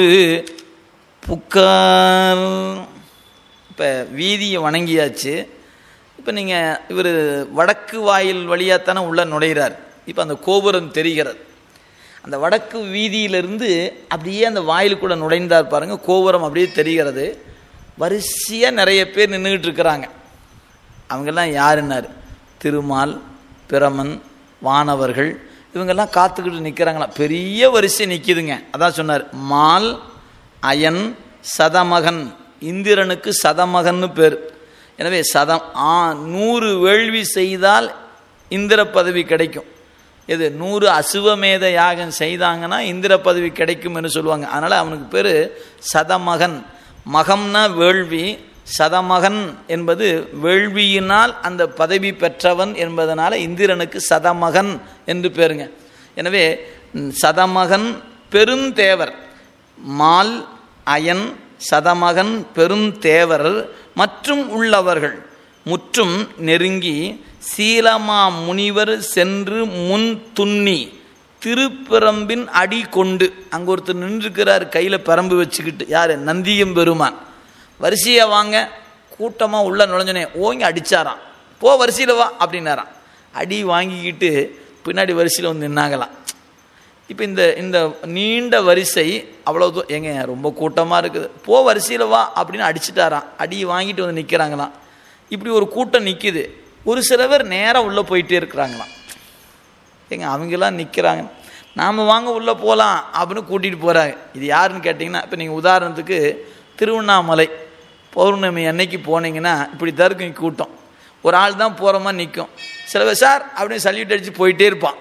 புக்கார் இப்போ வீதியை வணங்கியாச்சு இப்போ நீங்கள் இவர் வடக்கு வாயில் வழியாகத்தானே உள்ளே நுழைகிறார் இப்போ அந்த கோபுரம் தெரிகிறது அந்த வடக்கு வீதியிலிருந்து அப்படியே அந்த வாயிலுக்குள்ளே நுழைந்தார் பாருங்கள் கோபுரம் அப்படியே தெரிகிறது வரிசையாக நிறைய பேர் நின்றுக்கிட்டு இருக்கிறாங்க அவங்கெல்லாம் யாருன்னார் திருமால் பிரமன் வானவர்கள் இவங்கெல்லாம் காத்துக்கிட்டு நிற்கிறாங்களா பெரிய வரிசை நிற்கிதுங்க அதான் சொன்னார் மால் அயன் சதமகன் இந்திரனுக்கு சதமகன்னு பேர் எனவே சதம் ஆ நூறு வேள்வி செய்தால் இந்திர பதவி கிடைக்கும் இது நூறு அசுவமேத யாகம் செய்தாங்கன்னா இந்திர பதவி கிடைக்கும் என்று சொல்லுவாங்க அதனால் அவனுக்கு பேர் சதமகன் மகம்னா வேள்வி சதமகன் என்பது வேள்வியினால் அந்த பதவி பெற்றவன் என்பதனால இந்திரனுக்கு சதமகன் என்று பேருங்க எனவே ம், சதமகன் பெருந்தேவர் மால் அயன் சதமகன் பெருந்தேவர் மற்றும் உள்ளவர்கள் முற்றும் நெருங்கி சீலமா முனிவர் சென்று முன் துண்ணி திருப்பிரம்பின் அடி கொண்டு அங்கே ஒருத்தர் நின்றுக்கிறார் கையில் பிரம்பு வச்சுக்கிட்டு யார் நந்தியம் பெருமான் வரிசையை வாங்க கூட்டமாக உள்ள நுழைஞ்சனே ஓங்கி அடிச்சாராம் போ வரிசையில் வா அப்படின்னாராம் அடி வாங்கிக்கிட்டு பின்னாடி வரிசையில் வந்து நின்னாங்களாம் இப்போ இந்த இந்த நீண்ட வரிசை அவ்வளோ தூ ஏங்க ரொம்ப கூட்டமாக இருக்குது போ வரிசையில் வா அப்படின்னு அடிச்சிட்டாராம் அடி வாங்கிட்டு வந்து நிற்கிறாங்களாம் இப்படி ஒரு கூட்டம் நிற்கிது ஒரு சில பேர் நேராக உள்ளே போயிட்டே இருக்கிறாங்களாம் ஏங்க அவங்கெல்லாம் நிற்கிறாங்க நாம் வாங்க உள்ளே போகலாம் அப்படின்னு கூட்டிகிட்டு போகிறாங்க இது யாருன்னு கேட்டிங்கன்னா இப்போ நீங்கள் உதாரணத்துக்கு திருவண்ணாமலை பௌர்ணமி அன்னைக்கு போனீங்கன்னா இப்படி தான் இருக்கும் இங்க கூட்டம் ஒரு ஆள் தான் போகிற மாதிரி நிற்கும் சில பேர் சார் அப்படின்னு சல்யூட் அடித்து போயிட்டே இருப்பான்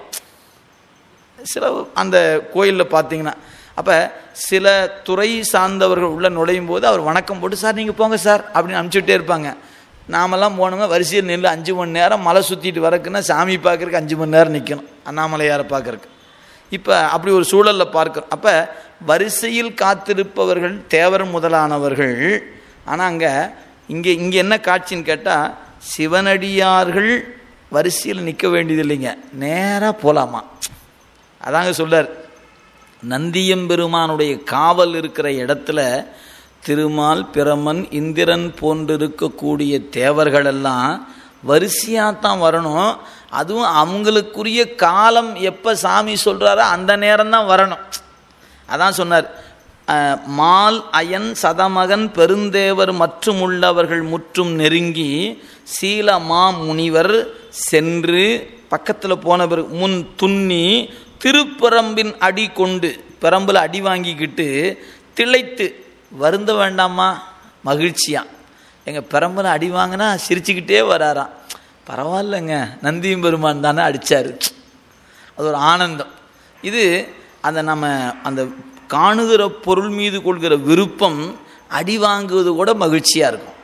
சில அந்த கோயிலில் பார்த்தீங்கன்னா அப்போ சில துறை சார்ந்தவர்கள் உள்ள நுழையும் போது அவர் வணக்கம் போட்டு சார் நீங்கள் போங்க சார் அப்படின்னு அனுப்பிச்சுட்டே இருப்பாங்க நாமெல்லாம் போனோம்னா வரிசையில் நின்று அஞ்சு மணி நேரம் மலை சுற்றிட்டு வரக்குன்னா சாமி பார்க்கறக்கு அஞ்சு மணி நேரம் நிற்கணும் அண்ணாமலையாரை பார்க்கறக்கு இப்போ அப்படி ஒரு சூழலில் பார்க்குறோம் அப்போ வரிசையில் காத்திருப்பவர்கள் தேவர் முதலானவர்கள் ஆனால் அங்கே இங்கே இங்கே என்ன காட்சின்னு கேட்டால் சிவனடியார்கள் வரிசையில் நிற்க வேண்டியது இல்லைங்க நேராக போகலாமா அதாங்க சொல்றார் நந்தியம்பெருமானுடைய காவல் இருக்கிற இடத்துல திருமால் பிரமன் இந்திரன் போன்றிருக்கக்கூடிய தேவர்களெல்லாம் வரிசையாக தான் வரணும் அதுவும் அவங்களுக்குரிய காலம் எப்போ சாமி சொல்கிறாரோ அந்த நேரம் தான் வரணும் அதான் சொன்னார் அஹ், மால் அயன் சதமகன் பெருந்தேவர் மற்றும் உள்ளவர்கள் முற்றும் நெருங்கி சீலமா முனிவர் சென்று பக்கத்தில் போன பிறகு முன் துண்ணி திருப்பரம்பின் அடி கொண்டு பிரம்பில் அடி வாங்கிக்கிட்டு திளைத்து வருந்த வேண்டாமா மகிழ்ச்சியா எங்கள் பிரம்பில் அடி வாங்கினா சிரிச்சுக்கிட்டே வராராம் பரவாயில்லைங்க நந்தியும் பெருமான் தானே அடித்தார் அது ஒரு ஆனந்தம் இது அந்த நம்ம அந்த காணுகிற பொருள் மீது கொள்கிற விருப்பம் அடி வாங்குவது கூட மகிழ்ச்சியாக இருக்கும்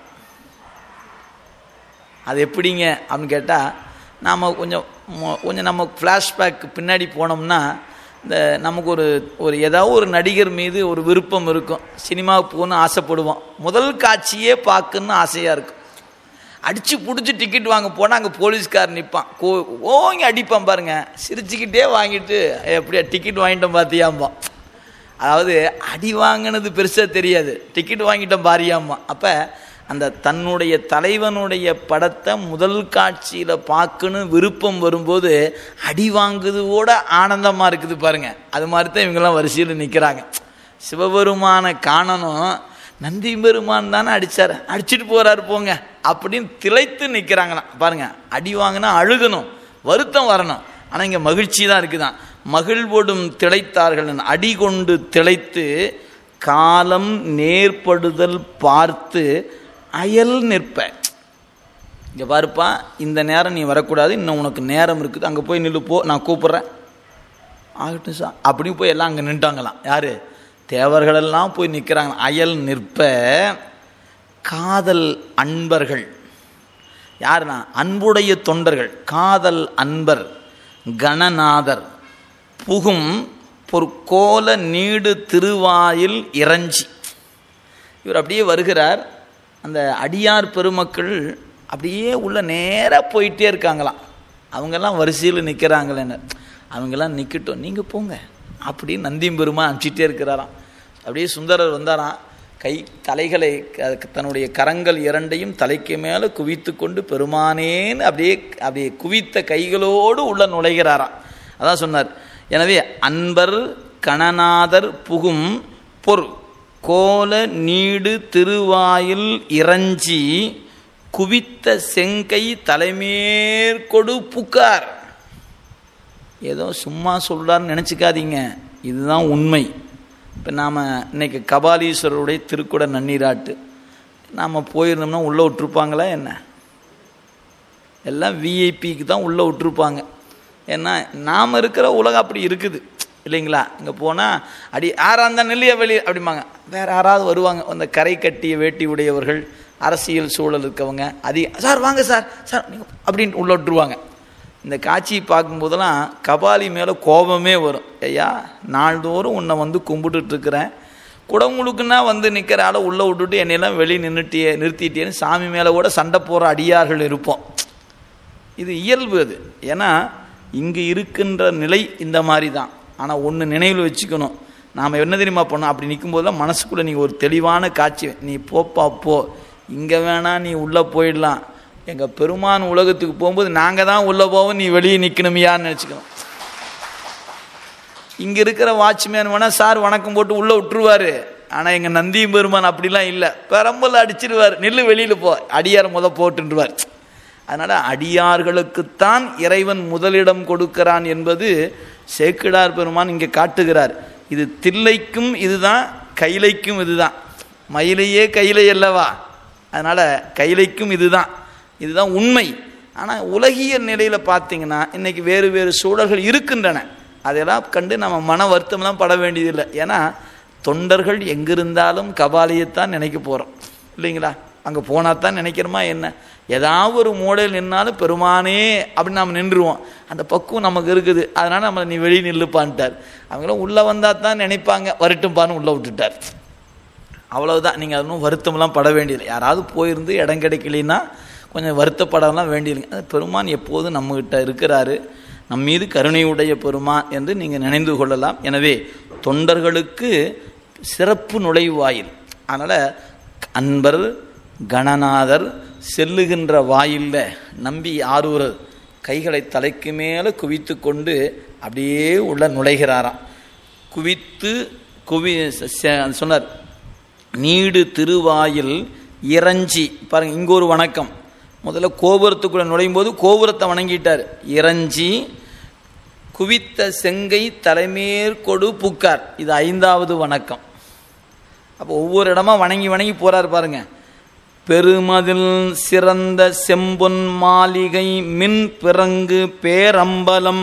அது எப்படிங்க அப்படின்னு கேட்டால் நாம் கொஞ்சம் மொ- கொஞ்சம் நம்ம ஃப்ளாஷ்பேக் பின்னாடி போனோம்னா இந்த நமக்கு ஒரு ஒரு ஏதாவது ஒரு நடிகர் மீது ஒரு விருப்பம் இருக்கும் சினிமாவுக்கு போகணும்னு ஆசைப்படுவோம் முதல் காட்சியே பார்க்கணுன்னு ஆசையாக இருக்கும் அடித்து பிடிச்சி டிக்கெட் வாங்க போனால் அங்கே போலீஸ்கார் நிற்பான் கோ ஓங்கி அடிப்பான் பாருங்க சிரிச்சுக்கிட்டே வாங்கிட்டு எப்படியா டிக்கெட் வாங்கிட்டோம் பார்த்தியாம்பான் அதாவது அடி வாங்கினது பெருசாக தெரியாது டிக்கெட் வாங்கிட்டோம் பாரியாம்மா அப்போ அந்த தன்னுடைய தலைவனுடைய படத்தை முதல் காட்சியில் பார்க்கணும் விருப்பம் வரும்போது அடி வாங்குவதோட ஆனந்தமாக இருக்குது பாருங்க அது மாதிரி தான் இவங்கெல்லாம் வரிசையில் நிற்கிறாங்க சிவபெருமானை காணணும் நந்தி பெருமான் தானே அடித்தார் அடிச்சிட்டு போகிறாரு போங்க அப்படின்னு திளைத்து நிற்கிறாங்களாம் பாருங்க அடி வாங்கினா அழுகணும் வருத்தம் வரணும் ஆனால் இங்கே மகிழ்ச்சி தான் இருக்குதான் மகிழ்வொடும் திளைத்தார்கள் அடி கொண்டு திளைத்து காலம் நேர்படுதல் பார்த்து அயல் நிற்ப இங்கே பாருப்பா இந்த நேரம் நீ வரக்கூடாது இன்னும் உனக்கு நேரம் இருக்குது அங்கே போய் நில்லு போ நான் கூப்பிட்றேன் ஆகட்டும் சார் அப்படி போய் எல்லாம் அங்கே நின்ட்டாங்களாம் யார் தேவர்களெல்லாம் போய் நிற்கிறாங்க அயல் நிற்ப காதல் அன்பர்கள் யாருன்னா அன்புடைய தொண்டர்கள் காதல் அன்பர் கணநாதர் புகும் பொற்கோல நீடு திருவாயில் இறைஞ்சி இவர் அப்படியே வருகிறார் அந்த அடியார் பெருமக்கள் அப்படியே உள்ள நேராக போயிட்டே இருக்காங்களாம் அவங்கெல்லாம் வரிசையில் நிற்கிறாங்களேன்னு அவங்கெல்லாம் நிற்கட்டும் நீங்கள் போங்க அப்படின்னு நந்தியம் பெருமா அனுப்பிச்சிட்டே இருக்கிறாராம் அப்படியே சுந்தரர் வந்தாராம் கை தலைகளை க- தன்னுடைய கரங்கள் இரண்டையும் தலைக்கு மேலே குவித்து கொண்டு பெருமானேன்னு அப்படியே அப்படியே குவித்த கைகளோடு உள்ள நுழைகிறாராம் அதான் சொன்னார் எனவே அன்பர் கணநாதர் புகும் பொரு கோல நீடு திருவாயில் இறைஞ்சி குவித்த செங்கை தலைமேற்கொடு புக்கார் ஏதோ சும்மா சொல்றாருன்னு நினச்சிக்காதீங்க இதுதான் உண்மை இப்போ நாம் இன்னைக்கு கபாலீஸ்வரருடைய திருக்குட நன்னீராட்டு நாம் போயிருந்தோம்னா உள்ளே விட்டுருப்பாங்களா என்ன எல்லாம் விஐபிக்கு தான் உள்ளே விட்டுருப்பாங்க ஏன்னா நாம் இருக்கிற உலகம் அப்படி இருக்குது இல்லைங்களா இங்கே போனால் அடி யாராக இருந்தால் நெல்லியா வெளியே அப்படிம்பாங்க வேறு யாராவது வருவாங்க அந்த கரை கட்டிய வேட்டி உடையவர்கள் அரசியல் சூழல் இருக்கவங்க அதிக சார் வாங்க சார் சார் நீங்கள் அப்படின்னு உள்ள விட்டுருவாங்க இந்த காட்சியை பார்க்கும்போதெல்லாம் கபாலி மேலே கோபமே வரும் ஐயா நாள்தோறும் உன்னை வந்து கும்பிட்டுட்டு இருக்கிறேன் குடமுழுக்குன்னா வந்து நிற்கிற ஆளை உள்ளே விட்டுட்டு என்னையெல்லாம் வெளியே நின்றுட்டியே நிறுத்திட்டேன்னு சாமி மேலே கூட சண்டை போகிற அடியார்கள் இருப்போம் இது இயல்பு அது ஏன்னா இங்கே இருக்கின்ற நிலை இந்த மாதிரி தான் ஆனால் ஒன்று நினைவில் வச்சுக்கணும் நாம் என்ன தெரியுமா பண்ணோம் அப்படி நிற்கும்போதெல்லாம் மனசுக்குள்ளே நீங்கள் ஒரு தெளிவான காட்சி நீ போப்பா போ இங்கே வேணா நீ உள்ளே போயிடலாம் எங்கள் பெருமான் உலகத்துக்கு போகும்போது நாங்கள் தான் உள்ளே போவோம் நீ வெளியே நிற்கணுமியான்னு நினச்சிக்கணும் இங்கே இருக்கிற வாட்ச்மேன் வேணால் சார் வணக்கம் போட்டு உள்ளே விட்டுருவாரு ஆனால் எங்கள் நந்தியும் பெருமான் அப்படிலாம் இல்லை பெரம்பல் அடிச்சிருவார் நில்லு வெளியில் போ அடியார் முத போட்டுருவார் அதனால் அடியார்களுக்குத்தான் இறைவன் முதலிடம் கொடுக்கிறான் என்பது சேக்கிடார் பெருமான் இங்கே காட்டுகிறார் இது தில்லைக்கும் இதுதான் கைலைக்கும் இதுதான் மயிலையே கைலை அல்லவா அதனால் கைலைக்கும் இதுதான் இதுதான் உண்மை ஆனால் உலகியல் நிலையில் பார்த்தீங்கன்னா இன்றைக்கி வேறு வேறு சூழல்கள் இருக்கின்றன அதெல்லாம் கண்டு நம்ம மன வருத்தம்லாம் பட வேண்டியதில்லை ஏன்னா தொண்டர்கள் எங்கிருந்தாலும் கபாலியத்தான் நினைக்க போகிறோம் இல்லைங்களா அங்கே போனால் தான் நினைக்கிறோமா என்ன ஏதாவது ஒரு மூடையில் நின்னாலும் பெருமானே அப்படின்னு நம்ம நின்றுவோம் அந்த பக்குவம் நமக்கு இருக்குது அதனால் நம்ம நீ வெளியே நில்லுப்பான்ட்டார் அவங்களும் உள்ளே வந்தால் தான் நினைப்பாங்க வரட்டும்பான்னு உள்ளே விட்டுட்டார் அவ்வளவுதான் நீங்கள் அதுவும் வருத்தம்லாம் பட வேண்டியதில்லை யாராவது போயிருந்து இடம் கிடைக்கலனா கொஞ்சம் வருத்தப்படலாம் வேண்டியதில்லை அது பெருமான் எப்போதும் நம்மகிட்ட இருக்கிறாரு நம் மீது கருணையுடைய பெருமான் என்று நீங்கள் நினைந்து கொள்ளலாம் எனவே தொண்டர்களுக்கு சிறப்பு நுழைவாயில் அதனால் அன்பர் கணநாதர் செல்லுகின்ற வாயில்ல நம்பி ஆரூரர் கைகளை தலைக்கு மேலே குவித்து கொண்டு அப்படியே உள்ள நுழைகிறாராம் குவித்து குவி சொன்னார் நீடு திருவாயில் இறஞ்சி பாருங்க இங்கே ஒரு வணக்கம் முதல்ல கோபுரத்துக்குள்ளே நுழையும் போது கோபுரத்தை வணங்கிட்டார் இறஞ்சி குவித்த செங்கை தலைமேற்கொடு புக்கார் இது ஐந்தாவது வணக்கம் அப்போ ஒவ்வொரு இடமா வணங்கி வணங்கி போறார் பாருங்க பெருமதில் சிறந்த செம்பொன் மாளிகை மின் பிறங்கு பேரம்பலம்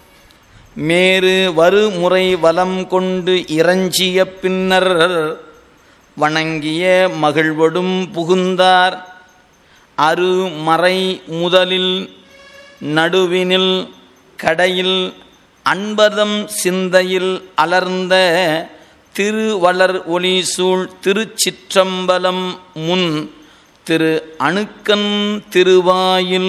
மேறு வருமுறை வலம் கொண்டு இறஞ்சிய பின்னர் வணங்கிய மகிழ்வடும் புகுந்தார் அருமறை முதலில் நடுவினில் கடையில் அன்பதம் சிந்தையில் அலர்ந்த திருவளர் ஒளி சூழ் திருச்சிற்றம்பலம் முன் திரு அணுக்கன் திருவாயில்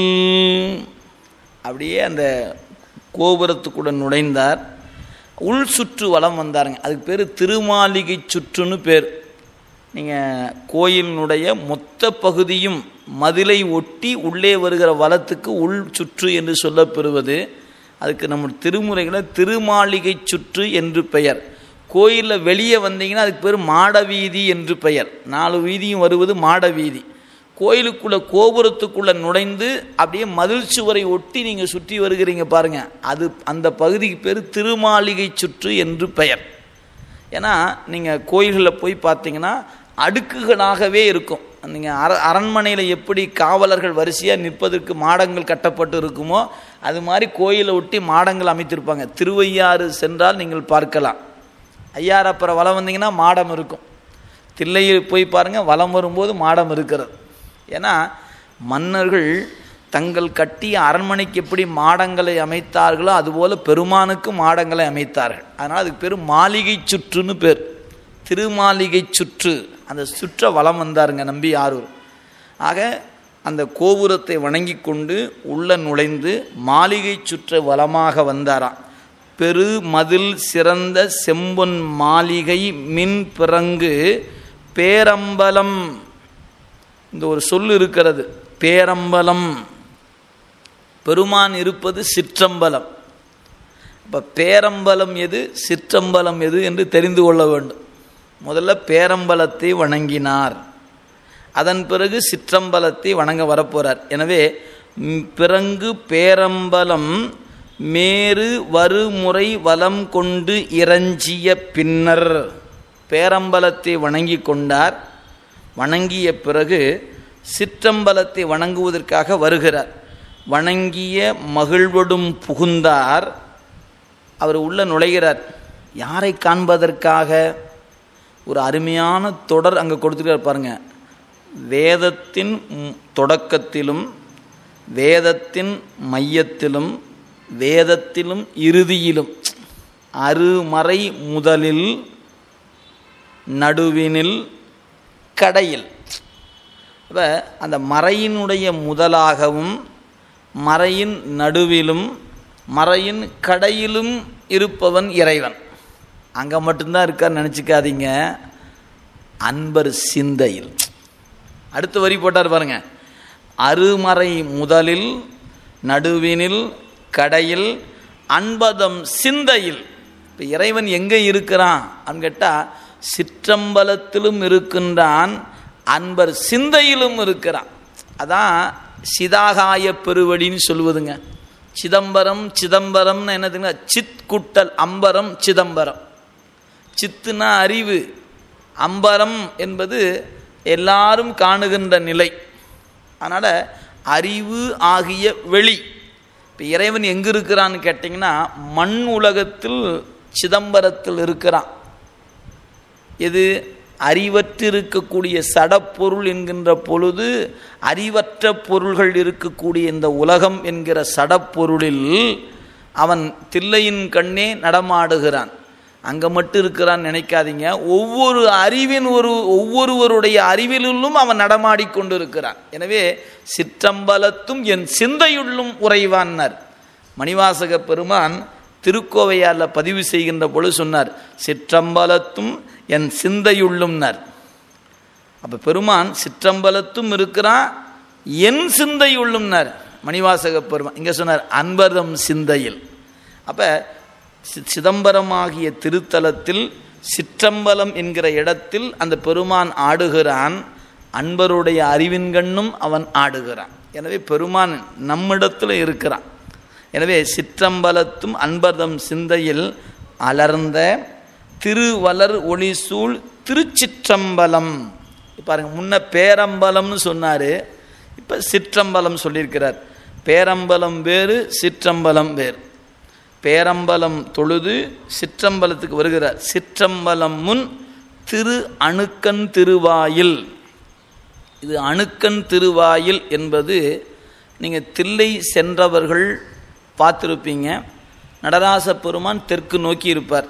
அப்படியே அந்த கோபுரத்துக்குள்ள நுழைந்தார் உள் சுற்று வலம் வந்தாருங்க அதுக்கு பேர் திருமாளிகை சுற்றுன்னு பேர் நீங்கள் கோயிலினுடைய மொத்த பகுதியும் மதிலை ஒட்டி உள்ளே வருகிற வளத்துக்கு உள் சுற்று என்று சொல்லப்பெறுவது அதுக்கு நம்ம திருமுறைகளை திருமாளிகை சுற்று என்று பெயர் கோயிலில் வெளியே வந்தீங்கன்னா அதுக்கு பேர் மாட வீதி என்று பெயர் நாலு வீதியும் வருவது மாட வீதி கோயிலுக்குள்ள கோபுரத்துக்குள்ள நுழைந்து அப்படியே மதில் சுவரை ஒட்டி நீங்கள் சுற்றி வருகிறீங்க பாருங்க அது அந்த பகுதிக்கு பேர் திருமாளிகை சுற்று என்று பெயர் ஏன்னா நீங்கள் கோயில்களில் போய் பார்த்தீங்கன்னா அடுக்குகளாகவே இருக்கும் நீங்கள் அர அரண்மனையில் எப்படி காவலர்கள் வரிசையாக நிற்பதற்கு மாடங்கள் கட்டப்பட்டு இருக்குமோ அது மாதிரி கோயிலை ஒட்டி மாடங்கள் அமைத்திருப்பாங்க திருவையாறு சென்றால் நீங்கள் பார்க்கலாம் ஐயாரப்புறம் வலம் வந்தீங்கன்னா மாடம் இருக்கும் தில்லையில் போய் பாருங்கள் வலம் வரும்போது மாடம் இருக்கிறது ஏன்னா மன்னர்கள் தங்கள் கட்டிய அரண்மனைக்கு எப்படி மாடங்களை அமைத்தார்களோ அதுபோல் பெருமானுக்கு மாடங்களை அமைத்தார்கள் அதனால் அதுக்கு பேர் மாளிகை சுற்றுன்னு பேர் திருமாளிகை சுற்று அந்த சுற்ற வலம் வந்தாருங்க நம்பி ஆரூர் ஆக அந்த கோபுரத்தை வணங்கி கொண்டு உள்ள நுழைந்து மாளிகை சுற்ற வளமாக வந்தாராம் பெரு மதில் சிறந்த செம்பொன் மாளிகை மின் பிறங்கு பேரம்பலம் இந்த ஒரு சொல் இருக்கிறது பேரம்பலம் பெருமான் இருப்பது சிற்றம்பலம் அப்போ பேரம்பலம் எது சிற்றம்பலம் எது என்று தெரிந்து கொள்ள வேண்டும் முதல்ல பேரம்பலத்தை வணங்கினார் அதன் பிறகு சிற்றம்பலத்தை வணங்க வரப்போறார் எனவே பிறங்கு பேரம்பலம் மேறு வருமுறை வலம் கொண்டு இறஞ்சிய பின்னர் பேரம்பலத்தை வணங்கி கொண்டார் வணங்கிய பிறகு சிற்றம்பலத்தை வணங்குவதற்காக வருகிறார் வணங்கிய மகிழ்வடும் புகுந்தார் அவர் உள்ள நுழைகிறார் யாரை காண்பதற்காக ஒரு அருமையான தொடர் அங்கே கொடுத்துருக்கார் பாருங்க வேதத்தின் தொடக்கத்திலும் வேதத்தின் மையத்திலும் வேதத்திலும் இறுதியிலும் அருமறை முதலில் நடுவினில் கடையில் இப்போ அந்த மறையினுடைய முதலாகவும் மறையின் நடுவிலும் மறையின் கடையிலும் இருப்பவன் இறைவன் அங்கே மட்டும்தான் இருக்கார் நினச்சிக்காதீங்க அன்பர் சிந்தையில் அடுத்த வரி போட்டார் பாருங்க அருமறை முதலில் நடுவினில் கடையில் அன்பதம் சிந்தையில் இப்போ இறைவன் எங்கே இருக்கிறான் அப்படின்னு கேட்டால் சிற்றம்பலத்திலும் இருக்கின்றான் அன்பர் சிந்தையிலும் இருக்கிறான் அதான் சிதாகாய பெருவடின்னு சொல்லுவதுங்க சிதம்பரம் சிதம்பரம்னு என்னதுங்க சித் குட்டல் அம்பரம் சிதம்பரம் சித்துனா அறிவு அம்பரம் என்பது எல்லாரும் காணுகின்ற நிலை அதனால் அறிவு ஆகிய வெளி இப்போ இறைவன் எங்கே இருக்கிறான்னு கேட்டிங்கன்னா மண் உலகத்தில் சிதம்பரத்தில் இருக்கிறான் இது அறிவற்று இருக்கக்கூடிய சடப்பொருள் என்கின்ற பொழுது அறிவற்ற பொருள்கள் இருக்கக்கூடிய இந்த உலகம் என்கிற சடப்பொருளில் அவன் தில்லையின் கண்ணே நடமாடுகிறான் அங்கே மட்டும் இருக்கிறான்னு நினைக்காதீங்க ஒவ்வொரு அறிவின் ஒரு ஒவ்வொருவருடைய அறிவிலும் அவன் நடமாடிக்கொண்டு இருக்கிறான் எனவே சிற்றம்பலத்தும் என் சிந்தையுள்ளும் உறைவான்னார் மணிவாசக பெருமான் திருக்கோவையாரில் பதிவு செய்கின்ற பொழுது சொன்னார் சிற்றம்பலத்தும் என் சிந்தையுள்ளும்னார் அப்போ பெருமான் சிற்றம்பலத்தும் இருக்கிறான் என் சிந்தையுள்ளும்னார் மணிவாசக பெருமான் இங்கே சொன்னார் அன்பதம் சிந்தையில் அப்போ சிதம்பரமாகிய திருத்தலத்தில் சிற்றம்பலம் என்கிற இடத்தில் அந்த பெருமான் ஆடுகிறான் அன்பருடைய அறிவின்கண்ணும் அவன் ஆடுகிறான் எனவே பெருமான் நம்மிடத்தில் இருக்கிறான் எனவே சிற்றம்பலத்தும் அன்பர்தம் சிந்தையில் அலர்ந்த திருவலர் ஒளிசூழ் திருச்சிற்றம்பலம் பாருங்க முன்ன பேரம்பலம்னு சொன்னார் இப்போ சிற்றம்பலம் சொல்லியிருக்கிறார் பேரம்பலம் வேறு சிற்றம்பலம் வேறு பேரம்பலம் தொழுது சிற்றம்பலத்துக்கு வருகிறார் சிற்றம்பலம் முன் திரு அணுக்கன் திருவாயில் இது அணுக்கன் திருவாயில் என்பது நீங்கள் தில்லை சென்றவர்கள் பார்த்துருப்பீங்க நடராச பெருமான் தெற்கு நோக்கி இருப்பார்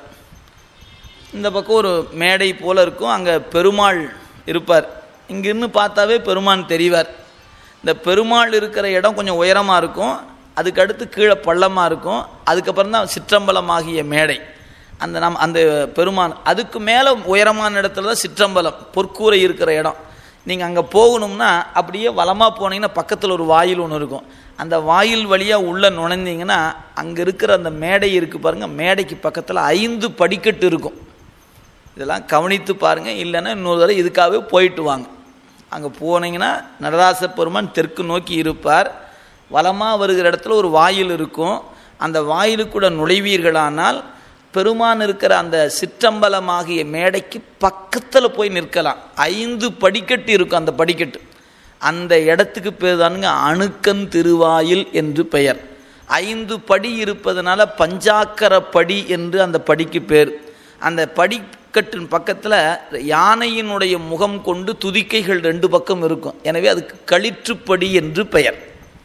இந்த பக்கம் ஒரு மேடை போல் இருக்கும் அங்கே பெருமாள் இருப்பார் இங்கிருந்து பார்த்தாவே பெருமான் தெரிவார் இந்த பெருமாள் இருக்கிற இடம் கொஞ்சம் உயரமாக இருக்கும் அதுக்கு அடுத்து கீழே பள்ளமாக இருக்கும் அதுக்கப்புறம் தான் சிற்றம்பலமாகிய மேடை அந்த நம் அந்த பெருமான் அதுக்கு மேலே உயரமான இடத்துல தான் சிற்றம்பலம் பொற்கூரை இருக்கிற இடம் நீங்கள் அங்கே போகணும்னா அப்படியே வளமாக போனீங்கன்னா பக்கத்தில் ஒரு வாயில் ஒன்று இருக்கும் அந்த வாயில் வழியாக உள்ளே நுழைந்தீங்கன்னா அங்கே இருக்கிற அந்த மேடை இருக்குது பாருங்கள் மேடைக்கு பக்கத்தில் ஐந்து படிக்கட்டு இருக்கும் இதெல்லாம் கவனித்து பாருங்கள் இல்லைன்னா இன்னொரு தடவை இதுக்காகவே போயிட்டு வாங்க அங்கே போனீங்கன்னா நடராச பெருமான் தெற்கு நோக்கி இருப்பார் வளமாக வருகிற இடத்துல ஒரு வாயில் இருக்கும் அந்த வாயிலுக்கூட நுழைவீர்களானால் பெருமான் இருக்கிற அந்த சிற்றம்பலமாகிய மேடைக்கு பக்கத்தில் போய் நிற்கலாம் ஐந்து படிக்கட்டு இருக்கும் அந்த படிக்கட்டு அந்த இடத்துக்கு பேர் தானுங்க அணுக்கன் திருவாயில் என்று பெயர் ஐந்து படி இருப்பதனால பஞ்சாக்கர படி என்று அந்த படிக்கு பேர் அந்த படிக்கட்டின் பக்கத்தில் யானையினுடைய முகம் கொண்டு துதிக்கைகள் ரெண்டு பக்கம் இருக்கும் எனவே அதுக்கு களிற்றுப்படி என்று பெயர்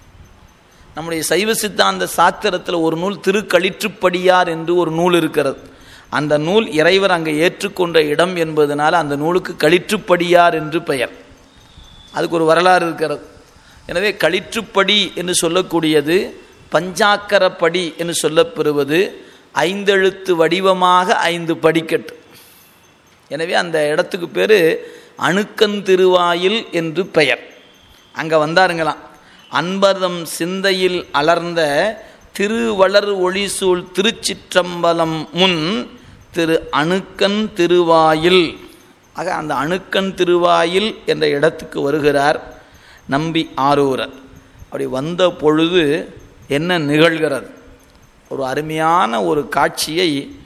நம்முடைய சைவ சித்தாந்த சாத்திரத்தில் ஒரு நூல் திருக்களிற்றுப்படியார் என்று ஒரு நூல் இருக்கிறது அந்த நூல் இறைவர் அங்கே ஏற்றுக்கொண்ட இடம் என்பதனால அந்த நூலுக்கு களிற்றுப்படியார் என்று பெயர் அதுக்கு ஒரு வரலாறு இருக்கிறது எனவே களிற்றுப்படி என்று சொல்லக்கூடியது பஞ்சாக்கரப்படி என்று சொல்லப்பெறுவது ஐந்தெழுத்து வடிவமாக ஐந்து படிக்கட்டு எனவே அந்த இடத்துக்கு பேர் அணுக்கன் திருவாயில் என்று பெயர் அங்கே வந்தாருங்களாம் அன்பர்தம் சிந்தையில் அலர்ந்த திருவளர் ஒளிசூழ் திருச்சிற்றம்பலம் முன் திரு அணுக்கன் திருவாயில் ஆக அந்த அணுக்கன் திருவாயில் என்ற இடத்துக்கு வருகிறார் நம்பி ஆரூரர் அப்படி வந்த பொழுது என்ன நிகழ்கிறது ஒரு அருமையான ஒரு காட்சியை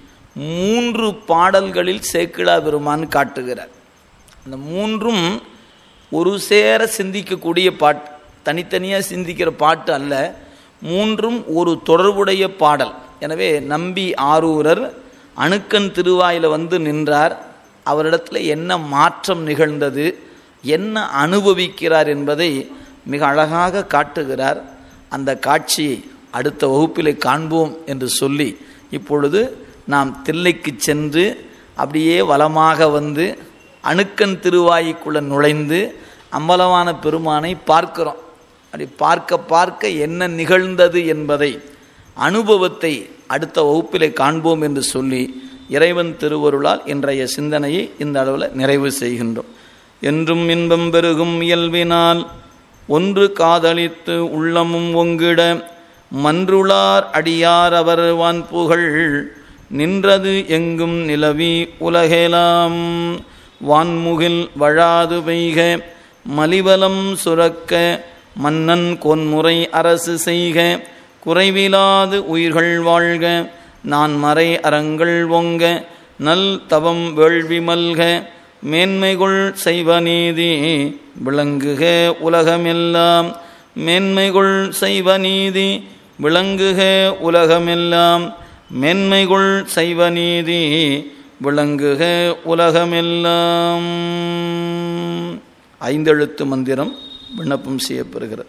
மூன்று பாடல்களில் சேக்கிழா பெருமான் காட்டுகிறார் அந்த மூன்றும் ஒரு சேர சிந்திக்கக்கூடிய பாட்டு தனித்தனியாக சிந்திக்கிற பாட்டு அல்ல மூன்றும் ஒரு தொடர்புடைய பாடல் எனவே நம்பி ஆரூரர் அணுக்கன் திருவாயில் வந்து நின்றார் அவரிடத்துல என்ன மாற்றம் நிகழ்ந்தது என்ன அனுபவிக்கிறார் என்பதை மிக அழகாக காட்டுகிறார் அந்த காட்சியை அடுத்த வகுப்பிலே காண்போம் என்று சொல்லி இப்பொழுது நாம் தில்லைக்கு சென்று அப்படியே வலமாக வந்து அணுக்கன் திருவாய்க்குள்ள நுழைந்து அம்பலமான பெருமானை பார்க்கிறோம் அப்படி பார்க்க பார்க்க என்ன நிகழ்ந்தது என்பதை அனுபவத்தை அடுத்த வகுப்பிலே காண்போம் என்று சொல்லி இறைவன் திருவருளால் இன்றைய சிந்தனையை இந்த அளவில் நிறைவு செய்கின்றோம் என்றும் இன்பம் பெருகும் இயல்பினால் ஒன்று காதலித்து உள்ளமும் ஒங்கிட மன்றுளார் அடியார் அவர் வான் புகழ் நின்றது எங்கும் நிலவி உலகெலாம் வான்முகில் வழாது பெய்க மலிவலம் சுரக்க மன்னன் கொன்முறை அரசு செய்க குறைவிலாது உயிர்கள் வாழ்க நான் மறை அறங்கள் ஒங்க நல் தவம் வேள்வி மல்க மேன்மைகுள் செய்வ நீதி விளங்குக உலகமெல்லாம் மேன்மைகுள் செய்வ நீதி விளங்குக உலகமெல்லாம் மேன்மைகுள் செய்வ நீதி விளங்குக உலகமெல்லாம் ஐந்தெழுத்து மந்திரம் விண்ணப்பம் செய்யப்படுகிறது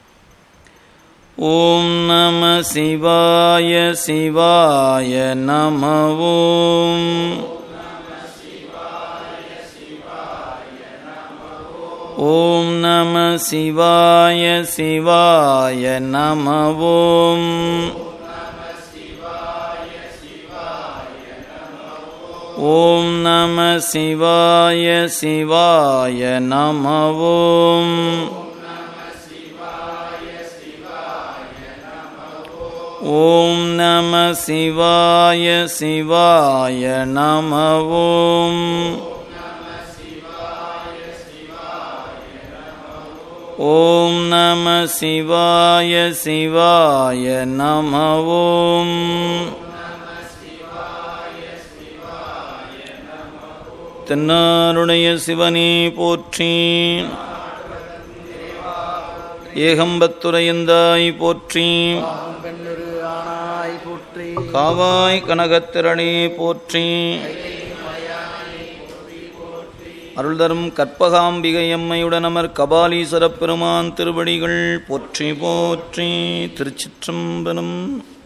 ஓம் நம சிவாய சிவாய நம ஓம் ஓம் நம சிவாய சிவாய நம ஓம் ஓம் நம சிவாய சிவாய நம ஓம் ஓம் நம சிவாய சிவாய நம ஓம் ஓம் நம சிவாய சிவாய நம ஓம் தென்னாருடைய சிவனே போற்றி ஏகம்பத்துரையந்தாய் போற்றி பெண்ணிரு ஆனாய் போற்றி காவாய் கனகத்திரளே போற்றி அருள்தரும் கற்பகாம்பிகை அம்மையுடனமர் கபாலீஸ்வரப் பெருமான் திருவடிகள் போற்றி போற்றி திருச்சிற்றம்பலம்